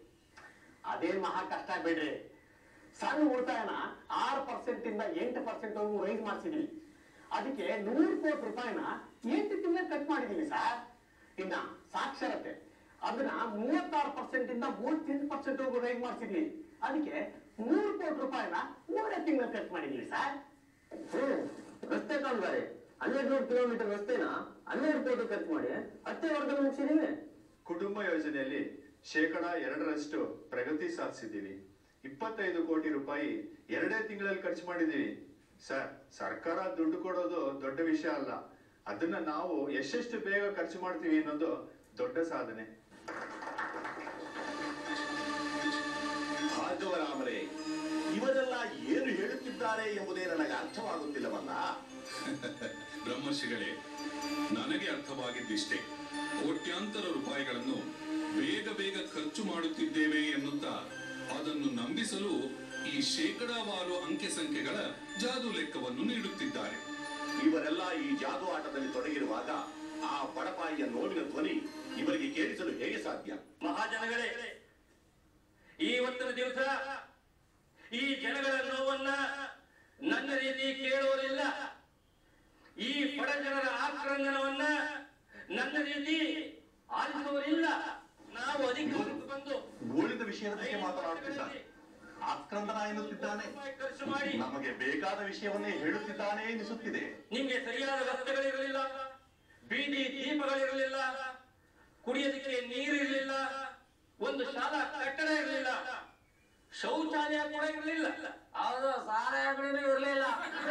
ಅದೇನ್ ಮಹಾ ಕಷ್ಟ ಬಿಡ್ರಿ ಸಣ್ಣ ಉಳಿತಾಯನ ಆರು ಪರ್ಸೆಂಟ್ ಇಂದ ಎಂಟು ಪರ್ಸೆಂಟ್ ವರೆಗೂ ರೈಸ್ ಮಾಡಿಸಿದೀವಿ ಅದಕ್ಕೆ ನೂರು ಕೋಟಿ ರೂಪಾಯಿನ ಎಂಟು ತಿಂಗಳ ಕಟ್ ಮಾಡಿದೀವಿ ಸರ್ ಇನ್ನ ಸಾಕ್ಷರತೆ ಅದನ್ನ ಮೂವತ್ತಾರು ಪರ್ಸೆಂಟ್ ಇಂದ ಮೂವತ್ತೆಂಟು ಪರ್ಸೆಂಟ್ ವರೆಗೂ ರೈಸ್ ಮಾಡಿಸಿದ್ವಿ ಅದಕ್ಕೆ ನೂರು ಕೋಟಿ ರೂಪಾಯಿನ ಮೂರೇ ತಿಂಗಳ ಕಟ್ ಮಾಡಿದೀವಿ ಸರ್ ಹ್ಮ್ ರಸ್ತೆ ಕಾಮಗಾರಿ ಹನ್ನೆರಡು ನೂರು ಕಿಲೋಮೀಟರ್ ರಸ್ತೆನ ಹನ್ನೆರಡು ಕೋಟಿ ಖರ್ಚು ಮಾಡಿ ಹತ್ತೇ ವರ್ಗ ಮುಗಿಸಿದೀವಿ ಕುಟುಂಬ ಯೋಜನೆಯಲ್ಲಿ ಶೇಕಡ ಎರಡರಷ್ಟು ಪ್ರಗತಿ ಸಾಧಿಸಿದ್ದೀವಿ ಇಪ್ಪತ್ತೈದು ಕೋಟಿ ರೂಪಾಯಿ ಎರಡೇ ತಿಂಗಳಲ್ಲಿ ಖರ್ಚು ಮಾಡಿದ್ದೀವಿ ಸರ್ ಸರ್ಕಾರ ದುಡ್ಡು ಕೊಡೋದು ದೊಡ್ಡ ವಿಷಯ ಅಲ್ಲ ಅದನ್ನ ನಾವು ಎಷ್ಟೆಷ್ಟು ಬೇಗ ಖರ್ಚು ಮಾಡ್ತೀವಿ ಅನ್ನೋದು ದೊಡ್ಡ ಸಾಧನೆ ಭಾರ್ಗವರಾಮರೇ ಇವರೆಲ್ಲ ಏನು ಹೇಳುತ್ತಿದ್ದಾರೆ ಎಂಬುದೇ ನನಗೆ ಅರ್ಥವಾಗುತ್ತಿಲ್ಲವಲ್ಲ ಬ್ರಹ್ಮರ್ಷಿಗಳೇ ನನಗೆ ಅರ್ಥವಾಗಿದ್ದಿಷ್ಟೇ ಕೋಟ್ಯಾಂತರ ರೂಪಾಯಿಗಳನ್ನು ಬೇಗ ಬೇಗ ಖರ್ಚು ಮಾಡುತ್ತಿದ್ದೇವೆ ಎನ್ನುತ್ತಾ ಅದನ್ನು ನಂಬಿಸಲು ಈ ಶೇಕಡಾವಾರು ಅಂಕೆ ಸಂಖ್ಯೆಗಳ ಜಾದು ಲೆಕ್ಕವನ್ನು ನೀಡುತ್ತಿದ್ದಾರೆ ಇವರೆಲ್ಲ ಈ ಜಾದು ಆಟದಲ್ಲಿ ತೊಡಗಿರುವಾಗ ಆ ಬಡಪಾಯಿಯ ನೋವಿನ ಧ್ವನಿ ಇವರಿಗೆ ಕೇಳಿಸಲು ಹೇಗೆ ಸಾಧ್ಯ ಮಹಾಜನಗಳೇ ಇವತ್ತಿನ ದಿವಸ ಈ ಜನಗಳ ನೋವನ್ನ ನನ್ನ ರೀತಿ ಕೇಳುವರಿಲ್ಲ ಈ ಬಡ ಜನರ ಆಕ್ರಂದನವನ್ನ ನನ್ನ ರೀತಿ ಆಲಿಸುವರಿಲ್ಲ ನಾವು ಅಧಿಕಾರಕ್ಕೆ ಬಂದು ಗೋಳಿದ ವಿಷಯದ ಬಗ್ಗೆ ಮಾತನಾಡುತ್ತಿದ್ದಾನೆ ಆಕ್ರಂದನ ಎನ್ನುತ್ತಿದ್ದಾನೆ ಖರ್ಚು ಮಾಡಿ ನಮಗೆ ಬೇಕಾದ ವಿಷಯವನ್ನೇ ಹೇಳುತ್ತಿದ್ದಾನೆ ಎನಿಸುತ್ತಿದೆ ನಿಮ್ಗೆ ಸರಿಯಾದ ರಸ್ತೆಗಳಿರಲಿಲ್ಲ ಬೀದಿ ದೀಪಗಳಿರಲಿಲ್ಲ ಕುಡಿಯೋದಕ್ಕೆ ನೀರಿರಲಿಲ್ಲ ಒಂದು ಶಾಲಾ ಕಟ್ಟಡ ಇರಲಿಲ್ಲ ಶೌಚಾಲಯ ಕೂಡ ಇರಲಿಲ್ಲ ಅದು ಸಾರಾಯಗಳೇನೂ ಇರಲಿಲ್ಲ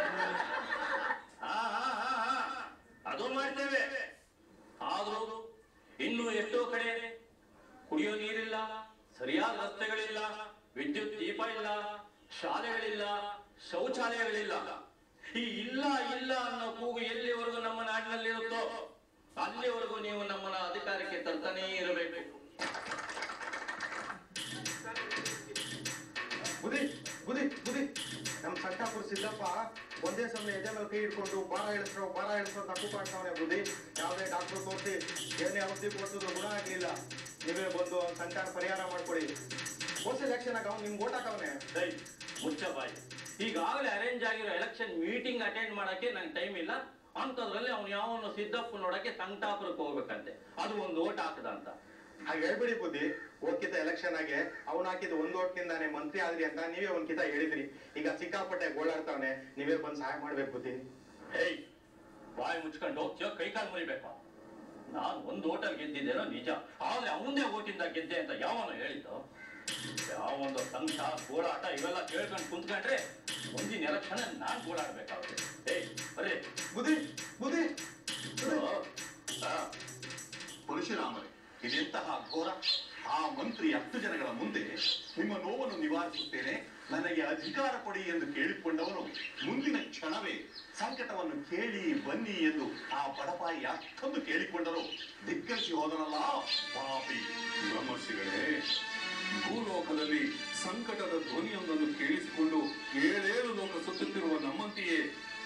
ಅದು ಮಾಡ್ತೇವೆ ಆದ್ರೂ ಇನ್ನು ಎಷ್ಟೋ ಕಡೆ ಕುಡಿಯೋ ನೀರಿಲ್ಲ ಸರಿಯಾದ ರಸ್ತೆಗಳಿಲ್ಲ ವಿದ್ಯುತ್ ದೀಪ ಇಲ್ಲ ಶಾಲೆಗಳಿಲ್ಲ ಶೌಚಾಲಯಗಳಿಲ್ಲ ಈ ಇಲ್ಲ ಇಲ್ಲ ಅನ್ನೋ ಕೂಗು ಎಲ್ಲಿವರೆಗೂ ನಮ್ಮ ನಾಡಿನಲ್ಲಿರುತ್ತೋ ಅಲ್ಲಿವರೆಗೂ ನೀವು ನಮ್ಮನ್ನ ಅಧಿಕಾರಕ್ಕೆ ತರ್ತಾನೇ ಇರಬೇಕು ಬುದಿ ಬುದಿ ಬುದಿ ನಮ್ ಸಂಕಾಪುರ ಸಿದ್ದಪ್ಪ ಒಂದೇ ಸಮಯ ಎದೆ ಮೇಲೆ ಕೈ ಹಿಡ್ಕೊಂಡು ಬಾರ ಇಳಿಸ್ರೋ ಬಾರ ಇಳಿಸ್ರೋ ತಪ್ಪು ಕಾಡ್ತಾವನೆ ಬುದ್ಧಿ ಯಾವುದೇ ಡಾಕ್ಟರ್ ತೋರಿಸಿ ಏನೇ ಔಷಧಿ ಕೊಡ್ಸೋದು ಗುಣ ಆಗ್ಲಿಲ್ಲ ನೀವೇ ಬಂದು ಅವ್ನ ಸಂತಾನ ಪರಿಹಾರ ಮಾಡ್ಕೊಡಿ ಹೊಸ ಎಲೆಕ್ಷನ್ ಆಗ ಅವ್ನು ನಿಮ್ಗೆ ಓಟ್ ಹಾಕವನೆ ದೈ ಮುಚ್ಚ ಬಾಯಿ ಈಗಾಗಲೇ ಅರೇಂಜ್ ಆಗಿರೋ ಎಲೆಕ್ಷನ್ ಮೀಟಿಂಗ್ ಅಟೆಂಡ್ ಮಾಡಕ್ಕೆ ನಂಗೆ ಟೈಮ್ ಇಲ್ಲ ಅಂತದ್ರಲ್ಲಿ ಅವ್ನು ಯಾವನು ಸಿದ್ದಪ್ಪ ನೋಡಕ್ಕೆ ಸಂಕಟಾಪುರಕ್ಕೆ ಹೋಗ್ಬೇಕಂತೆ ಅದು ಒಂದು ಓಟ್ ಹಾಕದ ಅಂತ ಹಾಗೆ ಹೇಳ್ಬಿಡಿ ಬುದ್ಧಿ ಹೋಗ್ಕಿತ ಎಲೆಕ್ಷನ್ ಆಗಿ ಅವ್ನು ಹಾಕಿದ ಒಂದ್ ಓಟ್ನಿಂದಾನೆ ಮಂತ್ರಿ ಆದ್ರಿ ಅಂತ ನೀವೇ ಒಂದ್ ಕಿತ ಹೇಳಿದ್ರಿ ಈಗ ಸಿಕ್ಕಾಪಟ್ಟೆ ಗೋಳಾಡ್ತಾವನೆ ನೀವೇ ಬಂದ್ ಸಹಾಯ ಮಾಡ್ಬೇಕು ಬುದ್ಧಿ ಹೇಯ್ ಬಾಯಿ ಮುಚ್ಕೊಂಡು ಹೋಗ್ತೀಯೋ ಕೈ ಕಾಲು ಮುರಿಬೇಕು ನಾನು ಒಂದು ಓಟಲ್ಲಿ ಗೆದ್ದಿದ್ದೇನೋ ನಿಜ ಆದ್ರೆ ಅವನೇ ಓಟಿಂದ ಗೆದ್ದೆ ಅಂತ ಯಾವನು ಹೇಳಿದ್ದು ಯಾವೊಂದು ಸಂಘ ಹೋರಾಟ ಇವೆಲ್ಲ ಕೇಳ್ಕೊಂಡು ಕುಂತ್ಕೊಂಡ್ರೆ ಮುಂದಿನ ಎಲೆಕ್ಷನ್ ನಾನ್ ಓಡಾಡ್ಬೇಕಾಗುತ್ತೆ ಏಯ್ ಬರ್ರಿ ಬುದ್ಧಿ ಬುದ್ಧಿ ಪರಶುರಾಮರೇ ಇದೆಂತಹ ಘೋರ ಆ ಮಂತ್ರಿ ಹತ್ತು ಜನಗಳ ಮುಂದೆ ನಿಮ್ಮ ನೋವನ್ನು ನಿವಾರಿಸುತ್ತೇನೆ ನನಗೆ ಅಧಿಕಾರ ಕೊಡಿ ಎಂದು ಕೇಳಿಕೊಂಡವನು ಮುಂದಿನ ಕ್ಷಣವೇ ಸಂಕಟವನ್ನು ಕೇಳಿ ಬನ್ನಿ ಎಂದು ಆ ಬಡಪಾಯಿ ಅಷ್ಟೊಂದು ಕೇಳಿಕೊಂಡರು ಧಿಕ್ಕರಿಸಿ ಹೋದನಲ್ಲ ಪಾಪಿ ಬ್ರಹ್ಮರ್ಷಿಗಳೇ ಭೂಲೋಕದಲ್ಲಿ ಸಂಕಟದ ಧ್ವನಿಯೊಂದನ್ನು ಕೇಳಿಸಿಕೊಂಡು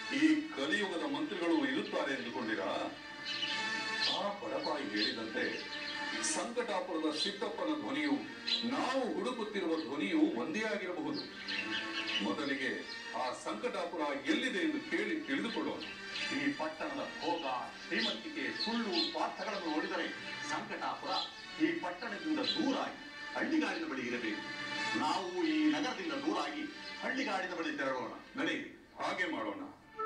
ಈ ಕಲಿಯುಗದ ಮಂತ್ರಿಗಳು ಇರುತ್ತಾರೆ ಎಂದುಕೊಂಡಿರಾ ಆ ಬಡಪಾಯಿ ಹೇಳಿದಂತೆ ಸಂಕಟಾಪುರದ ಸಿದ್ದಪ್ಪನ ಧ್ವನಿಯು ನಾವು ಹುಡುಕುತ್ತಿರುವ ಧ್ವನಿಯು ಒಂದೇ ಆಗಿರಬಹುದು ಮೊದಲಿಗೆ ಆ ಸಂಕಟಾಪುರ ಎಲ್ಲಿದೆ ಎಂದು ಕೇಳಿ ತಿಳಿದುಕೊಳ್ಳೋಣ ಈ ಪಟ್ಟಣದ ಭೋಗ ಶ್ರೀಮಂತಿಕೆ ಸುಳ್ಳು ಸ್ವಾರ್ಥಗಳನ್ನು ನೋಡಿದರೆ ಸಂಕಟಾಪುರ ಈ ಪಟ್ಟಣದಿಂದ ದೂರಾಗಿ ಹಳ್ಳಿಗಾಡಿನ ಬಳಿ ಇರಬೇಕು ನಾವು ಈ ನಗರದಿಂದ ದೂರಾಗಿ ಹಳ್ಳಿಗಾಡಿನ ಬಳಿ ತೆರಳೋಣ ನಡೆಯಿರಿ ಹಾಗೆ ಮಾಡೋಣ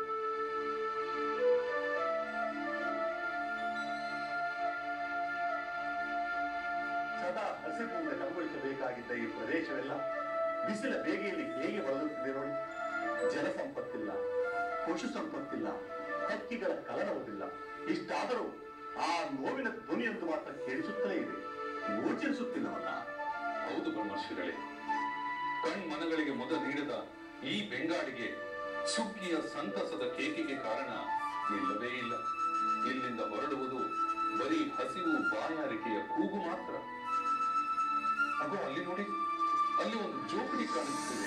ಸದಾ ಹಸಿರಿನಿಂದ ಕಂಗೊಳಿಸಬೇಕಾಗಿದ್ದ ಈ ಪ್ರದೇಶವೆಲ್ಲ ಬಿಸಿಲ ಬೇಗೆಯಲ್ಲಿ ಹೇಗೆ ಬಳಲುತ್ತಿದೆ ನೋಡಿ ಜಲ ಸಂಪತ್ತಿಲ್ಲ ಪಶು ಸಂಪತ್ತಿಲ್ಲ ಹಕ್ಕಿಗಳ ಕಲರವುದಿಲ್ಲ ಇಷ್ಟಾದರೂ ಆ ನೋವಿನ ಧ್ವನಿಯೊಂದು ಮಾತ್ರ ಕೇಳಿಸುತ್ತಲೇ ಇದೆ ಗೋಚರಿಸುತ್ತಿಲ್ಲವಲ್ಲ ಹೌದು ಬ್ರಹ್ಮರ್ಷಿಗಳೇ ಕಣ್ಮನಗಳಿಗೆ ಮೊದ ನೀಡದ ಈ ಬೆಂಗಾಡಿಗೆ ಸುಗ್ಗಿಯ ಸಂತಸದ ಕೇಕಿಗೆ ಕಾರಣ ಇಲ್ಲವೇ ಇಲ್ಲ ಇಲ್ಲಿಂದ ಹೊರಡುವುದು ಬರೀ ಹಸಿವು ಬಾಯಾರಿಕೆಯ ಕೂಗು ಮಾತ್ರ ಅಗೋ ಅಲ್ಲಿ ನೋಡಿ ಅಲ್ಲಿ ಒಂದು ಜೋಪಡಿ ಕಾಣಿಸುತ್ತಿದೆ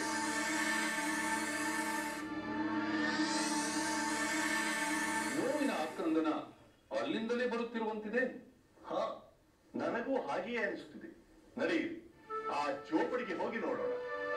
ನೋವಿನ ಆಕ್ರಂದನ ಅಲ್ಲಿಂದಲೇ ಬರುತ್ತಿರುವಂತಿದೆ ಹಾ ನನಗೂ ಹಾಗೆಯೇ ಅನಿಸುತ್ತಿದೆ ನಡೆಯಿರಿ ಆ ಚೋಪಡಿಗೆ ಹೋಗಿ ನೋಡೋಣ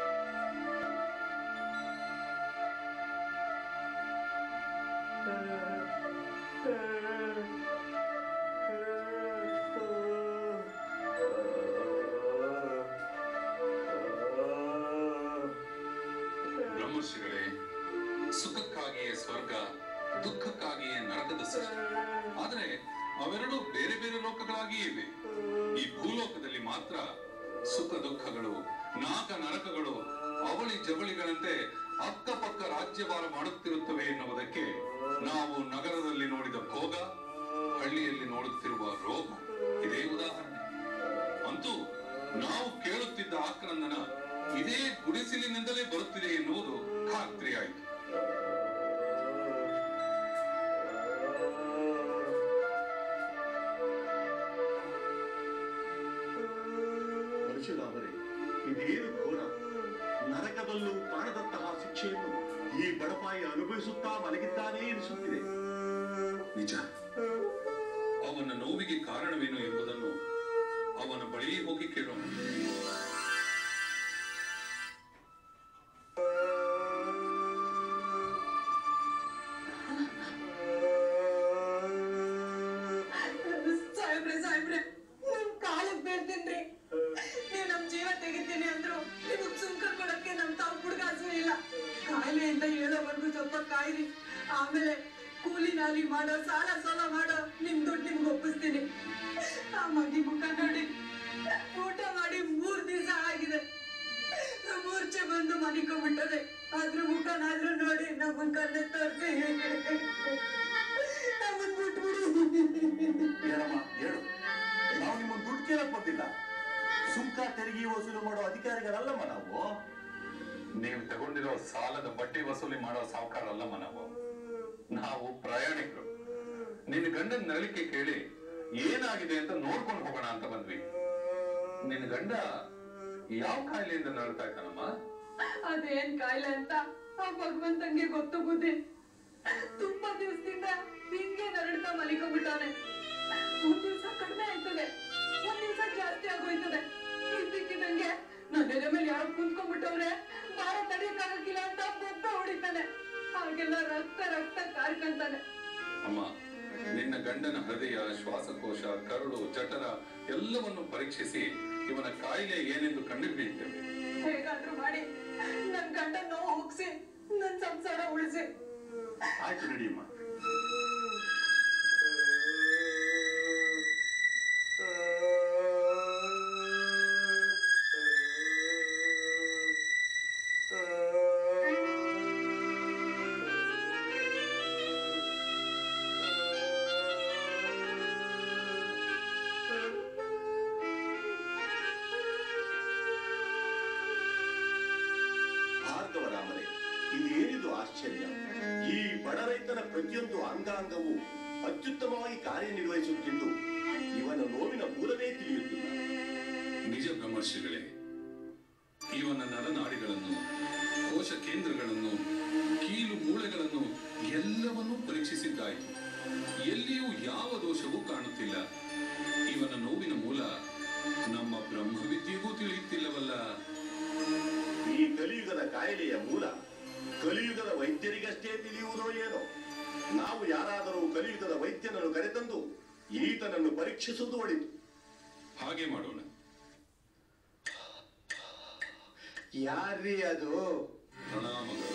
ಬ್ರಹ್ಮರ್ಷಿಗಳೇ ಸುಖಕ್ಕಾಗಿಯೇ ಸ್ವರ್ಗ ದುಃಖಕ್ಕಾಗಿಯೇ ನರಕದ ಸೃಷ್ಟಿ ಆದರೆ ಅವೆರಡೂ ಬೇರೆ ಬೇರೆ ಲೋಕಗಳಾಗಿಯೇ ಇವೆ ಈ ಭೂಲೋಕದಲ್ಲಿ ಮಾತ್ರ ಸುಖ ದುಃಖಗಳು ನಾಕ ನರಕಗಳು ಅವಳಿ ಜವಳಿಗಳಂತೆ ಅಕ್ಕಪಕ್ಕ ರಾಜ್ಯಭಾರ ಮಾಡುತ್ತಿರುತ್ತವೆ ಎನ್ನುವುದಕ್ಕೆ ನಾವು ನಗರದಲ್ಲಿ ನೋಡಿದ ಭೋಗ ಹಳ್ಳಿಯಲ್ಲಿ ನೋಡುತ್ತಿರುವ ರೋಗ ಇದೇ ಉದಾಹರಣೆ ಅಂತೂ ನಾವು ಕೇಳುತ್ತಿದ್ದ ಆಕ್ರಂದನ ಇದೇ ಗುಡಿಸಿಲಿನಿಂದಲೇ ಬರುತ್ತಿದೆ ಎನ್ನುವುದು ಖಾತ್ರಿಯಾಯಿತು ಪರಶುರಾಮರೇ ಇದೇನು ಘೋರ ನರಕದಲ್ಲೂ ಕಾಣದಂತಹ ಶಿಕ್ಷೆಯನ್ನು ಈ ಬಡಪಾಯಿ ಅನುಭವಿಸುತ್ತಾ ಮಲಗಿದ್ದಾನೇ ಎನಿಸುತ್ತಿದೆ ನಿಜ ಅವನ ನೋವಿಗೆ ಕಾರಣವೇನು ಎಂಬುದನ್ನು ಅವನ ಬಳಿಯೇ ಹೋಗಿ ಕೇಳೋಣ ಸಾಹೇಬ್ರೆ ಸಾಹೇಬ್ರೆ ನಿಮ್ ಕಾಲಕ್ ಬೀಳ್ತೀನ್ರಿ ನೀವ್ ನಮ್ ಜೀವ ತೆಗಿತೀನಿ ಅಂದ್ರು ನಿಮಗ್ ಸುಂಕ ಕೊಡಕ್ಕೆ ನಮ್ ತಾವ್ ಹುಡುಗಾಸು ಇಲ್ಲ ಕಾಯಿಲೆ ಅಂತ ಹೇಳೋವರೆಗೂ ಸ್ವಲ್ಪ ಕಾಯಿರಿ ಆಮೇಲೆ ಕೂಲಿ ನಾಲಿ ಮಾಡೋ ಸಾಲ ಸೋಲ ಮಾಡೋ ನಿಮ್ ದುಡ್ಡು ನಿಮ್ಗೆ ಒಪ್ಪಿಸ್ತೀನಿ ಆ ಮಗಿ ಮುಖ ನೋಡಿ ಊಟ ಮಾಡಿ ಮೂರ್ ದಿವಸ ಆಗಿದೆ ಮೂರ್ಛೆ ಬಂದು ಮನಿಕೊಂಡ್ಬಿಟ್ಟದೆ ಅದ್ರ ಮುಖನಾದ್ರೂ ನೋಡಿ ನಮ್ಮನ್ ಕಣ್ಣೆ ತೋರ್ಸಿ ನಮ್ಮನ್ ಬಿಟ್ಬಿಡಿ ಹೇಳಮ್ಮ ಹೇಳು ನಾವು ನಿಮ್ಮನ್ನು ದುಡ್ಡು ಕೇಳಕ್ ಬಂದಿಲ್ಲ ಸುಂಕ ತೆರಿಗೆ ವಸೂಲು ಮಾಡೋ ಅಧಿಕಾರಿಗಳಲ್ಲಮ್ಮ ನಾವು ನೀವು ತಗೊಂಡಿರೋ ಸಾಲದ ಬಡ್ಡಿ ವಸೂಲಿ ಮಾಡೋ ಸಾವುಕಾರ ಅಲ್ಲಮ್ಮ ನಾವು ನಾವು ಪ್ರಯಾಣಿಕರು ನಿನ್ನ ಗಂಡನ ನರಳಿಕೆ ಕೇಳಿ ಏನಾಗಿದೆ ಅಂತ ನೋಡ್ಕೊಂಡು ಹೋಗೋಣ ಅಂತ ಬಂದ್ವಿ ನಿನ್ನ ಗಂಡ ಯಾವ ಕಾಯಿಲೆಯಿಂದ ನರಳ್ತಾ ಇದ್ದಾನಮ್ಮ ಅದೇನ್ ಕಾಯಿಲೆ ಅಂತ ಆ ಭಗವಂತಂಗೆ ಗೊತ್ತು ಬುದ್ಧಿ ತುಂಬಾ ದಿವಸದಿಂದ ಹಿಂಗೆ ನರಡ್ತಾ ಮಲಿಕೊಂಡ್ಬಿಟ್ಟಾನೆ ಒಂದ್ ದಿವ್ಸ ಕಡಿಮೆ ಆಯ್ತದೆ ಒಂದ್ ದಿವ್ಸ ಜಾಸ್ತಿ ಆಗೋಯ್ತದೆ ಇದ್ದಕ್ಕಿದ್ದಂಗೆ ನನ್ನ ಎದೆ ಮೇಲೆ ಯಾರೋ ಕುಂತ್ಕೊಂಡ್ಬಿಟ್ಟವ್ರೆ ಭಾರ ತಡೆಯಕ್ಕಾಗಕ್ಕಿಲ್ಲ ಅಂತ ಬೊಬ್ಬ ಹೊಡಿತಾನೆ ಹಾಗೆಲ್ಲ ರಕ್ತ ರಕ್ತ ಕಾರ್ಕಂತಾನೆ ಅಮ್ಮ ನಿನ್ನ ಗಂಡನ ಹೃದಯ ಶ್ವಾಸಕೋಶ ಕರುಳು ಜಠರ ಎಲ್ಲವನ್ನು ಪರೀಕ್ಷಿಸಿ ಇವನ ಕಾಯಿಲೆ ಏನೆಂದು ಕಂಡುಹಿಡಿಯುತ್ತೇವೆ ಹೇಗಾದ್ರೂ ಮಾಡಿ ನನ್ ಗಂಡ ನೋವು ಹೋಗ್ಸಿ ನನ್ ಸಂಸಾರ ಉಳಿಸಿ ಆಯ್ತು ನಡಿಯಮ್ಮ ಭಾರ್ಗವರಾಮರೇ ಇದೇನಿದು ಆಶ್ಚರ್ಯ ಈ ಬಡ ರೈತನ ಪ್ರತಿಯೊಂದು ಅಂಗಾಂಗವು ಅತ್ಯುತ್ತಮವಾಗಿ ಕಾರ್ಯನಿರ್ವಹಿಸುತ್ತಿದ್ದು ಇವನ ನೋವಿನ ಮೂಲವೇ ತಿಳಿಯುತ್ತಿಲ್ಲ ನಿಜ ಬ್ರಹ್ಮರ್ಷಿಗಳೇ ಇವನ ನರನಾಡಿಗಳನ್ನು ಕೋಶ ಕೇಂದ್ರಗಳನ್ನು ಕೀಲು ಮೂಳೆಗಳನ್ನು ಕಾಯಿಲೆಯ ಮೂಲ ಕಲಿಯುಗದ ವೈದ್ಯರಿಗಷ್ಟೇ ತಿಳಿಯುವುದೋ ಏನೋ ನಾವು ಯಾರಾದರೂ ಕಲಿಯುಗದ ವೈದ್ಯನನ್ನು ಕರೆತಂದು ಈತನನ್ನು ಪರೀಕ್ಷಿಸುವುದು ಒಳಿತು ಹಾಗೆ ಮಾಡೋಣ ಯಾರ್ರೀ ಅದು ಪ್ರಣಾಮಗಳು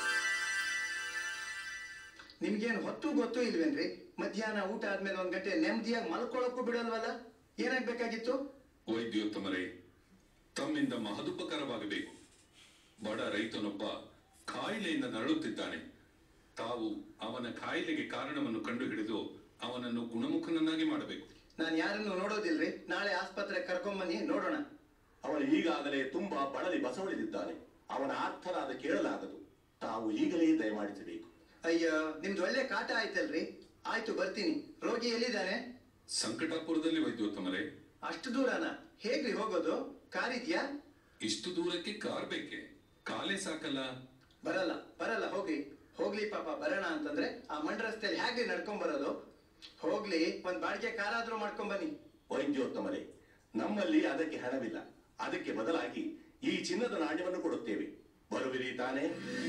ನಿಮ್ಗೇನು ಹೊತ್ತು ಗೊತ್ತು ಇಲ್ವೇನ್ರಿ ಮಧ್ಯಾಹ್ನ ಊಟ ಆದ್ಮೇಲೆ ಒಂದ್ ಗಂಟೆ ನೆಮ್ಮದಿಯಾಗಿ ಮಲ್ಕೊಳ್ಳೋಕ್ಕೂ ಬಿಡಲ್ವಲ್ಲ ಏನಾಗ್ಬೇಕಾಗಿತ್ತು ವೈದ್ಯೋತ್ತಮರೇ ತಮ್ಮಿಂದ ಮಹದುಪಕರವಾಗಬೇಕು ಬಡ ರೈತನೊಬ್ಬ ಕಾಯಿಲೆಯಿಂದ ನರಳುತ್ತಿದ್ದಾನೆ ತಾವು ಅವನ ಕಾಯಿಲೆಗೆ ಕಾರಣವನ್ನು ಕಂಡುಹಿಡಿದು ಅವನನ್ನು ಗುಣಮುಖನನ್ನಾಗಿ ಮಾಡಬೇಕು ನಾನು ಯಾರನ್ನು ನೋಡೋದಿಲ್ರಿ ನಾಳೆ ಆಸ್ಪತ್ರೆ ಕರ್ಕೊಂಬನ್ನಿ ನೋಡೋಣ ಅವನು ಈಗಾಗಲೇ ತುಂಬಾ ಬಳಲಿ ಬಸವಳಿದಿದ್ದಾನೆ ಅವನ ಆರ್ಥನಾದ ಕೇಳಲಾಗದು ತಾವು ಈಗಲೇ ದಯಮಾಡಿಸಬೇಕು ಅಯ್ಯೋ ನಿಮ್ದು ಒಳ್ಳೆ ಕಾಟ ಆಯ್ತಲ್ರಿ ಆಯ್ತು ಬರ್ತೀನಿ ರೋಗಿ ಎಲ್ಲಿದ್ದಾನೆ ಸಂಕಟಾಪುರದಲ್ಲಿ ವೈದ್ಯೋತ್ತಮರೇ ಅಷ್ಟು ದೂರನ ಹೇಗ್ರಿ ಹೋಗೋದು ಕಾರ್ ಇದ್ಯಾ ಇಷ್ಟು ದೂರಕ್ಕೆ ಕಾರ್ ಬೇಕೆ ಕಾಲೇ ಸಾಕಲ್ಲ ಬರಲ್ಲ ಬರಲ್ಲ ಹೋಗ್ಲಿ ಹೋಗ್ಲಿ ಪಾಪ ಬರೋಣ ಅಂತಂದ್ರೆ ಆ ಮಂಡ್ ರಸ್ತೆಯಲ್ಲಿ ಹೇಗೆ ನಡ್ಕೊಂಡ್ ಬರೋದು ಹೋಗ್ಲಿ ಒಂದ್ ಬಾಡಿಗೆ ಕಾರಾದ್ರೂ ಮಾಡ್ಕೊಂಡ್ ಬನ್ನಿ ವೈದ್ಯೋತ್ತಮರೇ ನಮ್ಮಲ್ಲಿ ಅದಕ್ಕೆ ಹಣವಿಲ್ಲ ಅದಕ್ಕೆ ಬದಲಾಗಿ ಈ ಚಿನ್ನದ ನಾಣ್ಯವನ್ನು ಕೊಡುತ್ತೇವೆ ಬರುವಿರಿ ತಾನೇ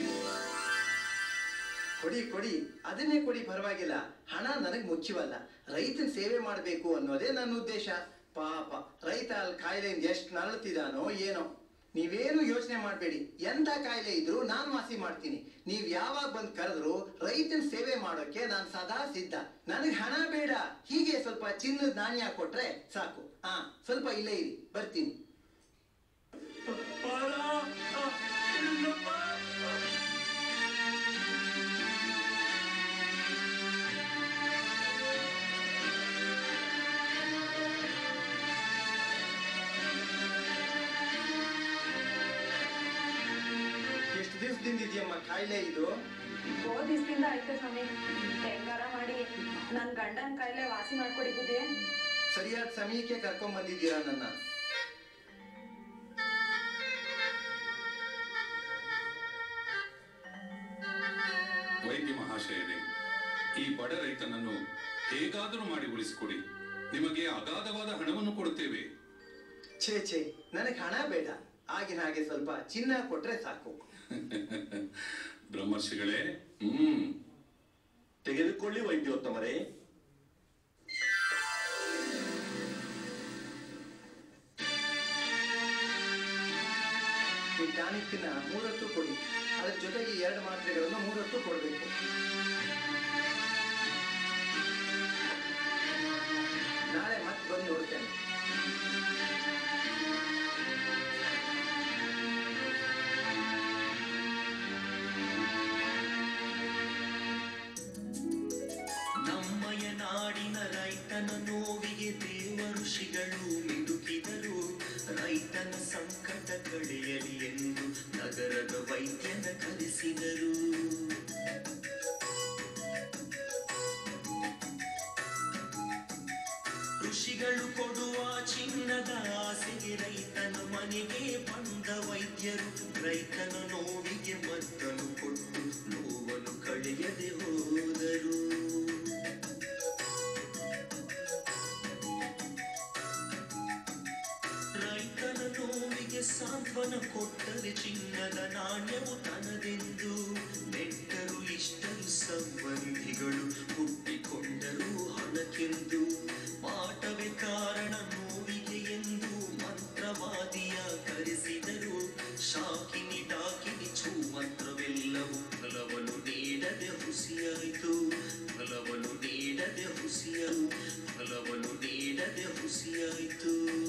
ಕೊಡಿ ಕೊಡಿ ಅದನ್ನೇ ಕೊಡಿ ಪರವಾಗಿಲ್ಲ ಹಣ ನನಗ್ ಮುಖ್ಯವಲ್ಲ ರೈತನ ಸೇವೆ ಮಾಡಬೇಕು ಅನ್ನೋದೇ ನನ್ನ ಉದ್ದೇಶ ಪಾಪ ರೈತ ಅಲ್ಲಿ ಕಾಯಿಲೆಯಿಂದ ಎಷ್ಟು ನರಳುತ್ತಿದ್ದಾನೋ ಏನೋ ನೀವೇನು ಯೋಚನೆ ಮಾಡಬೇಡಿ ಎಂಥ ಕಾಯಿಲೆ ಇದ್ರೂ ನಾನು ವಾಸಿ ಮಾಡ್ತೀನಿ ನೀವ್ ಯಾವಾಗ ಬಂದ್ ಕರೆದ್ರು ರೈತನ ಸೇವೆ ಮಾಡೋಕೆ ನಾನು ಸದಾ ಸಿದ್ಧ ನನಗೆ ಹಣ ಬೇಡ ಹೀಗೆ ಸ್ವಲ್ಪ ಚಿನ್ನದ ನಾಣ್ಯ ಕೊಟ್ರೆ ಸಾಕು ಹಾ ಸ್ವಲ್ಪ ಇಲ್ಲೇ ಇರಿ ಬರ್ತೀನಿ ಎಷ್ಟು ದಿವಸದಿಂದ ಇದೆಯಮ್ಮ ಕಾಯಿಲೆ ಇದು ಹೋದ್ ದಿವಸದಿಂದ ಆಯ್ತು ಸ್ವಾಮಿ ಹೆಂಗಾರ ಮಾಡಿ ನನ್ ಗಂಡನ ಕಾಯಿಲೆ ವಾಸಿ ಮಾಡ್ಕೊಡಿ ಬುದ್ಧಿ ಸರಿಯಾದ ಸಮಯಕ್ಕೆ ಕರ್ಕೊಂಡ್ ಬಂದಿದ್ದೀರಾ ನನ್ನ ವೈದ್ಯ ಮಹಾಶಯರೇ ಈ ಬಡ ರೈತನನ್ನು ಹೇಗಾದರೂ ಮಾಡಿ ಉಳಿಸಿಕೊಡಿ ನಿಮಗೆ ಅಗಾಧವಾದ ಹಣವನ್ನು ಕೊಡುತ್ತೇವೆ ಛೇ ಛೇ ನನಗೆ ಹಣ ಬೇಡ ಆಗಿನ ಹಾಗೆ ಸ್ವಲ್ಪ ಚಿನ್ನ ಕೊಟ್ರೆ ಸಾಕು ಬ್ರಹ್ಮರ್ಷಿಗಳೇ ಹ್ಮ್ ತೆಗೆದುಕೊಳ್ಳಿ ವೈದ್ಯೋತ್ತಮರೇ ಈ ಟಾನಿಕ್ನ ಮೂರತ್ತು ಕೊಡಿ ಅದ್ರ ಜೊತೆಗೆ ಈ ಎರಡು ಮಾತ್ರೆಗಳನ್ನು ಮೂರತ್ತು ಕೊಡಬೇಕು ನಾಳೆ ಮತ್ತೆ ಬಂದು ನೋಡ್ತೇನೆ ನಮ್ಮಯ ನಾಡಿನ ರೈತನ ನೋವಿಗೆ ದೇವ ಋಷಿಗಳು ಮಿಡುಕಿದರು ರೈತನ ಸಂಕಟ ಕಳೆಯಲಿ ಎಂದು ನಗರದ ವೈದ್ಯನ ಕರೆಸಿದರು ಋಷಿಗಳು ಕೊಡುವ ಚಿನ್ನದ ಆಸೆಗೆ ರೈತನ ಮನೆಗೆ ಬಂದ ವೈದ್ಯರು ರೈತನ ನೋವಿಗೆ ಮದ್ದನು ಕೊಟ್ಟು ನೋವನ್ನು ಕಳೆಯದೆ ಹೋದರು ರೈತನ ನೋವಿಗೆ ಸಾಂತ್ವನ ಕೊಟ್ಟರೆ ಚಿನ್ನದ ನಾಣ್ಯವು ತನದೆಂದು ನೆಟ್ಟರು ಇಷ್ಟರು ಸಂಬಂಧಿಗಳು ಹುಟ್ಟಿಕೊಂಡರು ಹಣಕ್ಕೆಂದು ಪಾಠವೇ ಕಾರಣ ನೋವಿಗೆ ಎಂದು ಮಂತ್ರವಾದಿಯ ಕರೆಸಿದರು ಶಾಕಿನಿ ಡಾಕಿನಿ ಛೂ ಮಂತ್ರವೆಲ್ಲವೂ ಫಲವನ್ನು ನೀಡದೆ ಹುಸಿಯಾಯಿತು ಫಲವನ್ನು ನೀಡದೆ ಹುಸಿಯಲು ಫಲವನ್ನು ನೀಡದೆ ಹುಸಿಯಾಯಿತು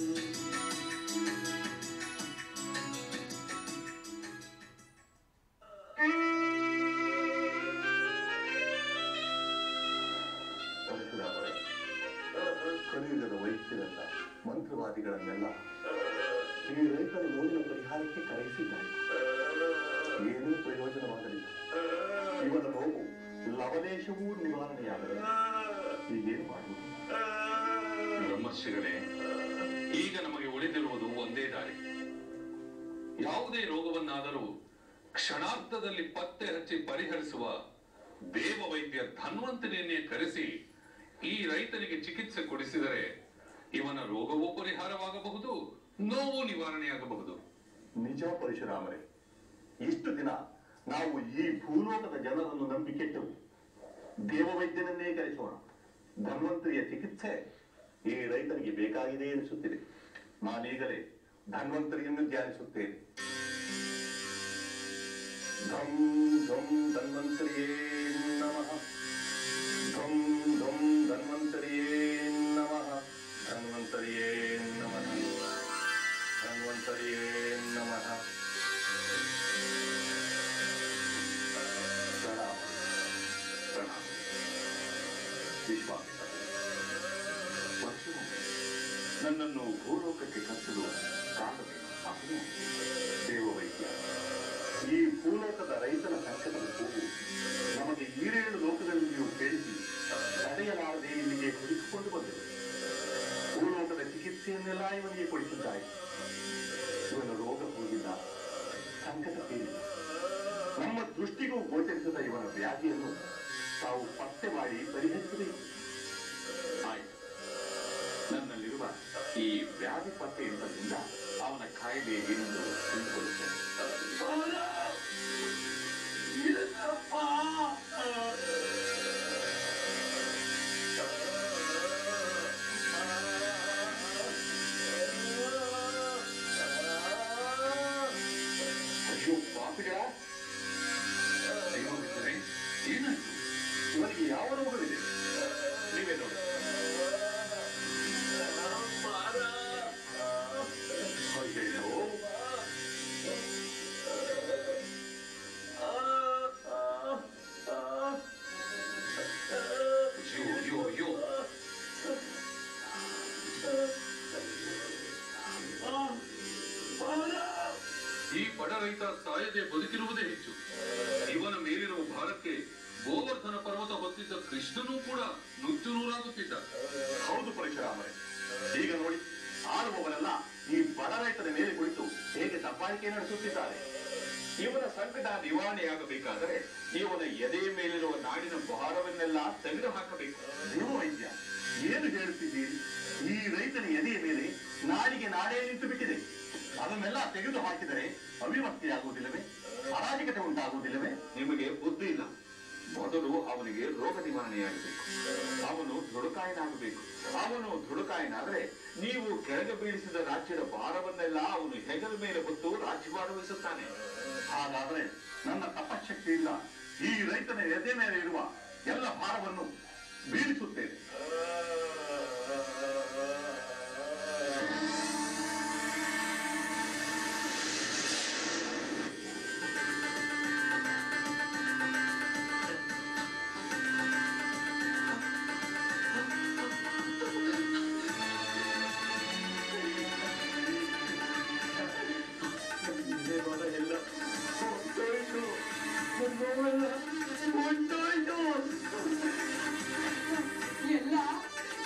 ಪರಶುರಾಮರೇ ಕಲಿಯುಗದ ವೈದ್ಯರನ್ನ ಮಂತ್ರವಾದಿಗಳನ್ನೆಲ್ಲ ಈ ರೈತರ ನೋವಿನ ಪರಿಹಾರಕ್ಕೆ ಕರೆಯಿಸಿದ್ದಾರೆ ಏನೂ ಪ್ರಯೋಜನವಾಗಲಿಲ್ಲ ಇವನ ನೋವು ಲವಲೇಶವೂ ನಿವಾರಣೆಯಾಗಲಿಲ್ಲ ಈಗೇನು ಮಾಡುವುದು ಬ್ರಹ್ಮರ್ಷಿಗಳೇ ಈಗ ನಮಗೆ ಉಳಿದಿರುವುದು ಒಂದೇ ದಾರಿ ಯಾವುದೇ ರೋಗವನ್ನಾದರೂ ಕ್ಷಣಾರ್ಧದಲ್ಲಿ ಪತ್ತೆ ಹಚ್ಚಿ ಪರಿಹರಿಸುವ ದೇವ ವೈದ್ಯ ಧನ್ವಂತನಿಯನ್ನೇ ಕರೆಸಿ ಈ ರೈತನಿಗೆ ಚಿಕಿತ್ಸೆ ಕೊಡಿಸಿದರೆ ಇವನ ರೋಗವೂ ಪರಿಹಾರವಾಗಬಹುದು ನೋವು ನಿವಾರಣೆಯಾಗಬಹುದು ನಿಜ ಪರಶುರಾಮರೇ ಇಷ್ಟು ದಿನ ನಾವು ಈ ಭೂಲೋಕದ ಜನರನ್ನು ನಂಬಿ ಕೆಟ್ಟವು ದೇವವೈದ್ಯನನ್ನೇ ಕರೆಸೋಣ ಧನ್ವಂತರಿಯ ಚಿಕಿತ್ಸೆ ಈ ರೈತನಿಗೆ ಬೇಕಾಗಿದೆ ಎನಿಸುತ್ತಿದೆ ನಾನೀಗಲೇ ಧನ್ವಂತರಿಯನ್ನು ಧ್ಯಾನಿಸುತ್ತೇನೆ ಧಂ ಧಂ ಧನ್ವಂತರಿಯೇ ನಮಃ ಧಂ ಧಂ ಧನ್ವಂತರಿಯೇ ನಮಃ ಧನ್ವಂತರಿಯೇ ನಮಃ ಧನ್ವಂತರಿಯೇ ನಮಃ ಪ್ರಣಾಮ ಪ್ರಣಾಮ ವಿಶ್ವಾಮಿತ್ರ ಪರಶುರಾಮ, ನನ್ನನ್ನು ಭೂಲೋಕಕ್ಕೆ ಕರೆಸಲು ಕಾರಣವೇನು ಸ್ವಾಮಿ? ದೇವವೈದ್ಯ ಈ ಭೂಲೋಕದ ರೈತನ ಸಂಕಟದ ಕೂಗು ನಮಗೆ ಈರೇಳು ಲೋಕಗಳಲ್ಲಿಯೂ ಕೇಳಿಸಿ ತಡೆಯಲಾರದೆ ಇಲ್ಲಿಗೆ ಹುಡುಕಿಕೊಂಡು ಬಂದೆವು ಭೂಲೋಕದ ಚಿಕಿತ್ಸೆಯನ್ನೆಲ್ಲ ಇವನಿಗೆ ಕೊಡಿಸಿದ್ದಾಯಿತು ಇವನ ರೋಗ ಹೋಗಿಲ್ಲ ಸಂಕಟ ತೀರಿಲ್ಲ ನಮ್ಮ ದೃಷ್ಟಿಗೂ ಗೋಚರಿಸದ ಇವನ ವ್ಯಾಧಿಯನ್ನು ತಾವು ಪತ್ತೆ ಮಾಡಿ ಪರಿಹರಿಸಬೇಕು ಆಯ್ತು ನನ್ನಲ್ಲಿರುವ ಈ ವ್ಯಾಧಿ ಪತ್ತೆ ಯಂತ್ರದಿಂದ ಅವನ ಕಾಯಿಲೆ ಏನೆಂದು ತಿಳಿದುಕೊಳ್ಳುತ್ತೇನೆ ಅಯ್ಯೋ ಪಾಪಿಗಳ ದೈವವಿದ್ದರೆ ಏನಾಯ್ತು ಇವನಿಗೆ ಯಾವ ರೋಗವಿದೆ ನೀವೇ ನೋಡಿ ಅಯ್ಯಯ್ಯೋ ಅಯ್ಯೋ ಅಯ್ಯೋ ಅಯ್ಯೋ ಈ ಬಡ ರೈತ ಸಾಯದೆ ಬದುಕಿರುವುದೇ ಹೆಚ್ಚು ಇವನ ಮೇಲಿರುವ ಭಾರಕ್ಕೆ ಗೋವರ್ಧನ ಪರ್ವತ ಹೊತ್ತಿದ್ದ ಕೃಷ್ಣನೂ ಕೂಡ ನುಚ್ಚು ನೂರಾಗುತ್ತಿದ್ದ ಹೌದು ಪರಶುರಾಮರೇ ಈಗ ನೋಡಿ ಆಳುವವರೆಲ್ಲ ಈ ಬಡ ರೈತನ ಮೇಲೆ ಕುಳಿತು ಹೇಗೆ ದಬ್ಬಾಳಿಕೆ ನಡೆಸುತ್ತಿದ್ದಾರೆ ಇವನ ಸಂಕಟ ನಿವಾರಣೆಯಾಗಬೇಕಾದರೆ ಇವನ ಎದೆಯ ಮೇಲಿರುವ ನಾಡಿನ ಭಾರವನ್ನೆಲ್ಲ ತೆಗೆದು ಹಾಕಬೇಕು ನೀವು ವೈದ್ಯ ಏನು ಹೇಳುತ್ತಿದ್ದೀರಿ ಈ ರೈತನ ಎದೆಯ ಮೇಲೆ ನಾಡಿಗೆ ನಾಡೇ ನಿಂತು ಬಿಟ್ಟಿದೆ ಅದನ್ನೆಲ್ಲ ತೆಗೆದು ಹಾಕಿದರೆ ಅವಿವಸ್ಥೆಯಾಗುವುದಿಲ್ಲವೇ ಅರಾಜಕತೆ ಉಂಟಾಗುವುದಿಲ್ಲವೇ ನಿಮಗೆ ಬುದ್ಧಿ ಇಲ್ಲ ಮೊದಲು ಅವನಿಗೆ ರೋಗ ನಿವಾರಣೆಯಾಗಬೇಕು ಅವನು ದೃಢಕಾಯನಾಗಬೇಕು ಅವನು ದೃಢಕಾಯನಾದ್ರೆ ನೀವು ಕೆಳಗೆ ಬೀಳಿಸಿದ ರಾಜ್ಯದ ಭಾರವನ್ನೆಲ್ಲ ಅವನು ಹೆಗಲ ಮೇಲೆ ಹೊತ್ತು ರಾಜ್ಯಭಾರ ವಹಿಸುತ್ತಾನೆ ಹಾಗಾದ್ರೆ ನನ್ನ ತಪಶಕ್ತಿಯಿಂದ ಈ ರೈತನ ಎದೆ ಮೇಲೆ ಇರುವ ಎಲ್ಲ ಭಾರವನ್ನು ಬೀಳಿಸುತ್ತೇನೆ ಎಲ್ಲ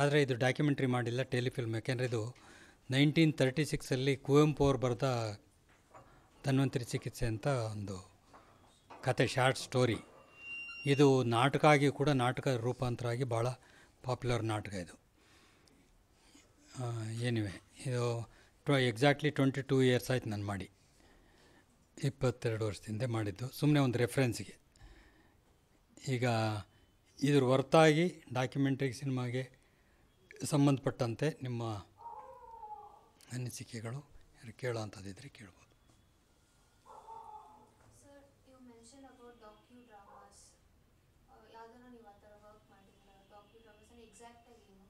ಆದರೆ ಇದು ಡಾಕ್ಯುಮೆಂಟ್ರಿ ಮಾಡಿಲ್ಲ ಟೆಲಿಫಿಲ್ಮ್ ಯಾಕೆಂದರೆ ಇದು ನೈನ್ಟೀನ್ ತರ್ಟಿ ಸಿಕ್ಸಲ್ಲಿ ಕುವೆಂಪು ಅವ್ರು ಬರೆದ ಧನ್ವಂತರಿ ಚಿಕಿತ್ಸೆ ಅಂತ ಒಂದು ಕತೆ ಶಾರ್ಟ್ ಸ್ಟೋರಿ ಇದು ನಾಟಕ ಆಗಿ ಕೂಡ ನಾಟಕ ರೂಪಾಂತರ ಆಗಿ ಭಾಳ ಪಾಪ್ಯುಲರ್ ನಾಟಕ ಇದು ಏನಿವೆ ಇದು ಟ್ವ ಎಕ್ಸಾಕ್ಟ್ಲಿ ಟ್ವೆಂಟಿ ಟೂ ಇಯರ್ಸ್ ಆಯ್ತು ನಾನು ಮಾಡಿ ಇಪ್ಪತ್ತೆರಡು ವರ್ಷದಿಂದ ಮಾಡಿದ್ದು ಸುಮ್ಮನೆ ಒಂದು ರೆಫರೆನ್ಸಿಗೆ ಈಗ ಇದ್ರ ಹೊರತಾಗಿ ಡಾಕ್ಯುಮೆಂಟ್ರಿ ಸಿನಿಮಾಗೆ ಸಂಬಂಧಪಟ್ಟಂತೆ ನಿಮ್ಮ ಅನಿಸಿಕೆಗಳು ಯಾರು ಕೇಳೋವಂಥದ್ದಿದ್ರೆ ಕೇಳ್ಬೋದು sir you mention about docudramas ಯಾವ್ದಾರ ನೀವು ಆ ಥರ ವರ್ಕ್ ಮಾಡಿದ್ದೀರಾ ಡಾಕ್ಯೂ ಡ್ರಾಮಾಸ್ ಅಂದರೆ ಎಕ್ಸಾಕ್ಟಾಗಿ ಏನು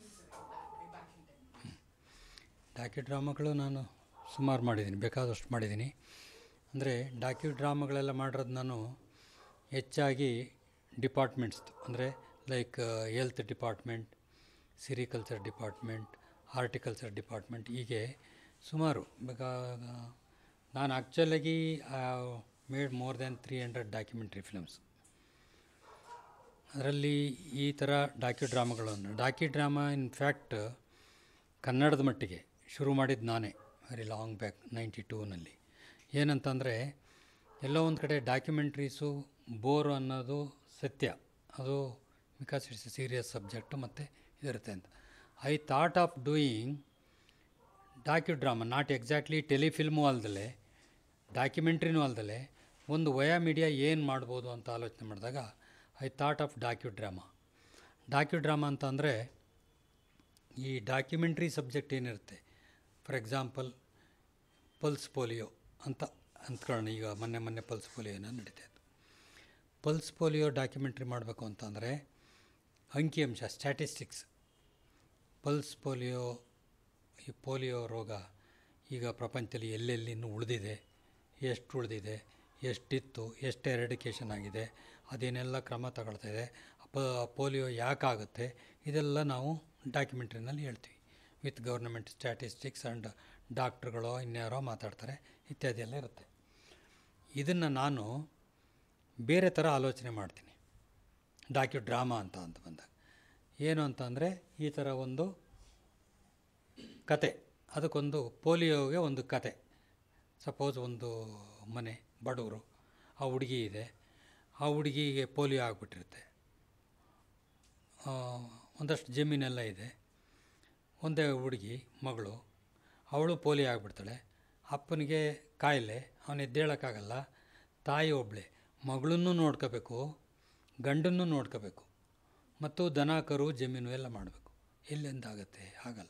ಡಾಕ್ಯು ಡ್ರಾಮಾಗಳು ನಾನು ಸುಮಾರು ಮಾಡಿದ್ದೀನಿ ಬೇಕಾದಷ್ಟು ಮಾಡಿದ್ದೀನಿ ಅಂದರೆ ಡಾಕ್ಯು ಡ್ರಾಮಾಗಳೆಲ್ಲ ಮಾಡಿರೋದು ನಾನು ಹೆಚ್ಚಾಗಿ ಡಿಪಾರ್ಟ್ಮೆಂಟ್ಸ್ದು ಅಂದರೆ like health department sericulture department horticulture department ಹೀಗೆ ಸುಮಾರು ಬೇಕಾ ನಾನು ಆ್ಯಕ್ಚುಲಾಗಿ made more than three hundred documentary films ಅದರಲ್ಲಿ ಈ ಥರ ಡಾಕ್ಯು ಡ್ರಾಮಾಗಳನ್ನು ಡಾಕ್ಯು ಡ್ರಾಮಾ ಇನ್ಫ್ಯಾಕ್ಟ್ ಕನ್ನಡದ ಮಟ್ಟಿಗೆ ಶುರು ಮಾಡಿದ್ದು ನಾನೇ ವೆರಿ ಲಾಂಗ್ ಬ್ಯಾಕ್ ನೈಂಟಿ ಟೂನಲ್ಲಿ ಏನಂತಂದರೆ ಎಲ್ಲೋ ಒಂದು ಕಡೆ ಡಾಕ್ಯುಮೆಂಟ್ರೀಸು ಬೋರು ಅನ್ನೋದು ಸತ್ಯ ಅದು because it's a serious subject ಮತ್ತು ಇದಿರುತ್ತೆ ಅಂತ I thought of doing docudrama not exactly telefilm ಅಲ್ದಲೆ ಡಾಕ್ಯುಮೆಂಟ್ರಿನೂ ಅಲ್ದಲೆ ಒಂದು ವಯಾ ಮೀಡಿಯಾ ಏನು ಮಾಡ್ಬೋದು ಅಂತ ಆಲೋಚನೆ ಮಾಡಿದಾಗ I thought of docudrama docudrama ಅಂತ ಅಂದರೆ ಈ ಡಾಕ್ಯುಮೆಂಟ್ರಿ ಸಬ್ಜೆಕ್ಟ್ ಏನಿರುತ್ತೆ ಫಾರ್ ಎಕ್ಸಾಂಪಲ್ ಪಲ್ಸ್ ಪೋಲಿಯೋ ಅಂತ ಅಂದ್ಕೊಳ್ಳೋಣ ಈಗ ಮೊನ್ನೆ ಮೊನ್ನೆ ಪಲ್ಸ್ ಪೋಲಿಯೋನ ನಡೀತಾ ಇತ್ತು ಪಲ್ಸ್ ಪೋಲಿಯೋ ಡಾಕ್ಯುಮೆಂಟ್ರಿ ಮಾಡಬೇಕು ಅಂತಂದರೆ ಅಂಕಿಅಂಶ ಸ್ಟ್ಯಾಟಿಸ್ಟಿಕ್ಸ್ ಪಲ್ಸ್ ಪೋಲಿಯೋ ಈ ಪೋಲಿಯೋ ರೋಗ ಈಗ ಪ್ರಪಂಚದಲ್ಲಿ ಎಲ್ಲೆಲ್ಲಿ ಇನ್ನೂ ಉಳಿದಿದೆ ಎಷ್ಟು ಉಳಿದಿದೆ ಎಷ್ಟಿತ್ತು ಎಷ್ಟು ಎರಡಿಕೇಷನ್ ಆಗಿದೆ ಅದೇನೆಲ್ಲ ಕ್ರಮ ತಗೊಳ್ತಾ ಇದೆ ಪ ಪೋಲಿಯೋ ಯಾಕಾಗುತ್ತೆ ಇದೆಲ್ಲ ನಾವು ಡಾಕ್ಯುಮೆಂಟ್ರಿನಲ್ಲಿ ಹೇಳ್ತೀವಿ ವಿತ್ ಗೌರ್ನಮೆಂಟ್ ಸ್ಟ್ಯಾಟಿಸ್ಟಿಕ್ಸ್ ಆ್ಯಂಡ್ ಡಾಕ್ಟ್ರುಗಳೋ ಇನ್ಯಾರೋ ಮಾತಾಡ್ತಾರೆ ಇತ್ಯಾದಿ ಎಲ್ಲ ಇರುತ್ತೆ ಇದನ್ನು ನಾನು ಬೇರೆ ಥರ ಆಲೋಚನೆ ಮಾಡ್ತೀನಿ ಡಾಕ್ಯು ಡ್ರಾಮಾ ಅಂತ ಅಂತ ಬಂದಾಗ ಏನು ಅಂತಂದರೆ ಈ ಥರ ಒಂದು ಕತೆ ಅದಕ್ಕೊಂದು ಪೋಲಿಯೋಗೆ ಒಂದು ಕತೆ ಸಪೋಸ್ ಒಂದು ಮನೆ ಬಡವರು ಆ ಹುಡುಗಿ ಇದೆ ಆ ಹುಡುಗಿಗೆ ಪೋಲಿಯೋ ಆಗಿಬಿಟ್ಟಿರುತ್ತೆ ಒಂದಷ್ಟು ಜಮೀನೆಲ್ಲ ಇದೆ ಒಂದೇ ಹುಡುಗಿ ಮಗಳು ಅವಳು ಪೋಲಿಯೋ ಆಗಿಬಿಡ್ತಾಳೆ ಅಪ್ಪನಿಗೆ ಕಾಯಿಲೆ ಅವನು ಎದ್ದೇಳೋಕ್ಕಾಗಲ್ಲ ತಾಯಿ ಒಬ್ಬಳೆ ಮಗಳನ್ನೂ ನೋಡ್ಕೋಬೇಕು ಗಂಡನ್ನು ನೋಡ್ಕೋಬೇಕು ಮತ್ತು ದನ ಕರು ಜಮೀನು ಎಲ್ಲ ಮಾಡಬೇಕು ಎಲ್ಲಿಂದ ಆಗುತ್ತೆ ಆಗಲ್ಲ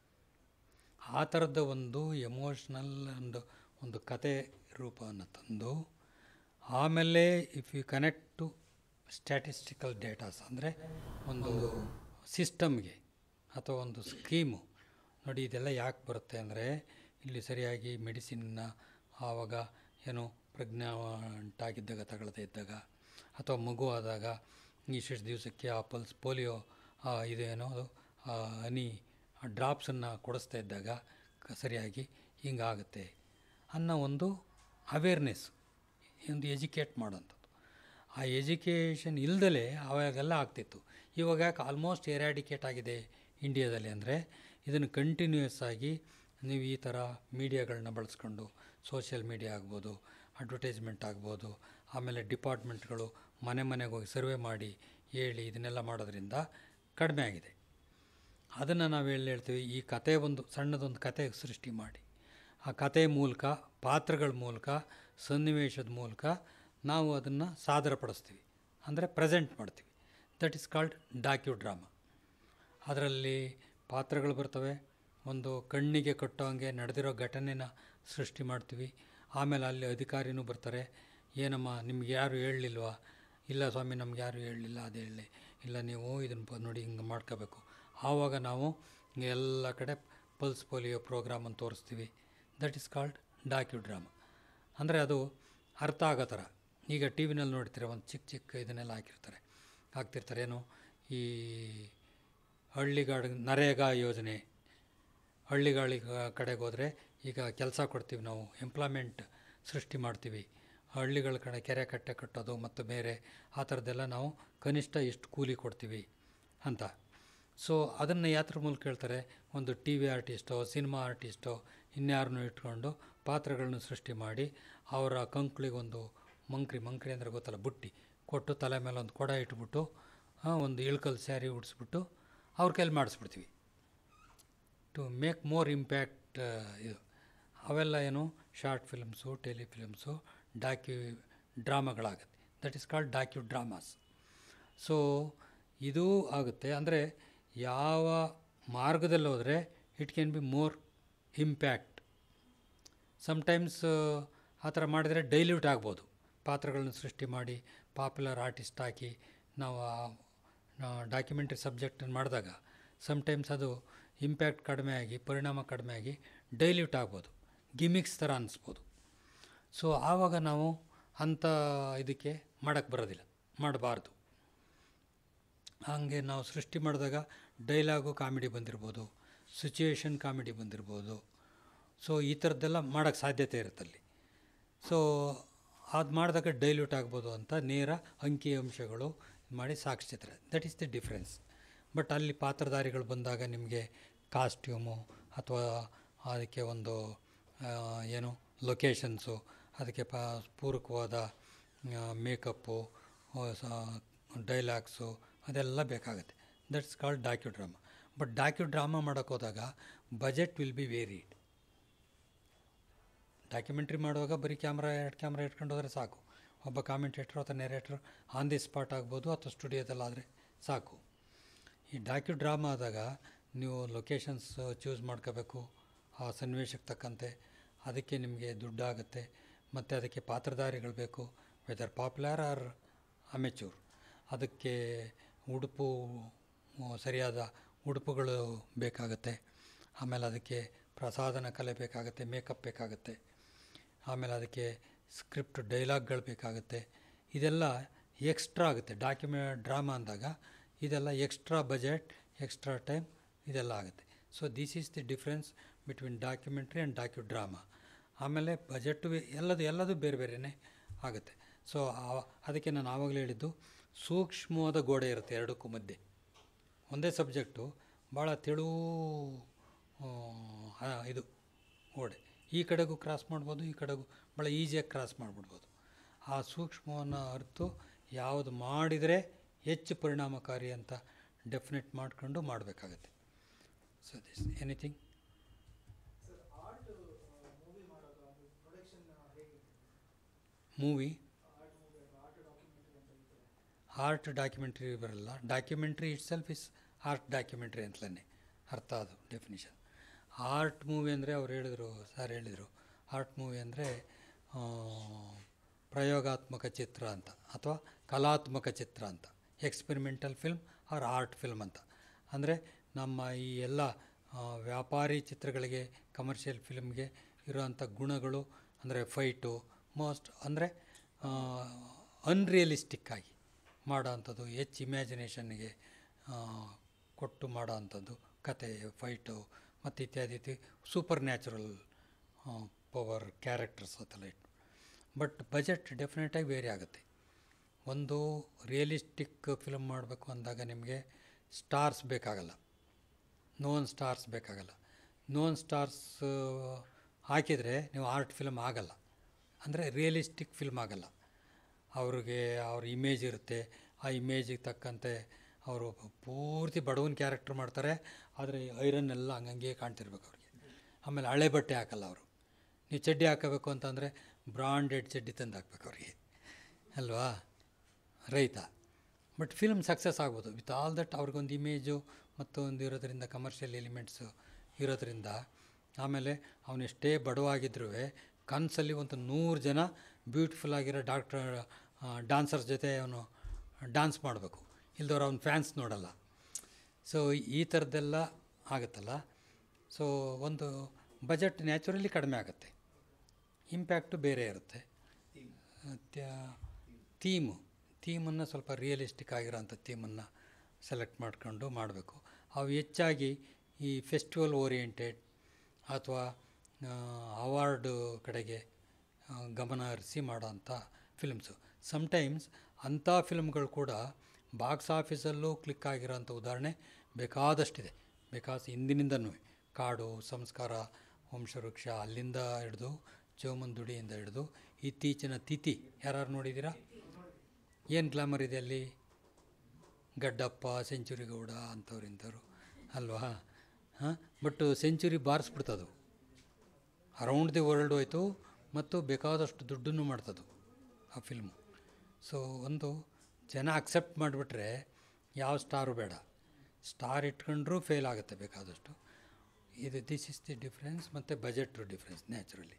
ಆ ಥರದ ಒಂದು ಎಮೋಷ್ನಲ್ ಒಂದು ಒಂದು ಕತೆ ರೂಪವನ್ನು ತಂದು ಆಮೇಲೆ if you connect to statistical datas ಅಂದರೆ ಒಂದು ಸಿಸ್ಟಮ್ಗೆ ಅಥವಾ ಒಂದು ಸ್ಕೀಮು ನೋಡಿ ಇದೆಲ್ಲ ಯಾಕೆ ಬರುತ್ತೆ ಅಂದರೆ ಇಲ್ಲಿ ಸರಿಯಾಗಿ ಮೆಡಿಸಿನ್ನ ಆವಾಗ ಏನು ಪ್ರೆಗ್ನೆಂಟಾಗಿದ್ದಾಗ ತಗೊಳ್ಳದೇ ಇದ್ದಾಗ ಅಥವಾ ಮಗು ಆದಾಗ ಇಷ್ಟಿಷ್ಟು ದಿವಸಕ್ಕೆ ಆ ಪಲ್ಸ್ ಪೋಲಿಯೋ ಇದೇನೋ ಅದು ಹನಿ ಡ್ರಾಪ್ಸನ್ನು ಕೊಡಿಸ್ತಾ ಇದ್ದಾಗ ಕ- ಸರಿಯಾಗಿ ಹಿಂಗಾಗುತ್ತೆ ಅನ್ನೋ ಒಂದು ಅವೇರ್ನೆಸ್ ಒಂದು ಎಜುಕೇಟ್ ಮಾಡೋಂಥದ್ದು ಆ ಎಜುಕೇಷನ್ ಇಲ್ದಲೇ ಅವಾಗೆಲ್ಲ ಆಗ್ತಿತ್ತು ಇವಾಗ ಯಾಕೆ ಆಲ್ಮೋಸ್ಟ್ ಎರಾಡಿಕೇಟ್ ಆಗಿದೆ ಇಂಡಿಯಾದಲ್ಲಿ ಅಂದರೆ ಇದನ್ನು ಕಂಟಿನ್ಯೂಯಸ್ ಆಗಿ ನೀವು ಈ ಥರ ಮೀಡಿಯಾಗಳನ್ನ ಬಳಸ್ಕೊಂಡು ಸೋಷಿಯಲ್ ಮೀಡಿಯಾ ಆಗ್ಬೋದು ಅಡ್ವರ್ಟೈಸ್ಮೆಂಟ್ ಆಗ್ಬೋದು ಆಮೇಲೆ ಡಿಪಾರ್ಟ್ಮೆಂಟ್ಗಳು ಮನೆ ಮನೆಗೆ ಹೋಗಿ ಸರ್ವೆ ಮಾಡಿ ಹೇಳಿ ಇದನ್ನೆಲ್ಲ ಮಾಡೋದ್ರಿಂದ ಕಡಿಮೆ ಆಗಿದೆ ಅದನ್ನು ನಾವು ಹೇಳಿ ಹೇಳ್ತೀವಿ ಈ ಕತೆ ಒಂದು ಸಣ್ಣದೊಂದು ಕತೆ ಸೃಷ್ಟಿ ಮಾಡಿ ಆ ಕತೆ ಮೂಲಕ ಪಾತ್ರಗಳ ಮೂಲಕ ಸನ್ನಿವೇಶದ ಮೂಲಕ ನಾವು ಅದನ್ನು ಸಾದರಪಡಿಸ್ತೀವಿ ಅಂದರೆ ಪ್ರೆಸೆಂಟ್ ಮಾಡ್ತೀವಿ that is called docudrama ಅದರಲ್ಲಿ ಪಾತ್ರಗಳು ಬರ್ತವೆ ಒಂದು ಕಣ್ಣಿಗೆ ಕಟ್ಟೋಂಗೆ ನಡೆದಿರೋ ಘಟನೆನ ಸೃಷ್ಟಿ ಮಾಡ್ತೀವಿ ಆಮೇಲೆ ಅಲ್ಲಿ ಅಧಿಕಾರಿನೂ ಬರ್ತಾರೆ ಏನಮ್ಮ ನಿಮ್ಗೆ ಯಾರು ಹೇಳಲಿಲ್ವಾ ಇಲ್ಲ ಸ್ವಾಮಿ ನಮ್ಗೆ ಯಾರು ಹೇಳಲಿಲ್ಲ ಅದು ಹೇಳಿ ಇಲ್ಲ ನೀವು ಇದನ್ನು ಪ- ನೋಡಿ ಹಿಂಗೆ ಮಾಡ್ಕೋಬೇಕು ಆವಾಗ ನಾವು ಎಲ್ಲ ಕಡೆ ಪಲ್ಸ್ ಪೋಲಿಯೋ ಪ್ರೋಗ್ರಾಮನ್ನು ತೋರಿಸ್ತೀವಿ that is called docudrama ಅಂದರೆ ಅದು ಅರ್ಥ ಆಗೋ ಥರ ಈಗ ಟಿ ವಿನಲ್ಲಿ ನೋಡ್ತೀರ ಒಂದು ಚಿಕ್ಕ ಚಿಕ್ಕ ಇದನ್ನೆಲ್ಲ ಹಾಕಿರ್ತಾರೆ ಹಾಕ್ತಿರ್ತಾರೆ ಏನು ಈ ಹಳ್ಳಿಗಾಡ ನರೇಗಾ ಯೋಜನೆ ಹಳ್ಳಿಗಾಳಿ ಕಡೆಗೆ ಹೋದರೆ ಈಗ ಕೆಲಸ ಕೊಡ್ತೀವಿ ನಾವು ಎಂಪ್ಲಾಯ್ಮೆಂಟ್ ಸೃಷ್ಟಿ ಮಾಡ್ತೀವಿ ಹಳ್ಳಿಗಳ ಕಡೆ ಕೆರೆ ಕಟ್ಟೆ ಕಟ್ಟೋದು ಮತ್ತು ಬೇರೆ ಆ ಥರದ್ದೆಲ್ಲ ನಾವು ಕನಿಷ್ಠ ಇಷ್ಟು ಕೂಲಿ ಕೊಡ್ತೀವಿ ಅಂತ ಸೊ ಅದನ್ನು ಯಾತ್ರ ಮೂಲಕ ಹೇಳ್ತಾರೆ ಒಂದು ಟಿ ವಿ ಆರ್ಟಿಸ್ಟೋ ಸಿನಿಮಾ ಆರ್ಟಿಸ್ಟೋ ಇನ್ಯಾರನ್ನೂ ಇಟ್ಕೊಂಡು ಪಾತ್ರಗಳನ್ನು ಸೃಷ್ಟಿ ಮಾಡಿ ಅವರ ಕಂಕ್ಳಿಗೊಂದು ಮಂಕ್ರಿ ಮಂಕ್ರಿ ಅಂದರೆ ಗೊತ್ತಲ್ಲ ಬುಟ್ಟಿ ಕೊಟ್ಟು ತಲೆ ಮೇಲೆ ಒಂದು ಕೊಡ ಇಟ್ಬಿಟ್ಟು ಆ, ಒಂದು ಇಳ್ಕಲ್ ಸ್ಯಾರಿ ಉಡಿಸ್ಬಿಟ್ಟು ಅವ್ರ ಕೈಲಿ ಮಾಡಿಸ್ಬಿಡ್ತೀವಿ ಟು ಮೇಕ್ ಮೋರ್ ಇಂಪ್ಯಾಕ್ಟ್ ಇದು ಅವೆಲ್ಲ ಏನು ಶಾರ್ಟ್ ಫಿಲ್ಮ್ಸು ಟೆಲಿಫಿಲ್ಮ್ಸು ಡಾಕ್ಯು ಡ್ರಾಮಾಗಳಾಗುತ್ತೆ that is called docudramas so ಇದು ಆಗುತ್ತೆ ಅಂದರೆ ಯಾವ ಮಾರ್ಗದಲ್ಲಿ ಹೋದರೆ it can be more impact sometimes ಆ ಥರ ಮಾಡಿದರೆ ಡೈಲ್ಯೂಟ್ ಆಗ್ಬೋದು ಪಾತ್ರಗಳನ್ನು ಸೃಷ್ಟಿ ಮಾಡಿ ಪಾಪ್ಯುಲರ್ ಆರ್ಟಿಸ್ಟ್ ಹಾಕಿ ನಾವು ಡಾಕ್ಯುಮೆಂಟ್ರಿ ಸಬ್ಜೆಕ್ಟನ್ನು ಮಾಡಿದಾಗ ಸಮ್ಟೈಮ್ಸ್ ಅದು ಇಂಪ್ಯಾಕ್ಟ್ ಕಡಿಮೆ ಆಗಿ ಪರಿಣಾಮ ಕಡಿಮೆ ಆಗಿ ಡೈಲ್ಯೂಟ್ ಆಗ್ಬೋದು ಗಿಮಿಕ್ಸ್ ಥರ ಅನ್ನಿಸ್ಬೋದು ಸೊ ಆವಾಗ ನಾವು ಅಂಥ ಇದಕ್ಕೆ ಮಾಡೋಕ್ಕೆ ಬರೋದಿಲ್ಲ ಮಾಡಬಾರ್ದು ಹಾಗೆ ನಾವು ಸೃಷ್ಟಿ ಮಾಡಿದಾಗ ಡೈಲಾಗು ಕಾಮಿಡಿ ಬಂದಿರ್ಬೋದು ಸಿಚುವೇಶನ್ ಕಾಮಿಡಿ ಬಂದಿರ್ಬೋದು ಸೊ ಈ ಥರದ್ದೆಲ್ಲ ಮಾಡೋಕ್ಕೆ ಸಾಧ್ಯತೆ ಇರುತ್ತಲ್ಲಿ ಸೊ ಅದು ಮಾಡಿದಾಗ ಡೈಲ್ಯೂಟ್ ಆಗ್ಬೋದು ಅಂತ ನೇರ ಅಂಕಿ ಅಂಶಗಳು ಮಾಡಿ ಸಾಗಿಸ್ತಿದ್ದಾರೆ that is the difference but ಅಲ್ಲಿ ಪಾತ್ರಧಾರಿಗಳು ಬಂದಾಗ ನಿಮಗೆ ಕಾಸ್ಟ್ಯೂಮು ಅಥವಾ ಅದಕ್ಕೆ ಒಂದು ಆ, ಏನು ಲೊಕೇಶನ್ಸು ಅದಕ್ಕೆ ಪ ಪೂರಕವಾದ ಮೇಕಪ್ಪು ಡೈಲಾಗ್ಸು ಅದೆಲ್ಲ ಬೇಕಾಗುತ್ತೆ that's called docudrama but docudrama ಮಾಡೋಕ್ಕೆ ಹೋದಾಗ budget will be varied documentary ಮಾಡುವಾಗ ಬರೀ ಕ್ಯಾಮ್ರಾ ಎರಡು ಕ್ಯಾಮ್ರಾ ಇಟ್ಕೊಂಡು ಹೋದರೆ ಸಾಕು ಒಬ್ಬ ಕಾಮೆಂಟೇಟ್ರು ಅಥವಾ ನೆರೇಟ್ರು ಆನ್ ದಿ ಸ್ಪಾಟ್ ಆಗ್ಬೋದು ಅಥವಾ ಸ್ಟುಡಿಯೋದಲ್ಲಾದರೆ ಸಾಕು ಈ ಡಾಕ್ಯು ಡ್ರಾಮಾ ಆದಾಗ ನೀವು ಲೊಕೇಶನ್ಸ್ ಚೂಸ್ ಮಾಡ್ಕೋಬೇಕು ಆ ಸನ್ನಿವೇಶಕ್ಕೆ ತಕ್ಕಂತೆ ಅದಕ್ಕೆ ನಿಮಗೆ ದುಡ್ಡಾಗುತ್ತೆ ಮತ್ತು ಅದಕ್ಕೆ ಪಾತ್ರಧಾರಿಗಳು ಬೇಕು ವೆದರ್ ಪಾಪ್ಯುಲರ್ ಆರ್ ಅಮೆಚೂರ್ ಅದಕ್ಕೆ ಉಡುಪು ಆ, ಸರಿಯಾದ ಉಡುಪುಗಳು ಬೇಕಾಗುತ್ತೆ ಆಮೇಲೆ ಅದಕ್ಕೆ ಪ್ರಸಾದನ ಕಲೆ ಬೇಕಾಗುತ್ತೆ ಮೇಕಪ್ ಬೇಕಾಗುತ್ತೆ ಆಮೇಲೆ ಅದಕ್ಕೆ ಸ್ಕ್ರಿಪ್ಟ್ ಡೈಲಾಗ್ಗಳು ಬೇಕಾಗುತ್ತೆ ಇದೆಲ್ಲ ಎಕ್ಸ್ಟ್ರಾ ಆಗುತ್ತೆ ಡಾಕ್ಯುಮೆ ಡ್ರಾಮಾ ಅಂದಾಗ ಇದೆಲ್ಲ ಎಕ್ಸ್ಟ್ರಾ ಬಜೆಟ್ ಎಕ್ಸ್ಟ್ರಾ ಟೈಮ್ ಇದೆಲ್ಲ ಆಗುತ್ತೆ so this is the difference between documentary and docudrama ಆಮೇಲೆ ಬಜೆಟ್ಟು ಎಲ್ಲದು ಎಲ್ಲದು ಬೇರೆ ಬೇರೆಯೇ ಆಗುತ್ತೆ ಸೊ ಅದಕ್ಕೆ ನಾನು ಆವಾಗಲೇ ಹೇಳಿದ್ದು ಸೂಕ್ಷ್ಮವಾದ ಗೋಡೆ ಇರುತ್ತೆ ಎರಡಕ್ಕೂ ಮಧ್ಯೆ ಒಂದೇ ಸಬ್ಜೆಕ್ಟು ಭಾಳ ತೆಳು ಆ, ಆ, ಇದು ಗೋಡೆ ಈ ಕಡೆಗೂ ಕ್ರಾಸ್ ಮಾಡ್ಬೋದು ಈ ಕಡೆಗೂ ಭಾಳ ಈಸಿಯಾಗಿ ಕ್ರಾಸ್ ಮಾಡಿಬಿಡ್ಬೋದು ಆ ಸೂಕ್ಷ್ಮವನ್ನು ಅರಿತು ಯಾವುದು ಮಾಡಿದರೆ ಹೆಚ್ಚು ಪರಿಣಾಮಕಾರಿ ಅಂತ ಡೆಫಿನೆಟ್ ಮಾಡ್ಕೊಂಡು ಮಾಡಬೇಕಾಗತ್ತೆ so this anything sir art movie ಮಾಡುವಾಗ ಅದು ಪ್ರೊಡಕ್ಷನ್ ಹೇಗೆ movie art movie art documentary ಅಂತ ಇರ್ತದೆ ಆರ್ಟ್ ಡಾಕ್ಯುಮೆಂಟ್ರಿ ಬರಲ್ಲ documentary itself is art documentary ಅಂತಲೇ ಅರ್ಥ ಅದು ಡೆಫಿನಿಷನ್ ಆರ್ಟ್ ಮೂವಿ ಅಂದರೆ ಅವ್ರು ಹೇಳಿದರು ಸರ್ ಹೇಳಿದರು ಆರ್ಟ್ ಮೂವಿ ಅಂದರೆ ಪ್ರಯೋಗಾತ್ಮಕ ಚಿತ್ರ ಅಂತ ಅಥವಾ ಕಲಾತ್ಮಕ ಚಿತ್ರ ಅಂತ experimental film or art film ಅಂತ ಅಂದರೆ ನಮ್ಮ ಈ ಎಲ್ಲ ಆ, ವ್ಯಾಪಾರಿ ಚಿತ್ರಗಳಿಗೆ ಕಮರ್ಷಿಯಲ್ ಫಿಲ್ಮ್ಗೆ ಇರುವಂಥ ಗುಣಗಳು ಅಂದರೆ ಫೈಟು ಮೋಸ್ಟ್ ಅಂದರೆ ಅನ್ರಿಯಲಿಸ್ಟಿಕ್ ಆಗಿ ಮಾಡೋ ಅಂಥದ್ದು ಹೆಚ್ಚು ಇಮ್ಯಾಜಿನೇಷನ್ಗೆ ಕೊಟ್ಟು ಮಾಡೋ ಅಂಥದ್ದು ಕತೆ ಫೈಟು ಮತ್ತು ಇತ್ಯಾದಿ ಇತ್ಯಾದಿ ಸೂಪರ್ ನ್ಯಾಚುರಲ್ ಪವರ್ ಕ್ಯಾರೆಕ್ಟರ್ಸ್ ಅದೆಲ್ಲ ಇಟ್ಟು ಬಟ್ ಬಜೆಟ್ ಡೆಫಿನೆಟಾಗಿ ವೇರಿ ಆಗುತ್ತೆ ಒಂದು ರಿಯಲಿಸ್ಟಿಕ್ ಫಿಲ್ಮ್ ಮಾಡಬೇಕು ಅಂದಾಗ ನಿಮಗೆ ಸ್ಟಾರ್ಸ್ ಬೇಕಾಗಲ್ಲ ನೋನ್ ಸ್ಟಾರ್ಸ್ ಬೇಕಾಗಲ್ಲ ನೋನ್ ಸ್ಟಾರ್ಸ್ ಹಾಕಿದರೆ ನೀವು ಆರ್ಟ್ ಫಿಲ್ಮ್ ಆಗಲ್ಲ ಅಂದರೆ ರಿಯಲಿಸ್ಟಿಕ್ ಫಿಲ್ಮ್ ಆಗಲ್ಲ ಅವ್ರಿಗೆ ಅವ್ರ ಇಮೇಜ್ ಇರುತ್ತೆ ಆ ಇಮೇಜಿಗೆ ತಕ್ಕಂತೆ ಅವರು ಪೂರ್ತಿ ಬಡವನ ಕ್ಯಾರೆಕ್ಟರ್ ಮಾಡ್ತಾರೆ ಆದರೆ ಐರನ್ ಎಲ್ಲ ಹಂಗಂಗೆ ಕಾಣ್ತಿರ್ಬೇಕು ಅವ್ರಿಗೆ ಆಮೇಲೆ ಹಳೆ ಬಟ್ಟೆ ಹಾಕಲ್ಲ ಅವರು ನೀವು ಚಡ್ಡಿ ಹಾಕೋಬೇಕು ಅಂತಂದರೆ ಬ್ರಾಂಡೆಡ್ ಚಡ್ಡಿ ತಂದು ಹಾಕ್ಬೇಕು ಅವ್ರಿಗೆ ಅಲ್ವಾ ರೈತ ಬಟ್ ಫಿಲ್ಮ್ ಸಕ್ಸಸ್ ಆಗ್ಬೋದು ವಿತ್ ಆಲ್ ದಟ್ ಅವ್ರಿಗೊಂದು ಇಮೇಜು ಮತ್ತು ಒಂದು ಇರೋದ್ರಿಂದ ಕಮರ್ಷಿಯಲ್ ಎಲಿಮೆಂಟ್ಸು ಇರೋದ್ರಿಂದ ಆಮೇಲೆ ಅವನೆಷ್ಟೇ ಬಡವಾಗಿದ್ರೂ ಕನಸಲ್ಲಿ ಒಂದು ನೂರು ಜನ ಬ್ಯೂಟಿಫುಲ್ ಆಗಿರೋ ಡಾಕ್ಟ್ರ್ ಡಾನ್ಸರ್ಸ್ ಜೊತೆ ಅವನು ಡ್ಯಾನ್ಸ್ ಮಾಡಬೇಕು ಇಲ್ದವ್ರು ಅವ್ನ ಫ್ಯಾನ್ಸ್ ನೋಡಲ್ಲ ಸೊ ಈ ಥರದ್ದೆಲ್ಲ ಆಗುತ್ತಲ್ಲ ಸೊ ಒಂದು ಬಜೆಟ್ ನ್ಯಾಚುರಲಿ ಕಡಿಮೆ ಆಗುತ್ತೆ ಇಂಪ್ಯಾಕ್ಟು ಬೇರೆ ಇರುತ್ತೆ ಥೀಮು ಥೀಮನ್ನು ಸ್ವಲ್ಪ ರಿಯಲಿಸ್ಟಿಕ್ ಆಗಿರೋಂಥ ಥೀಮನ್ನು ಸೆಲೆಕ್ಟ್ ಮಾಡ್ಕೊಂಡು ಮಾಡಬೇಕು ಅವು ಹೆಚ್ಚಾಗಿ ಈ ಫೆಸ್ಟಿವಲ್ ಓರಿಯೆಂಟೆಡ್ ಅಥವಾ ಅವಾರ್ಡು ಕಡೆಗೆ ಆ, ಗಮನ ಹರಿಸಿ ಮಾಡೋಂಥ ಫಿಲ್ಮ್ಸು ಸಮ್ಟೈಮ್ಸ್ ಅಂಥ ಫಿಲ್ಮ್ಗಳು ಕೂಡ ಬಾಕ್ಸ್ ಆಫೀಸಲ್ಲೂ ಕ್ಲಿಕ್ ಆಗಿರೋಂಥ ಉದಾಹರಣೆ ಬೇಕಾದಷ್ಟಿದೆ ಬಿಕಾಸ್ ಹಿಂದಿನಿಂದನೂ ಕಾಡು ಸಂಸ್ಕಾರ ವಂಶವೃಕ್ಷ ಅಲ್ಲಿಂದ ಹಿಡಿದು ಚೋಮಂದುಡಿಯಿಂದ ಹಿಡಿದು ಇತ್ತೀಚಿನ ತಿಥಿ ಯಾರು ನೋಡಿದ್ದೀರಾ ಏನು ಗ್ಲಾಮರ್ ಇದೆ ಅಲ್ಲಿ ಗಡ್ಡಪ್ಪ ಸೆಂಚುರಿ ಗೌಡ ಅಂಥವ್ರು ಇಂಥವ್ರು ಅಲ್ವಾ ಹಾಂ ಬಟ್ ಸೆಂಚುರಿ ಬಾರಿಸ್ಬಿಡ್ತದು ಅರೌಂಡ್ ದಿ ವರ್ಲ್ಡ್ ಹೋಯ್ತು ಮತ್ತು ಬೇಕಾದಷ್ಟು ದುಡ್ಡನ್ನು ಮಾಡ್ತದು ಆ ಫಿಲ್ಮು ಸೊ ಒಂದು ಜನ ಅಕ್ಸೆಪ್ಟ್ ಮಾಡಿಬಿಟ್ರೆ ಯಾವ ಸ್ಟಾರು ಬೇಡ ಸ್ಟಾರ್ ಇಟ್ಕೊಂಡ್ರೂ ಫೇಲ್ ಆಗುತ್ತೆ ಬೇಕಾದಷ್ಟು ಇದು ದಿಸ್ ಇಸ್ ದಿ ಡಿಫ್ರೆನ್ಸ್ ಮತ್ತು budget difference naturally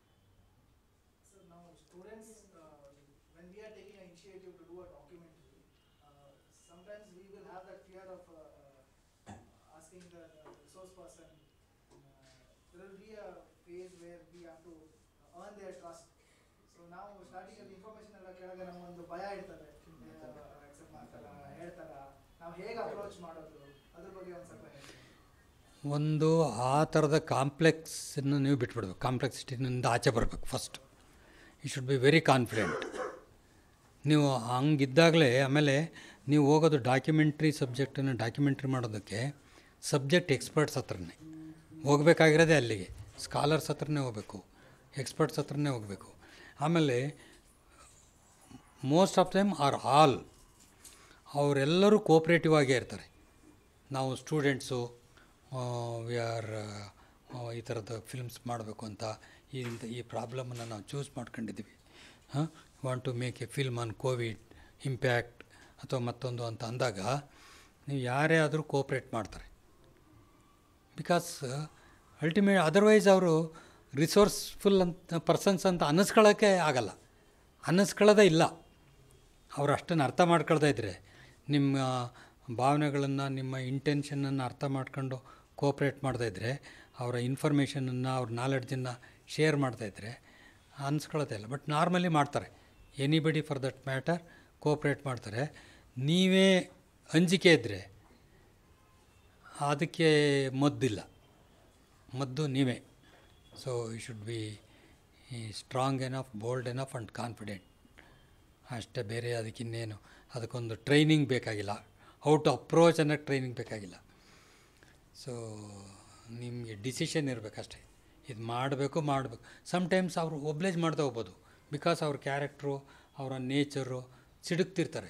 So now students, uh, when we are taking an initiative to do a documentary, uh, sometimes we will have that fear of uh, uh, asking the uh, resource person. Uh, there will be a phase where we have to earn their trust. So now starting ಅಲ್ಲಿ information ಎಲ್ಲ ಕೇಳಿದಾಗ ನಮಗೊಂದು ಭಯ ಇರ್ತದೆ accept ಮಾಡ್ತಾರ ಹೇಳ್ತಾರ ನಾವು ಹೇಗೆ ಅಪ್ರೋಚ್ ಮಾಡೋದು ಅದ್ರ ಬಗ್ಗೆ ಒಂದು ಸ್ವಲ್ಪ ಹೇಳಿ ಒಂದು ಆ ಥರದ ಕಾಂಪ್ಲೆಕ್ಸನ್ನು ನೀವು ಬಿಟ್ಬಿಡ್ಬೇಕು ಕಾಂಪ್ಲೆಕ್ಸಿಟಿನಿಂದ ಆಚೆ ಬರಬೇಕು first you should be very confident ನೀವು ಹಂಗಿದ್ದಾಗಲೇ ಆಮೇಲೆ ನೀವು ಹೋಗೋದು ಡಾಕ್ಯುಮೆಂಟ್ರಿ ಸಬ್ಜೆಕ್ಟನ್ನು ಡಾಕ್ಯುಮೆಂಟ್ರಿ ಮಾಡೋದಕ್ಕೆ ಸಬ್ಜೆಕ್ಟ್ ಎಕ್ಸ್ಪರ್ಟ್ಸ್ ಹತ್ರನೇ ಹೋಗಬೇಕಾಗಿರೋದೇ ಅಲ್ಲಿಗೆ ಸ್ಕಾಲರ್ಸ್ ಹತ್ರನೇ ಹೋಗಬೇಕು ಎಕ್ಸ್ಪರ್ಟ್ಸ್ ಹತ್ರನೇ ಹೋಗಬೇಕು ಆಮೇಲೆ most of them are all ಅವರೆಲ್ಲರೂ ಕೋಪ್ರೇಟಿವ್ ಆಗೇ ಇರ್ತಾರೆ ನಾವು ಸ್ಟೂಡೆಂಟ್ಸು ವಿ ಆರ್ ಈ ಥರದ ಫಿಲ್ಮ್ಸ್ ಮಾಡಬೇಕು ಅಂತ ಈ ಈ ಪ್ರಾಬ್ಲಮನ್ನು ನಾವು ಚೂಸ್ ಮಾಡ್ಕೊಂಡಿದ್ದೀವಿ ಹಾಂ want to make a film on COVID impact ಅಥವಾ ಮತ್ತೊಂದು ಅಂತ ಅಂದಾಗ ನೀವು ಯಾರೇ ಆದರೂ ಕೋಪ್ರೇಟ್ ಮಾಡ್ತಾರೆ ಬಿಕಾಸ್ ಅಲ್ಟಿಮೇಟ್ ಅದರ್ವೈಸ್ ಅವರು ರಿಸೋರ್ಸ್ಫುಲ್ ಅಂತ ಪರ್ಸನ್ಸ್ ಅಂತ ಅನ್ನಿಸ್ಕೊಳ್ಳೋಕ್ಕೆ ಆಗಲ್ಲ ಅನ್ನಿಸ್ಕೊಳ್ಳೋದೇ ಇಲ್ಲ ಅವ್ರು ಅಷ್ಟನ್ನು ಅರ್ಥ ಮಾಡ್ಕೊಳ್ತಾ ಇದ್ದರೆ ನಿಮ್ಮ ಭಾವನೆಗಳನ್ನು ನಿಮ್ಮ ಇಂಟೆನ್ಷನನ್ನು ಅರ್ಥ ಮಾಡ್ಕೊಂಡು ಕೋಪ್ರೇಟ್ ಮಾಡ್ತಾಯಿದ್ರೆ ಅವರ ಇನ್ಫಾರ್ಮೇಷನನ್ನು ಅವ್ರ ನಾಲೆಡ್ಜನ್ನು ಶೇರ್ ಮಾಡ್ತಾಯಿದ್ರೆ ಅನ್ಸ್ಕೊಳ್ಳೋದೇ ಇಲ್ಲ ಬಟ್ ನಾರ್ಮಲಿ ಮಾಡ್ತಾರೆ anybody for that matter cooperate ಮಾಡ್ತಾರೆ ನೀವೇ ಅಂಜಿಕೆ ಇದ್ದರೆ ಅದಕ್ಕೆ ಮದ್ದಿಲ್ಲ ಮದ್ದು ನೀವೇ so you should be strong enough bold enough and confident ಅಷ್ಟೇ ಬೇರೆ ಅದಕ್ಕಿನ್ನೇನು ಅದಕ್ಕೊಂದು ಟ್ರೈನಿಂಗ್ ಬೇಕಾಗಿಲ್ಲ ಹೌ ಟು ಅಪ್ರೋಚ್ ಅನ್ನೋಕ್ಕೆ ಟ್ರೈನಿಂಗ್ ಬೇಕಾಗಿಲ್ಲ ಸೊ ನಿಮಗೆ ಡಿಸಿಷನ್ ಇರಬೇಕಷ್ಟೇ ಇದು ಮಾಡಬೇಕು ಮಾಡಬೇಕು ಸಮ್ಟೈಮ್ಸ್ ಅವರು ಒಬ್ಲೇಜ್ ಮಾಡ್ತಾ ಹೋಗ್ಬೋದು ಬಿಕಾಸ್ ಅವ್ರ ಕ್ಯಾರೆಕ್ಟ್ರು ಅವರ ನೇಚರು ಸಿಡುಕ್ತಿರ್ತಾರೆ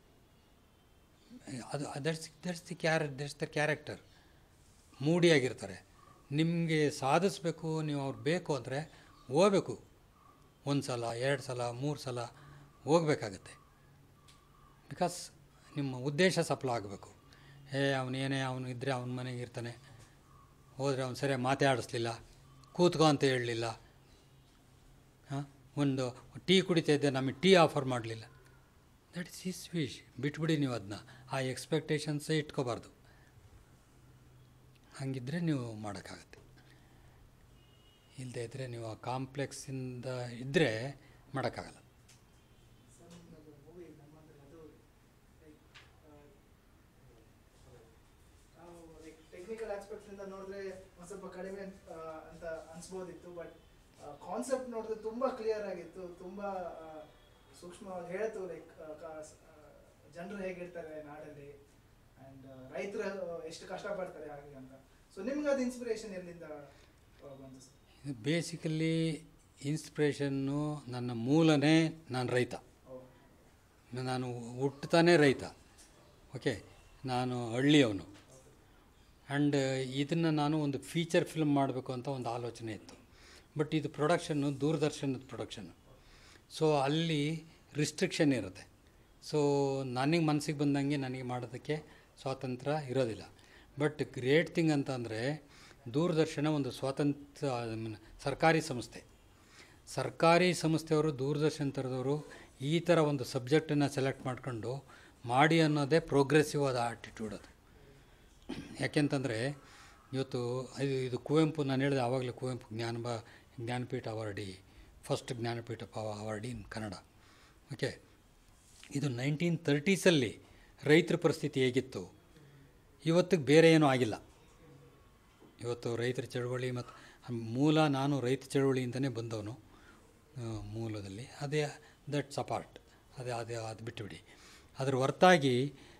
ಅದು ದಟ್ಸ್ ದಟ್ಸ್ ದಿ ಕ್ಯಾರೆ ದಟ್ಸ್ ದ ಕ್ಯಾರೆಕ್ಟರ್ ಮೂಡಿಯಾಗಿರ್ತಾರೆ ನಿಮಗೆ ಸಾಧಿಸ್ಬೇಕು ನೀವು ಅವ್ರು ಬೇಕು ಅಂದರೆ ಹೋಗ್ಬೇಕು ಒಂದು ಸಲ ಎರಡು ಸಲ ಮೂರು ಸಲ ಹೋಗ್ಬೇಕಾಗತ್ತೆ ಬಿಕಾಸ್ ನಿಮ್ಮ ಉದ್ದೇಶ ಸಫಲ ಆಗಬೇಕು ಏ ಅವನೇನೇ ಅವನು ಇದ್ದರೆ ಅವನ ಮನೆಗೆ ಇರ್ತಾನೆ ಹೋದರೆ ಅವ್ನು ಸರಿಯಾಗಿ ಮಾತೇ ಆಡಿಸ್ಲಿಲ್ಲ ಕೂತ್ಕೋ ಅಂತ ಹೇಳಲಿಲ್ಲ ಹಾಂ ಒಂದು ಟೀ ಕುಡಿತಾ ಇದ್ದೆ ನಮಗೆ ಟೀ ಆಫರ್ ಮಾಡಲಿಲ್ಲ ದಟ್ ಇಸ್ ಇಸ್ ವಿಶ್ ಬಿಟ್ಬಿಡಿ ನೀವು ಅದನ್ನ ಆ ಎಕ್ಸ್ಪೆಕ್ಟೇಷನ್ಸೇ ಇಟ್ಕೋಬಾರ್ದು ಹಾಗಿದ್ದರೆ ನೀವು ಮಾಡೋಕ್ಕಾಗತ್ತೆ ಇಲ್ಲದೆ ಇದ್ದರೆ ನೀವು ಆ ಕಾಂಪ್ಲೆಕ್ಸಿಂದ ಇದ್ದರೆ ಮಾಡೋಕ್ಕಾಗಲ್ಲ ನಾವು ಲೈಕ್ ಟೆಕ್ನಿಕಲ್ ಆಸ್ಪೆಕ್ಟ್ಸ್ ಇಂದ ನೋಡಿದ್ರೆ ಒಂದ್ ಸ್ವಲ್ಪ ಕಡಿಮೆ ಆ, ಅಂತ ಅನ್ಸ್ಬೋದಿತ್ತು ಬಟ್ ಕಾನ್ಸೆಪ್ಟ್ ನೋಡಿದ್ರೆ ತುಂಬಾ ಕ್ಲಿಯರ್ ಆಗಿತ್ತು ತುಂಬಾ ಆ, ಸೂಕ್ಷ್ಮವಾಗಿ ಹೇಳ್ತು ಲೈಕ್ ಜನರು ಹೇಗಿರ್ತಾರೆ ನಾಡಲ್ಲಿ ಅಂಡ್ ರೈತರು ಎಷ್ಟು ಕಷ್ಟಪಡ್ತಾರೆ ಹಾಗೆ ಅಂತ ಸೊ ನಿಮ್ಗೆ ಅದು ಇನ್ಸ್ಪಿರೇಷನ್ ಎಲ್ಲಿಂದ ಆ, ಬಂತು ಸರ್ ಇದು ಬೇಸಿಕಲಿ ಇನ್ಸ್ಪಿರೇಷನ್ನು ನನ್ನ ಮೂಲನೇ ನಾನು ರೈತ ನಾನು ಹುಟ್ಟುತ್ತಾನೆ ರೈತ ಓಕೆ ನಾನು ಹಳ್ಳಿಯವನು ಆ್ಯಂಡ್ ಇದನ್ನು ನಾನು ಒಂದು ಫೀಚರ್ ಫಿಲ್ಮ್ ಮಾಡಬೇಕು ಅಂತ ಒಂದು ಆಲೋಚನೆ ಇತ್ತು ಬಟ್ ಇದು ಪ್ರೊಡಕ್ಷನ್ನು ದೂರದರ್ಶನದ ಪ್ರೊಡಕ್ಷನ್ನು ಸೊ ಅಲ್ಲಿ ರಿಸ್ಟ್ರಿಕ್ಷನ್ ಇರುತ್ತೆ ಸೊ ನನಗೆ ಮನಸ್ಸಿಗೆ ಬಂದಂಗೆ ನನಗೆ ಮಾಡೋದಕ್ಕೆ ಸ್ವಾತಂತ್ರ್ಯ ಇರೋದಿಲ್ಲ ಬಟ್ ಗ್ರೇಟ್ ಥಿಂಗ್ ಅಂತ ಅಂದರೆ ದೂರದರ್ಶನ ಒಂದು ಸ್ವಾತಂತ್ರ್ಯ I mean, ಸರ್ಕಾರಿ ಸಂಸ್ಥೆ ಸರ್ಕಾರಿ ಸಂಸ್ಥೆಯವರು ದೂರದರ್ಶನ ಥರದವರು ಈ ಥರ ಒಂದು ಸಬ್ಜೆಕ್ಟನ್ನು ಸೆಲೆಕ್ಟ್ ಮಾಡ್ಕೊಂಡು ಮಾಡಿ ಅನ್ನೋದೇ ಪ್ರೋಗ್ರೆಸಿವ್ ಆದ ಆಟಿಟ್ಯೂಡ್ ಅದು ಯಾಕೆಂತಂದರೆ ಇವತ್ತು ಇದು ಇದು ಕುವೆಂಪು ನಾನು ಹೇಳಿದೆ ಆವಾಗಲೇ ಕುವೆಂಪು ಜ್ಞಾನಬ Jnanpith awardee first Jnanpith awardee in Kannada okay ಇದು ನೈನ್ಟೀನ್ ತರ್ಟೀಸಲ್ಲಿ ರೈತರ ಪರಿಸ್ಥಿತಿ ಹೇಗಿತ್ತು ಇವತ್ತಿಗೆ ಬೇರೆ ಏನೂ ಆಗಿಲ್ಲ ಇವತ್ತು ರೈತರ ಚಳವಳಿ ಮತ್ತು ಮೂಲ ನಾನು ರೈತ ಚಳವಳಿಯಿಂದನೇ ಬಂದವನು ಆ, ಮೂಲದಲ್ಲಿ ಅದೇ ದಟ್ಸ್ ಅಪಾರ್ಟ್ ಅದೇ ಅದೇ ಅದು ಬಿಟ್ಟುಬಿಡಿ ಅದ್ರ ಹೊರತಾಗಿ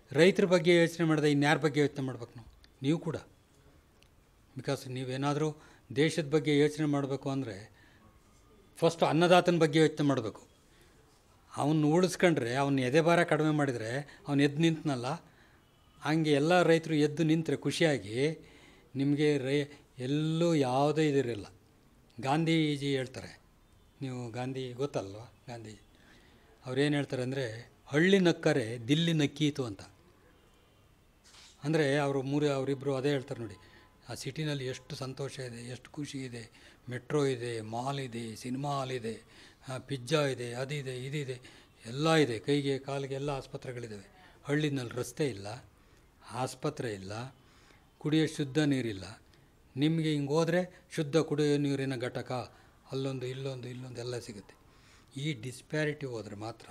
ರೈತರ ಬಗ್ಗೆ ಯೋಚನೆ ಮಾಡಿದೆ ಇನ್ಯಾರ ಬಗ್ಗೆ ಯೋಚನೆ ಮಾಡ್ಬೇಕು ನಾವು ನೀವು ಕೂಡ ಬಿಕಾಸ್ ನೀವೇನಾದರೂ ದೇಶದ ಬಗ್ಗೆ ಯೋಚನೆ ಮಾಡಬೇಕು ಅಂದರೆ ಫಸ್ಟ್ ಅನ್ನದಾತನ ಬಗ್ಗೆ ಯೋಚನೆ ಮಾಡಬೇಕು ಅವನ್ನ ಉಳಿಸ್ಕೊಂಡ್ರೆ ಅವನ ಎದೆ ಭಾರ ಕಡಿಮೆ ಮಾಡಿದರೆ ಅವನು ಎದ್ದು ನಿಂತನಲ್ಲ ಹಂಗೆ ಎಲ್ಲ ರೈತರು ಎದ್ದು ನಿಂತರೆ ಖುಷಿಯಾಗಿ ನಿಮಗೆ ರೈ ಎಲ್ಲೂ ಯಾವುದೇ ಇದಿರಲ್ಲ ಗಾಂಧೀಜಿ ಹೇಳ್ತಾರೆ ನೀವು ಗಾಂಧಿ ಗೊತ್ತಲ್ವಾ ಗಾಂಧೀಜಿ ಅವ್ರೇನು ಹೇಳ್ತಾರೆ ಅಂದರೆ ಹಳ್ಳಿ ನಕ್ಕರೆ ದಿಲ್ಲಿ ನಕ್ಕೀತು ಅಂತ ಅಂದರೆ ಅವರು ಮೂರು ಅವರಿಬ್ಬರು ಅದೇ ಹೇಳ್ತಾರೆ ನೋಡಿ ಆ ಸಿಟಿನಲ್ಲಿ ಎಷ್ಟು ಸಂತೋಷ ಇದೆ ಎಷ್ಟು ಖುಷಿ ಇದೆ ಮೆಟ್ರೋ ಇದೆ ಮಾಲ್ ಇದೆ ಸಿನಿಮಾ ಹಾಲ್ ಇದೆ ಪಿಜ್ಜಾ ಇದೆ ಅದಿದೆ ಇದಿದೆ ಎಲ್ಲ ಇದೆ ಕೈಗೆ ಕಾಲಿಗೆ ಎಲ್ಲ ಆಸ್ಪತ್ರೆಗಳಿದ್ದಾವೆ ಹಳ್ಳಿನಲ್ಲಿ ರಸ್ತೆ ಇಲ್ಲ ಆಸ್ಪತ್ರೆ ಇಲ್ಲ ಕುಡಿಯೋ ಶುದ್ಧ ನೀರಿಲ್ಲ ನಿಮಗೆ ಹಿಂಗೆ ಹೋದರೆ ಶುದ್ಧ ಕುಡಿಯೋ ನೀರಿನ ಘಟಕ ಅಲ್ಲೊಂದು ಇಲ್ಲೊಂದು ಇಲ್ಲೊಂದು ಎಲ್ಲ ಸಿಗುತ್ತೆ ಈ ಡಿಸ್ಪ್ಯಾರಿಟಿ ಹೋದರೆ ಮಾತ್ರ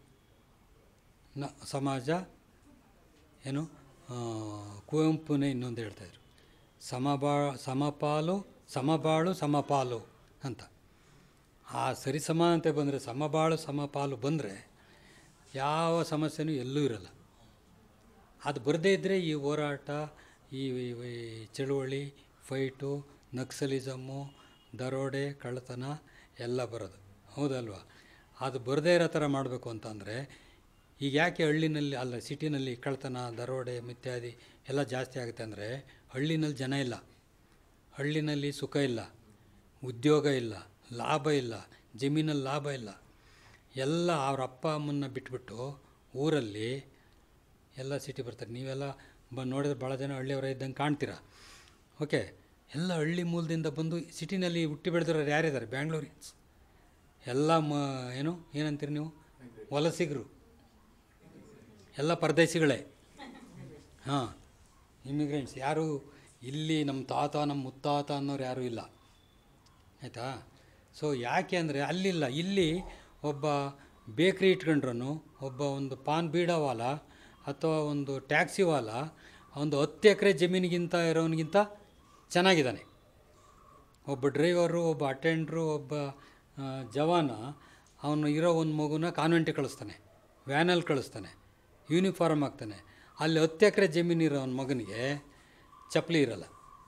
ನ ಸಮಾಜ ಏನು ಆ, ಕುವೆಂಪುನೇ ಇನ್ನೊಂದು ಹೇಳ್ತಾಯಿದ್ರು ಸಮಬಾ ಸಮಪಾಲು ಸಮಬಾಳು ಸಮಪಾಲು ಅಂತ ಆ ಸರಿಸಮಾನತೆ ಬಂದರೆ ಸಮಬಾಳು ಸಮಪಾಲು ಬಂದರೆ ಯಾವ ಸಮಸ್ಯೆನೂ ಎಲ್ಲೂ ಇರಲ್ಲ ಅದು ಬರದೇ ಇದ್ದರೆ ಈ ಹೋರಾಟ ಈ ಈ- ಈ ಚಳುವಳಿ ಫೈಟು ನಕ್ಸಲಿಸಮ್ಮು ದರೋಡೆ ಕಳ್ಳತನ ಎಲ್ಲ ಬರೋದು ಹೌದಲ್ವಾ ಅದು ಬರದೇ ಇರೋ ಥರ ಮಾಡಬೇಕು ಅಂತಂದರೆ ಈಗ ಯಾಕೆ ಹಳ್ಳಿನಲ್ಲಿ ಅಲ್ಲ ಸಿಟಿನಲ್ಲಿ ಕಳ್ಳತನ ದರೋಡೆ ಇತ್ಯಾದಿ ಎಲ್ಲ ಜಾಸ್ತಿ ಆಗುತ್ತೆ ಅಂದರೆ ಹಳ್ಳಿನಲ್ಲಿ ಜನ ಇಲ್ಲ ಹಳ್ಳಿನಲ್ಲಿ ಸುಖ ಇಲ್ಲ ಉದ್ಯೋಗ ಇಲ್ಲ ಲಾಭ ಇಲ್ಲ ಜಮೀನಲ್ಲಿ ಲಾಭ ಇಲ್ಲ ಎಲ್ಲ ಅವ್ರ ಅಪ್ಪ ಅಮ್ಮನ್ನ ಬಿಟ್ಬಿಟ್ಟು ಊರಲ್ಲಿ ಎಲ್ಲ ಸಿಟಿ ಬರ್ತಾರೆ ನೀವೆಲ್ಲ ಬ ನೋಡಿದ್ರೆ ಭಾಳ ಜನ ಹಳ್ಳಿಯವರ ಇದ್ದಂಗೆ ಕಾಣ್ತೀರಾ ಓಕೆ ಎಲ್ಲ ಹಳ್ಳಿ ಮೂಲದಿಂದ ಬಂದು ಸಿಟಿನಲ್ಲಿ ಹುಟ್ಟಿ ಬೆಳೆದಿರೋರು ಯಾರಿದ್ದಾರೆ ಬ್ಯಾಂಗ್ಳೂರಿನ್ಸ್ ಎಲ್ಲ ಮ ಏನು ಏನಂತೀರಿ ನೀವು ವಲಸಿಗರು ಎಲ್ಲ ಪರದೇಶಿಗಳೇ ಹಾಂ ಇಮಿಗ್ರೆಂಟ್ಸ್ ಯಾರು ಇಲ್ಲಿ ನಮ್ಮ ತಾತ ನಮ್ಮ ಮುತ್ತಾತ ಅನ್ನೋರು ಯಾರೂ ಇಲ್ಲ ಆಯಿತಾ ಸೊ ಯಾಕೆ ಅಂದರೆ ಅಲ್ಲಿಲ್ಲ ಇಲ್ಲಿ ಒಬ್ಬ ಬೇಕ್ರಿ ಇಟ್ಕೊಂಡ್ರೂ ಒಬ್ಬ ಒಂದು ಪಾನ್ ಬೀಡವಾಲ ಅಥವಾ ಒಂದು ಟ್ಯಾಕ್ಸಿ ವಾಲ ಒಂದು ಹತ್ತು ಎಕರೆ ಜಮೀನಿಗಿಂತ ಇರೋನಿಗಿಂತ ಚೆನ್ನಾಗಿದ್ದಾನೆ ಒಬ್ಬ ಡ್ರೈವರು ಒಬ್ಬ ಅಟೆಂಡ್ರು ಒಬ್ಬ ಆ, ಜವಾನ ಅವನು ಇರೋ ಒಂದು ಮಗುನ ಕಾನ್ವೆಂಟಿಗೆ ಕಳಿಸ್ತಾನೆ ವ್ಯಾನಲ್ಲಿ ಕಳಿಸ್ತಾನೆ ಯೂನಿಫಾರ್ಮ್ ಹಾಕ್ತಾನೆ ಅಲ್ಲಿ ಹತ್ತು ಎಕರೆ ಜಮೀನು ಇರೋ ಅವನ ಮಗನಿಗೆ ಚಪ್ಪಲಿ ಇರಲ್ಲ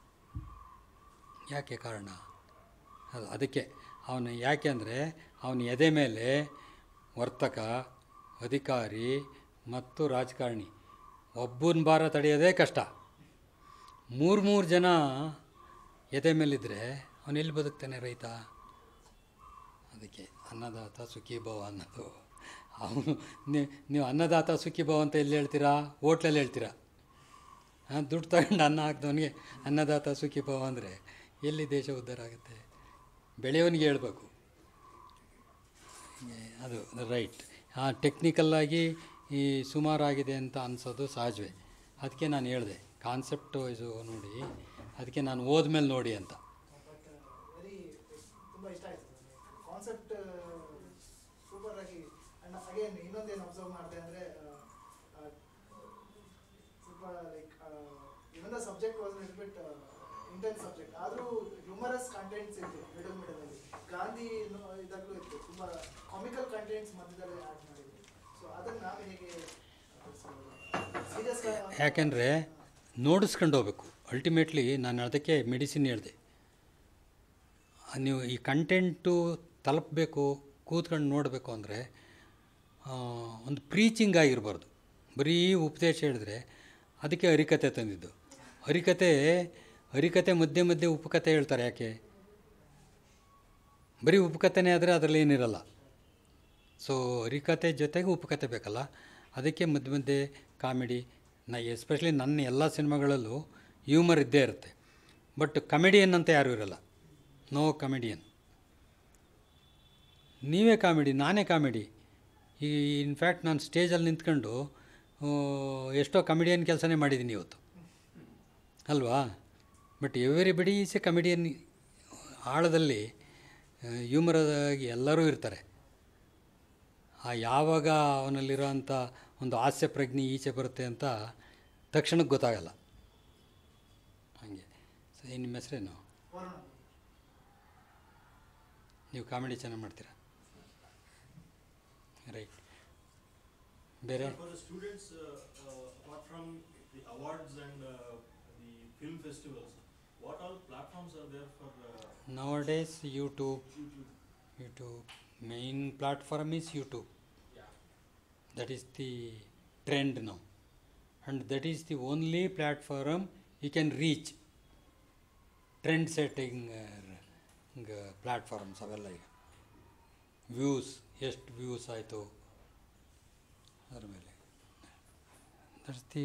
ಯಾಕೆ ಕಾರಣ ಅದು ಅದಕ್ಕೆ ಅವನು ಯಾಕೆ ಅಂದರೆ ಅವನ ಎದೆ ಮೇಲೆ ವರ್ತಕ ಅಧಿಕಾರಿ ಮತ್ತು ರಾಜಕಾರಣಿ ಒಬ್ಬನ ಭಾರ ತಡೆಯೋದೇ ಕಷ್ಟ ಮೂರು ಮೂರು ಜನ ಎದೆ ಮೇಲಿದ್ದರೆ ಅವನು ಎಲ್ಲಿ ಬದುಕ್ತಾನೆ ರೈತ ಅದಕ್ಕೆ ಅನ್ನದಾತ ಸುಖಿ ಭವ ಅನ್ನೋದು ಅವನು ನೀವು ಅನ್ನದಾತ ಸುಖಿ ಭವ ಅಂತ ಎಲ್ಲಿ ಹೇಳ್ತೀರಾ ಹೋಟ್ಲಲ್ಲಿ ಹೇಳ್ತೀರಾ ಹಾಂ ದುಡ್ಡು ತಗೊಂಡು ಅನ್ನ ಹಾಕ್ದವನಿಗೆ ಅನ್ನದಾತ ಸುಖಿ ಭವ ಅಂದರೆ ಎಲ್ಲಿ ದೇಶ ಉದ್ಧಾರ ಆಗುತ್ತೆ ಬೆಳೆಯೋನಿಗೆ ಹೇಳ್ಬೇಕು ಏ, ಅದು ರೈಟ್ ಹಾಂ ಟೆಕ್ನಿಕಲ್ಲಾಗಿ ಈ ಸುಮಾರಾಗಿದೆ ಅಂತ ಅನಿಸೋದು ಸಹಜವೇ ಅದಕ್ಕೆ ನಾನು ಹೇಳಿದೆ ಕಾನ್ಸೆಪ್ಟ್ ಇದು ನೋಡಿ ಅದಕ್ಕೆ ನಾನು ಹೋದ್ಮೇಲೆ ನೋಡಿ ಅಂತ ವೆರಿ ತುಂಬ ಇಷ್ಟ ಆಯ್ತು ಕಾನ್ಸೆಪ್ಟ್ ಸೂಪರ್ ಆಗಿ ಅಂಡ್ ಅಗೇನ್ ಇನ್ನೊಂದೇನು ಅಬ್ಸರ್ವ್ ಮಾಡಿದೆ ಅಂದರೆ ಸ್ವಲ್ಪ like even the subject was little bit intense subject ಆದರೂ ಹ್ಯೂಮರಸ್ ಕಂಟೆಂಟ್ಸ್ ಇತ್ತು ಮಿಡಲ್ ಮಿಡಲಲ್ಲಿ ಗಾಂಧಿ ನು- ಇದಾಗಲೂ ಇತ್ತು ತುಂಬ ಕಾಮಿಕಲ್ ಕಂಟೆಂಟ್ಸ್ ಮಧ್ಯದಲ್ಲಿ ಆ್ಯಡ್ ಮಾಡಿದ್ರು ಸೊ ಅದನ್ನು ನಾವು ಹೇಗೆ ಸೀರಿಯಸ್ ಯಾಕೆಂದರೆ ನೋಡಿಸ್ಕೊಂಡು ಹೋಗ್ಬೇಕು ಅಲ್ಟಿಮೇಟ್ಲಿ ನಾನು ಅದಕ್ಕೆ ಮೆಡಿಸಿನ್ ಹೇಳಿದೆ ನೀವು ಈ ಕಂಟೆಂಟು ತಲುಪಬೇಕು ಕೂತ್ಕೊಂಡು ನೋಡಬೇಕು ಅಂದರೆ ಒಂದು ಪ್ರೀಚಿಂಗ್ ಆಗಿರಬಾರ್ದು ಬರೀ ಉಪದೇಶ ಹೇಳಿದ್ರೆ ಅದಕ್ಕೆ ಹರಿಕತೆ ತಂದಿದ್ದು ಹರಿಕತೆ ಹರಿಕತೆ ಮಧ್ಯೆ ಮಧ್ಯೆ ಉಪಕತೆ ಹೇಳ್ತಾರೆ ಯಾಕೆ ಬರೀ ಉಪಕಥೆನೇ ಆದರೆ ಅದರಲ್ಲಿ ಏನಿರಲ್ಲ ಸೊ ಹರಿಕತೆ ಜೊತೆಗೆ ಉಪಕತೆ ಬೇಕಲ್ಲ ಅದಕ್ಕೆ ಮಧ್ಯೆ ಮಧ್ಯೆ ಕಾಮಿಡಿ ನಾ ಎಸ್ಪೆಷಲಿ ನನ್ನ ಎಲ್ಲ ಸಿನಿಮಾಗಳಲ್ಲೂ ಹ್ಯೂಮರ್ ಇದ್ದೇ ಇರುತ್ತೆ ಬಟ್ ಕಮೆಡಿಯನ್ ಅಂತ ಯಾರೂ ಇರಲ್ಲ ನೋ ಕಮೆಡಿಯನ್ ನೀವೇ ಕಾಮಿಡಿ ನಾನೇ ಕಾಮಿಡಿ ಈ ಇನ್ಫ್ಯಾಕ್ಟ್ ನಾನು ಸ್ಟೇಜಲ್ಲಿ ನಿಂತ್ಕೊಂಡು ಆ, ಎಷ್ಟೋ ಕಮಿಡಿಯನ್ ಕೆಲಸನೇ ಮಾಡಿದ್ದೀನಿ ಇವತ್ತು ಅಲ್ವಾ but everybody is a comedian ಆಳದಲ್ಲಿ ಹ್ಯೂಮರಾಗಿ ಎಲ್ಲರೂ ಇರ್ತಾರೆ ಆ ಯಾವಾಗ ಅವನಲ್ಲಿರೋಂಥ ಒಂದು ಹಾಸ್ಯ ಪ್ರಜ್ಞೆ ಈಚೆ ಬರುತ್ತೆ ಅಂತ ತಕ್ಷಣಕ್ಕೆ ಗೊತ್ತಾಗಲ್ಲ ಹಾಗೆ ಸೊ ನಿಮ್ಮ ಹೆಸರೇನು ನೀವು ಕಾಮಿಡಿ ಚೆನ್ನಾಗಿ ಮಾಡ್ತೀರಾ ರೈಟ್ ಬೇರೆ For the students, uh, uh, apart from the awards and uh, the film festivals, what all platforms are there for uh, Nowadays, YouTube, YouTube? YouTube, main platform is YouTube. Yeah. That is the trend now. And that is the only platform you can reach. Trend setting uh, g- platforms ಅವೆಲ್ಲ ಈಗ views ಎಷ್ಟು views ಆಯಿತು ಅದರ ಮೇಲೆ that's the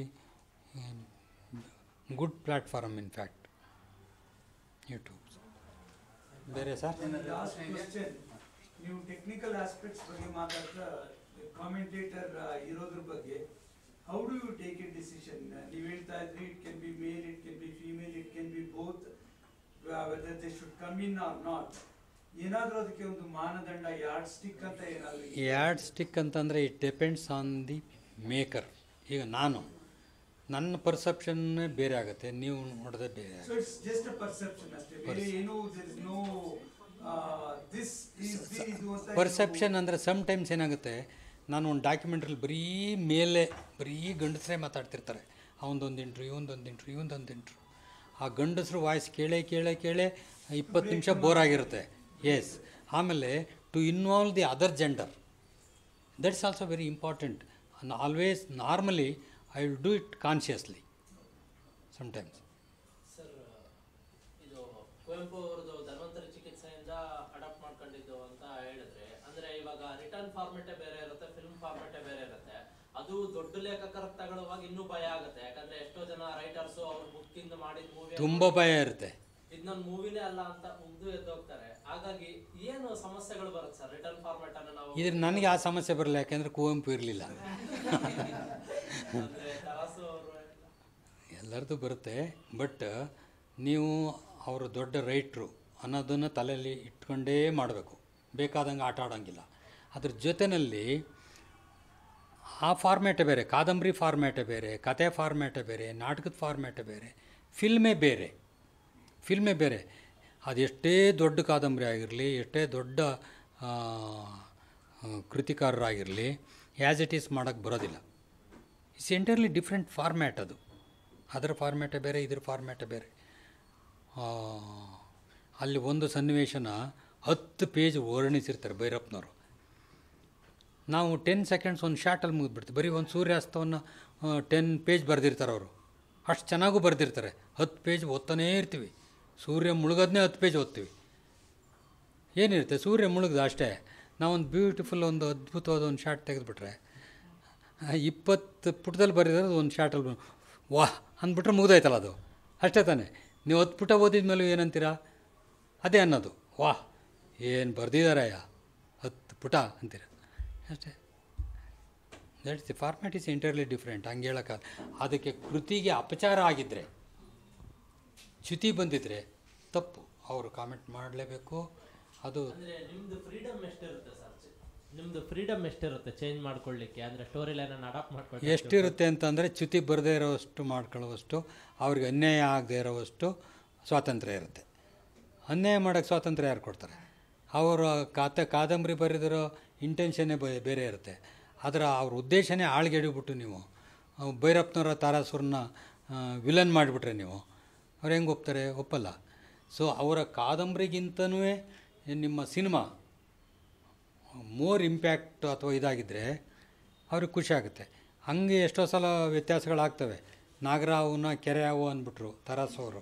good platform in fact YouTube ಬೇರೆ sir last question ನೀವು technical aspects ಬಗ್ಗೆ ಮಾತಾಡ್ತಾ ಕಾಮೆಂಟೇಟರ್ ಇರೋದ್ರ ಬಗ್ಗೆ how do you take a decision ನೀವು ಹೇಳ್ತಾ ಇದ್ರಿ it can be male it can be female it can be both whether they should come in or not ಏನಾದ್ರೂ ಅದಕ್ಕೆ ಒಂದು ಮಾನದಂಡ ಯಾರ್ಡ್ ಸ್ಟಿಕ್ ಅಂತ ಏನಾದ್ರು ಇದೆಯಾ? ಯಾರ್ಡ್ ಸ್ಟಿಕ್ ಅಂತಂದರೆ it depends on the maker ಈಗ ನಾನು ನನ್ನ ಪರ್ಸೆಪ್ಷನ್ನೇ ಬೇರೆ ಆಗುತ್ತೆ ನೀವು ನೋಡೋದೇ ಬೇರೆ ಸೊ ಆಗುತ್ತೆ ಇಟ್ಸ್ ಜಸ್ಟ್ ಅ ಪರ್ಸೆಪ್ಷನ್ ಅಷ್ಟೇ ಬೇರೆ Perce- ಏನು there is no this is ಇದು ಅಂತ ಪರ್ಸೆಪ್ಷನ್ ಅಂದರೆ ಟೈಮ್ಸ್ ಏನಾಗುತ್ತೆ ನಾನು ಒಂದು ಡಾಕ್ಯುಮೆಂಟ್ರಲ್ಲಿ ಬರೀ ಮೇಲೆ ಬರೀ ಗಂಡಸರೇ ಮಾತಾಡ್ತಿರ್ತಾರೆ ಅವನದೊಂದು ಇಂಟ್ರು ಇವನದೊಂದು ಇಂಟ್ರು ಇವನದೊಂದು ಇಂಟ್ರು ಆ ಗಂಡಸರು ವಾಯ್ಸ್ ಕೇಳೇ ಕೇಳೇ ಕೇಳೇ ಇಪ್ಪತ್ತು ನಿಮಿಷ ಬೋರ್ ಆಗಿರುತ್ತೆ ಎಸ್ ಆಮೇಲೆ to involve the other gender that's also very important always normally I will do it consciously sometimes sir ಇದು ಕುವೆಂಪು ಅವ್ರದ್ದು ಧನ್ವಂತರಿ ಚಿಕಿತ್ಸೆಯಿಂದ ಅಡಾಪ್ಟ್ ಮಾಡ್ಕೊಂಡಿದ್ದು ಅಂತ ಹೇಳಿದ್ರೆ ಅಂದ್ರೆ ಇವಾಗ ರಿಟರ್ನ್ ಫಾರ್ಮೆಟೇ ಬೇರೆ ಇರುತ್ತೆ ಫಿಲ್ಮ್ ಫಾರ್ಮೆಟೇ ಬೇರೆ ಇರುತ್ತೆ ಅದು ದೊಡ್ಡ ಲೇಖಕರ ತಗೊಳ್ಳುವಾಗ ಇನ್ನೂ ಭಯ ಆಗುತ್ತೆ ಯಾಕಂದ್ರೆ ಎಷ್ಟೋ ಜನ ರೈಟರ್ಸ್ ಅವ್ರ ಬುಕ್ಕಿಂದ ಮಾಡಿದ ಮೂವಿ ತುಂಬ ಭಯ ಇರುತ್ತೆ ಇದು ನನ್ನ ಮೂವಿನೇ ಅಲ್ಲ ಅಂತ ಮುಗ್ದು ಎದ್ದೋಗ್ತಾರೆ ಹಾಗಾಗಿ ಏನು ಸಮಸ್ಯೆಗಳು ಬರುತ್ತೆ ಸರ್ ರಿಟರ್ನ್ ಫಾರ್ಮೆಟ್ ಅನ್ನು ನಾವು ಇದ್ರ ನನಗೆ ಆ ಸಮಸ್ಯೆ ಬರಲ್ಲ ಯಾಕೆಂದರೆ ಕುವೆಂಪು ಇರಲಿಲ್ಲ ಅಂದ್ರೆ ತರಾಸು ಅವರು ಎಲ್ಲರದ್ದು ಬರುತ್ತೆ ಬಟ್ ನೀವು ಅವರು ದೊಡ್ಡ ರೈಟ್ರು ಅನ್ನೋದನ್ನು ತಲೆಯಲ್ಲಿ ಇಟ್ಕೊಂಡೇ ಮಾಡಬೇಕು ಬೇಕಾದಂಗೆ ಆಟ ಆಡೋಂಗಿಲ್ಲ ಅದ್ರ ಜೊತೆಯಲ್ಲಿ ಆ ಫಾರ್ಮ್ಯಾಟೇ ಬೇರೆ ಕಾದಂಬರಿ ಫಾರ್ಮ್ಯಾಟೇ ಬೇರೆ ಕತೆ ಫಾರ್ಮ್ಯಾಟೇ ಬೇರೆ ನಾಟಕದ ಫಾರ್ಮ್ಯಾಟೇ ಬೇರೆ ಫಿಲ್ಮೇ ಬೇರೆ ಫಿಲ್ಮೇ ಬೇರೆ ಅದೆಷ್ಟೇ ದೊಡ್ಡ ಕಾದಂಬರಿ ಆಗಿರಲಿ ಎಷ್ಟೇ ದೊಡ್ಡ ಆ, ಆ, ಕೃತಿಕಾರರಾಗಿರಲಿ ಆ್ಯಸ್ ಇಟ್ ಈಸ್ ಮಾಡೋಕ್ಕೆ ಬರೋದಿಲ್ಲ ಇಟ್ಸ್ ಎಂಟರ್ಲಿ ಡಿಫ್ರೆಂಟ್ ಫಾರ್ಮ್ಯಾಟ್ ಅದು ಅದರ ಫಾರ್ಮ್ಯಾಟೇ ಬೇರೆ ಇದ್ರ ಫಾರ್ಮ್ಯಾಟೇ ಬೇರೆ ಆ, ಅಲ್ಲಿ ಒಂದು ಸನ್ನಿವೇಶನ ಹತ್ತು ಪೇಜ್ ವರ್ಣಿಸಿರ್ತಾರೆ ಭೈರಪ್ಪನವರು ನಾವು ಟೆನ್ ಸೆಕೆಂಡ್ಸ್ ಒಂದು ಶಾರ್ಟಲ್ಲಿ ಮುಗಿದ್ಬಿಡ್ತೀವಿ ಬರೀ ಒಂದು ಸೂರ್ಯಾಸ್ತವನ್ನು ಟೆನ್ ಪೇಜ್ ಬರೆದಿರ್ತಾರೆ ಅವರು ಅಷ್ಟು ಚೆನ್ನಾಗೂ ಬರೆದಿರ್ತಾರೆ ಹತ್ತು ಪೇಜ್ ಓದ್ತಾನೇ ಇರ್ತೀವಿ ಸೂರ್ಯ ಮುಳುಗೋದನ್ನೇ ಹತ್ತು ಪೇಜ್ ಓದ್ತೀವಿ ಏನಿರುತ್ತೆ ಸೂರ್ಯ ಮುಳುಗ್ದ ಅಷ್ಟೇ ನಾವೊಂದು ಬ್ಯೂಟಿಫುಲ್ ಒಂದು ಅದ್ಭುತವಾದ ಒಂದು ಶಾರ್ಟ್ ತೆಗೆದುಬಿಟ್ರೆ ಇಪ್ಪತ್ತು ಪುಟದಲ್ಲಿ ಬರೆದಿರೋದು ಒಂದು ಶಾರ್ಟಲ್ಲಿ ವಾಹ್ ಅಂದ್ಬಿಟ್ರೆ ಮುಗ್ದೋಯ್ತಲ್ಲ ಅದು ಅಷ್ಟೇ ತಾನೇ ನೀವು ಹತ್ತು ಪುಟ ಓದಿದ ಮೇಲೂ ಏನಂತೀರಾ ಅದೇ ಅನ್ನೋದು ವಾಹ್ ಏನು ಬರೆದಿದ್ದಾರಯ್ಯ ಹತ್ತು ಪುಟ ಅಂತೀರ ಅಷ್ಟೇ that's the format is entirely different ಹಂಗೆ ಹೇಳೋಕ್ಕಾಗ ಅದಕ್ಕೆ ಕೃತಿಗೆ ಅಪಚಾರ ಆಗಿದ್ದರೆ ಚ್ಯುತಿ ಬಂದಿದ್ದರೆ ತಪ್ಪು ಅವರು ಕಾಮೆಂಟ್ ಮಾಡಲೇಬೇಕು ಅದು ಅಂದ್ರೆ ನಿಮ್ದು ಫ್ರೀಡಮ್ ಎಷ್ಟಿರುತ್ತೆ ಸರ್ ನಿಮ್ದು ಫ್ರೀಡಮ್ ಎಷ್ಟಿರುತ್ತೆ ಚೇಂಜ್ ಮಾಡ್ಕೊಳ್ಳಿಕ್ಕೆ ಅಂದ್ರೆ ಸ್ಟೋರಿ ಲೈನ್ ಅಡಾಪ್ಟ್ ಮಾಡ್ಕೊಳ್ಳಿ ಎಷ್ಟಿರುತ್ತೆ ಅಂತಂದರೆ ಚ್ಯುತಿ ಬರದೇ ಇರೋವಷ್ಟು ಮಾಡ್ಕೊಳ್ಳುವಷ್ಟು ಅವ್ರಿಗೆ ಅನ್ಯಾಯ ಆಗದೇ ಇರೋವಷ್ಟು ಸ್ವಾತಂತ್ರ್ಯ ಇರುತ್ತೆ ಅನ್ಯಾಯ ಮಾಡೋಕ್ಕೆ ಸ್ವಾತಂತ್ರ್ಯ ಯಾರು ಕೊಡ್ತಾರೆ ಅವರ ಕಾತೆ ಕಾದಂಬರಿ ಬರೆದಿರೋ ಇಂಟೆನ್ಷನ್ನೇ ಬ ಬೇರೆ ಇರುತ್ತೆ ಅದರ ಅವ್ರ ಉದ್ದೇಶನೇ ಆಳ್ಗೆಡಿಬಿಟ್ಟು ನೀವು ಅವ್ ಭೈರಪ್ಪನವರ ತಾರಾಸುರನ್ನ ವಿಲನ್ ಮಾಡಿಬಿಟ್ರೆ ನೀವು ಅವ್ರು ಹೆಂಗೆ ಒಪ್ತಾರೆ ಒಪ್ಪಲ್ಲ ಸೊ ಅವರ ಕಾದಂಬರಿಗಿಂತನೂ ನಿಮ್ಮ ಸಿನಿಮಾ ಮೋರ್ ಇಂಪ್ಯಾಕ್ಟ್ ಅಥವಾ ಇದಾಗಿದ್ದರೆ ಅವ್ರಿಗೆ ಖುಷಿ ಆಗುತ್ತೆ ಹಂಗೆ ಎಷ್ಟೋ ಸಲ ವ್ಯತ್ಯಾಸಗಳಾಗ್ತವೆ ನಾಗರಾವನ್ನ ಕೆರೆ ಹಾವು ಅಂದ್ಬಿಟ್ರು ತರಾಸು ಅವರು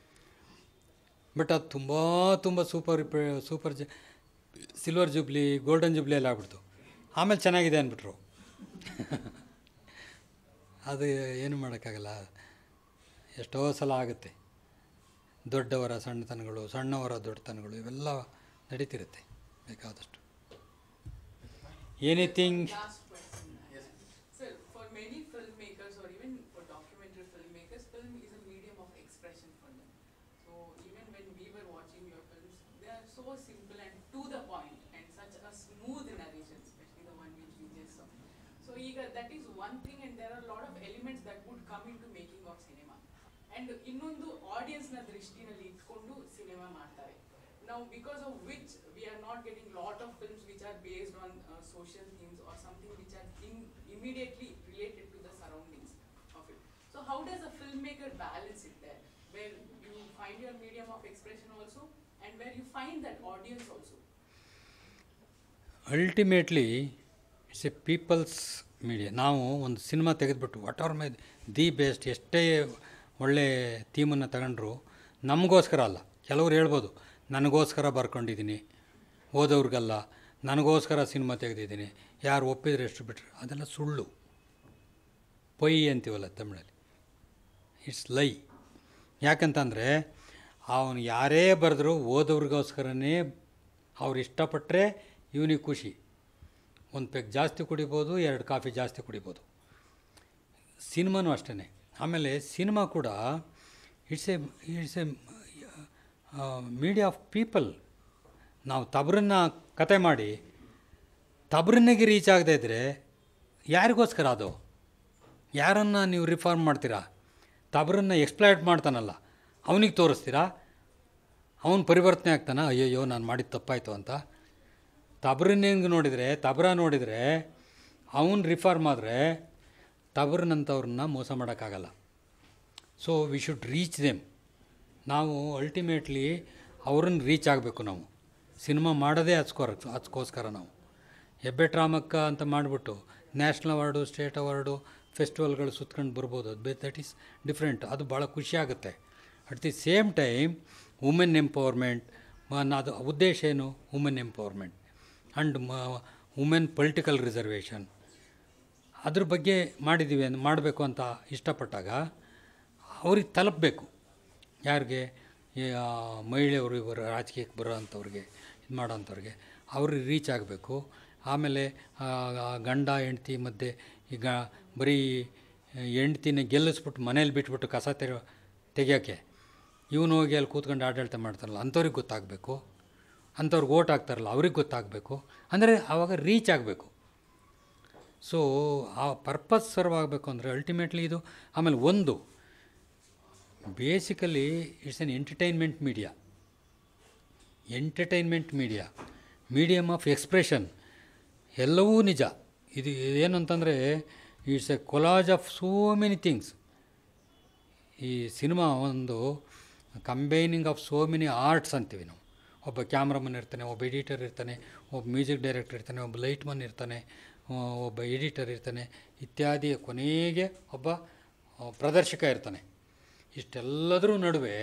ಬಟ್ ಅದು ತುಂಬ ತುಂಬ ಸೂಪರ್ ಸೂಪರ್ ಜ ಸಿಲ್ವರ್ ಜುಬ್ಲಿ ಗೋಲ್ಡನ್ ಜುಬ್ಲಿ ಎಲ್ಲ ಆಗ್ಬಿಡ್ತು ಆಮೇಲೆ ಚೆನ್ನಾಗಿದೆ ಅಂದ್ಬಿಟ್ರು ಅದು ಏನು ಮಾಡೋಕ್ಕಾಗಲ್ಲ ಎಷ್ಟೋ ಸಲ ಆಗುತ್ತೆ ದೊಡ್ಡವರ ಸಣ್ಣತನಗಳು ಸಣ್ಣವರ ದೊಡ್ಡತನಗಳು ಇವೆಲ್ಲ ನಡೀತಿರುತ್ತೆ ಬೇಕಾದಷ್ಟು anything Last question. So, for many filmmakers or even for documentary filmmakers, film is a medium of expression for them. So, even when we were watching your films, they are so simple and to the point and such a smooth narration, especially the one which we just saw. So, ಈಗ that is one thing and there are a lot of elements that would come into making of cinema. And ಇನ್ನೊಂದು audience ನ ದೃಷ್ಟಿನಲ್ಲಿ ಇಟ್ಕೊಂಡು cinema ಮಾಡ್ತಾರೆ. Now, because of which we are not getting lot of films which are based on uh, social themes or something which are in immediately related to the surroundings of it. So how does a filmmaker balance it there, where you find your medium of expression also, and where you find that audience also? Ultimately it's a people's media ನಾವು ಒಂದು cinema ತೆಗೆದುಬಿಟ್ಟು what are my the best ಎಷ್ಟೇ ಒಳ್ಳೆ ಥೀಮನ್ನು ತಗೊಂಡ್ರು ನಮಗೋಸ್ಕರ ಅಲ್ಲ ಕೆಲವ್ರು ಹೇಳ್ಬೋದು ನನಗೋಸ್ಕರ ಬರ್ಕೊಂಡಿದ್ದೀನಿ ಓದೋರ್ಗಲ್ಲ ನನಗೋಸ್ಕರ ಸಿನಿಮಾ ತೆಗೆದಿದ್ದೀನಿ ಯಾರು ಒಪ್ಪಿದ್ರೆ ಎಷ್ಟು ಬಿಟ್ಟರೆ ಅದೆಲ್ಲ ಸುಳ್ಳು ಪೊಯ್ ಅಂತೀವಲ್ಲ ತಮಿಳಲ್ಲಿ ಇಟ್ಸ್ ಲೈ ಯಾಕಂತಂದರೆ ಅವನು ಯಾರೇ ಬರೆದ್ರು ಓದೋರಿಗೋಸ್ಕರನೇ ಅವ್ರು ಇಷ್ಟಪಟ್ಟರೆ ಇವನಿಗೆ ಖುಷಿ ಒಂದು ಪೆಗ್ ಜಾಸ್ತಿ ಕುಡಿಬೋದು ಎರಡು ಕಾಫಿ ಜಾಸ್ತಿ ಕುಡಿಬೋದು ಸಿನಿಮಾನೂ ಅಷ್ಟೇ ಆಮೇಲೆ ಸಿನಿಮಾ ಕೂಡ it's a it's a media of people ನಾವು ತಬ್ರನ್ನ ಕತೆ ಮಾಡಿ ತಬ್ರನ್ನಿಗೆ ರೀಚ್ ಆಗದೇ ಇದ್ದರೆ ಯಾರಿಗೋಸ್ಕರ ಅದು ಯಾರನ್ನು ನೀವು ರಿಫಾರ್ಮ್ ಮಾಡ್ತೀರಾ ತಬ್ರನ್ನ ಎಕ್ಸ್ಪ್ಲಾಯ್ಟ್ ಮಾಡ್ತಾನಲ್ಲ ಅವನಿಗೆ ತೋರಿಸ್ತೀರಾ ಅವನು ಪರಿವರ್ತನೆ ಆಗ್ತಾನ ಅಯ್ಯಯ್ಯೋ ನಾನು ಮಾಡಿದ ತಪ್ಪಾಯಿತು ಅಂತ ತಬ್ರನ್ನ ನೋಡಿದರೆ ತಬ್ರ ನೋಡಿದರೆ ಅವನು ರಿಫಾರ್ಮ್ ಆದರೆ ತಬ್ರನಂಥವ್ರನ್ನ ಮೋಸ ಮಾಡೋಕ್ಕಾಗಲ್ಲ so we should reach them ನಾವು ಅಲ್ಟಿಮೇಟ್ಲಿ ಅವ್ರನ್ನ ರೀಚ್ ಆಗಬೇಕು ನಾವು ಸಿನಿಮಾ ಮಾಡೋದೇ ಹಚ್ಕೋರ ಹಚ್ಕೋಸ್ಕರ ನಾವು ಹೆಬ್ಬೆಟ್ರಾಮಕ್ಕ ಅಂತ ಮಾಡಿಬಿಟ್ಟು ನ್ಯಾಷನಲ್ ಅವಾರ್ಡು ಸ್ಟೇಟ್ ಅವಾರ್ಡು ಫೆಸ್ಟಿವಲ್ಗಳು ಸುತ್ಕೊಂಡು ಬರ್ಬೋದು ಅದು ದಟ್ ಈಸ್ ಡಿಫ್ರೆಂಟ್ ಅದು ಭಾಳ ಖುಷಿ ಆಗುತ್ತೆ at the same time women empowerment ಅದು ಉದ್ದೇಶ ಏನು women empowerment and women political reservation ಅದ್ರ ಬಗ್ಗೆ ಮಾಡಿದ್ದೀವಿ ಅಂತ ಮಾಡಬೇಕು ಅಂತ ಇಷ್ಟಪಟ್ಟಾಗ ಅವ್ರಿಗೆ ತಲುಪಬೇಕು ಯಾರಿಗೆ ಈ, ಆ, ಮಹಿಳೆಯರು ಇವರು ರಾಜಕೀಯಕ್ಕೆ ಬರೋ ಅಂಥವ್ರಿಗೆ ಇದು ಮಾಡೋ ಅಂಥವ್ರಿಗೆ ಅವ್ರಿಗೆ ರೀಚ್ ಆಗಬೇಕು ಆಮೇಲೆ ಆ, ಆ ಗಂಡ ಹೆಂಡ್ತಿ ಮಧ್ಯೆ ಈಗ ಬರೀ ಹೆಂಡ್ತಿನ ಗೆಲ್ಲಿಸ್ಬಿಟ್ಟು ಮನೇಲಿ ಬಿಟ್ಬಿಟ್ಟು ಕಸ ತೆರ ತೆಗಿಯೋಕ್ಕೆ ಇವನು ಹೋಗಿ ಅಲ್ಲಿ ಕೂತ್ಕೊಂಡು ಆಡಳಿತ ಮಾಡ್ತಾರಲ್ಲ ಅಂಥವ್ರಿಗೆ ಗೊತ್ತಾಗಬೇಕು ಅಂಥವ್ರಿಗೆ ಓಟ್ ಹಾಕ್ತಾರಲ್ಲ ಅವ್ರಿಗೆ ಗೊತ್ತಾಗಬೇಕು ಅಂದರೆ ಆವಾಗ ರೀಚ್ ಆಗಬೇಕು ಸೊ ಆ ಪರ್ಪಸ್ ಸರ್ವ್ ಆಗಬೇಕು ಅಂದರೆ ಅಲ್ಟಿಮೇಟ್ಲಿ ಇದು ಆಮೇಲೆ ಒಂದು basically it's an entertainment media entertainment media medium of expression ಎಲ್ಲವೂ ನಿಜ ಇದು ಏನು ಅಂತಂದರೆ it's a collage of so many things ಈ ಸಿನಿಮಾ ಒಂದು combining of so many arts ಅಂತೀವಿ ನಾವು ಒಬ್ಬ ಕ್ಯಾಮ್ರಾಮನ್ ಇರ್ತಾನೆ ಒಬ್ಬ ಎಡಿಟರ್ ಇರ್ತಾನೆ ಒಬ್ಬ ಮ್ಯೂಸಿಕ್ ಡೈರೆಕ್ಟರ್ ಇರ್ತಾನೆ ಒಬ್ಬ ಲೈಟ್ ಮನ್ ಇರ್ತಾನೆ ಆ, ಒಬ್ಬ ಎಡಿಟರ್ ಇರ್ತಾನೆ ಇತ್ಯಾದಿ ಕೊನೆಗೆ ಒಬ್ಬ ಆ, ಪ್ರದರ್ಶಕ ಇರ್ತಾನೆ ಇಷ್ಟೆಲ್ಲದರ ನಡುವೆ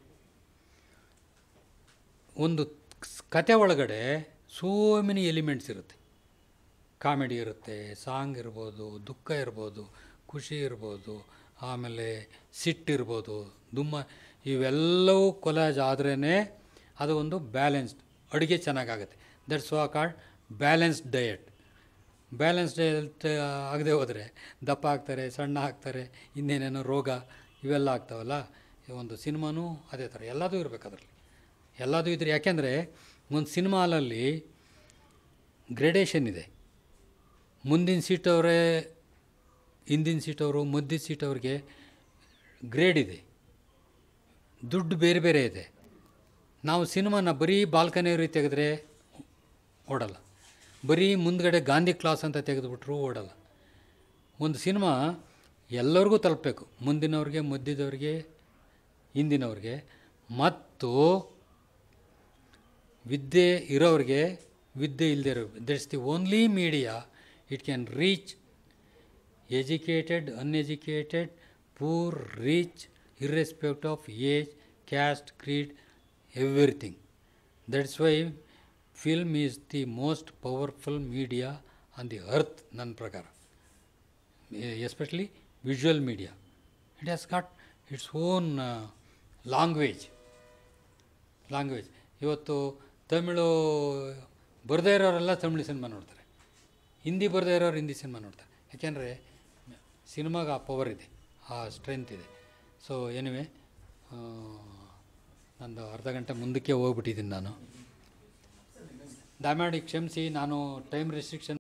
ಒಂದು ಸ್- ಕತೆ ಒಳಗಡೆ ಸೋ ಮೆನಿ ಎಲಿಮೆಂಟ್ಸ್ ಇರುತ್ತೆ ಕಾಮಿಡಿ ಇರುತ್ತೆ ಸಾಂಗ್ ಇರ್ಬೋದು ದುಃಖ ಇರ್ಬೋದು ಖುಷಿ ಇರ್ಬೋದು ಆಮೇಲೆ ಸಿಟ್ಟಿರ್ಬೋದು ದುಮ್ಮ ಇವೆಲ್ಲವೂ ಕೊಲಾಜ್ ಆದ್ರೇ ಅದು ಒಂದು ಬ್ಯಾಲೆನ್ಸ್ಡ್ ಅಡುಗೆ ಚೆನ್ನಾಗಾಗುತ್ತೆ that's what called balanced diet balance diet ಆಗದೆ ಹೋದರೆ ದಪ್ಪ ಆಗ್ತಾರೆ ಸಣ್ಣ ಆಗ್ತಾರೆ ಇನ್ನೇನೇನೋ ರೋಗ ಇವೆಲ್ಲ ಆಗ್ತಾವಲ್ಲ ಈ ಒಂದು ಸಿನಿಮಾನೂ ಅದೇ ಥರ ಎಲ್ಲದೂ ಇರಬೇಕು ಅದರಲ್ಲಿ ಎಲ್ಲದೂ ಇದ್ರೆ ಯಾಕೆಂದರೆ ಒಂದು ಸಿನಿಮಾ ಹಾಲಲ್ಲಿ ಗ್ರೇಡೇಷನ್ ಇದೆ ಮುಂದಿನ ಸೀಟವರೇ ಹಿಂದಿನ ಸೀಟವರು ಮಧ್ಯದ ಸೀಟವ್ರಿಗೆ ಗ್ರೇಡ್ ಇದೆ ದುಡ್ಡು ಬೇರೆ ಬೇರೆ ಇದೆ ನಾವು ಸಿನಿಮಾನ ಬರೀ ಬಾಲ್ಕನಿಯವ್ರಿಗೆ ತೆಗೆದ್ರೆ ಓಡಲ್ಲ ಬರೀ ಮುಂದ್ಗಡೆ ಗಾಂಧಿ ಕ್ಲಾಸ್ ಅಂತ ತೆಗೆದುಬಿಟ್ರು ಓಡಲ್ಲ ಒಂದು ಸಿನಿಮಾ ಎಲ್ಲರಿಗೂ ತಲುಪಬೇಕು ಮುಂದಿನವ್ರಿಗೆ ಮಧ್ಯದವ್ರಿಗೆ ಹಿಂದಿನವ್ರಿಗೆ ಮತ್ತು ವಿದ್ಯೆ ಇರೋರಿಗೆ ವಿದ್ಯೆ ಇಲ್ಲದೆ ಇರೋ that's the only media it can reach educated uneducated poor rich irrespect of age caste creed everything that's why film is the most powerful media on the earth ನನ್ನ ಪ್ರಕಾರ especially visual media it has got its own language language ಇವತ್ತು ತಮಿಳು ಬರದೇ ಇರೋರೆಲ್ಲ Tamil cinema ನೋಡ್ತಾರೆ ಹಿಂದಿ ಬರದೇ ಇರೋರು Hindi cinema ನೋಡ್ತಾರೆ ಯಾಕೆಂದರೆ ಸಿನಿಮಾಗೆ ಆ ಪವರ್ ಇದೆ ಆ ಸ್ಟ್ರೆಂತ್ ಇದೆ ಸೊ ಎನಿವೆ ನಂದು ಅರ್ಧ ಗಂಟೆ ಮುಂದಕ್ಕೆ ಹೋಗ್ಬಿಟ್ಟಿದ್ದೀನಿ ನಾನು ದಯಮಾಡಿ ಕ್ಷಮಿಸಿ ನಾನು ಟೈಮ್ ರೆಸ್ಟ್ರಿಕ್ಷನ್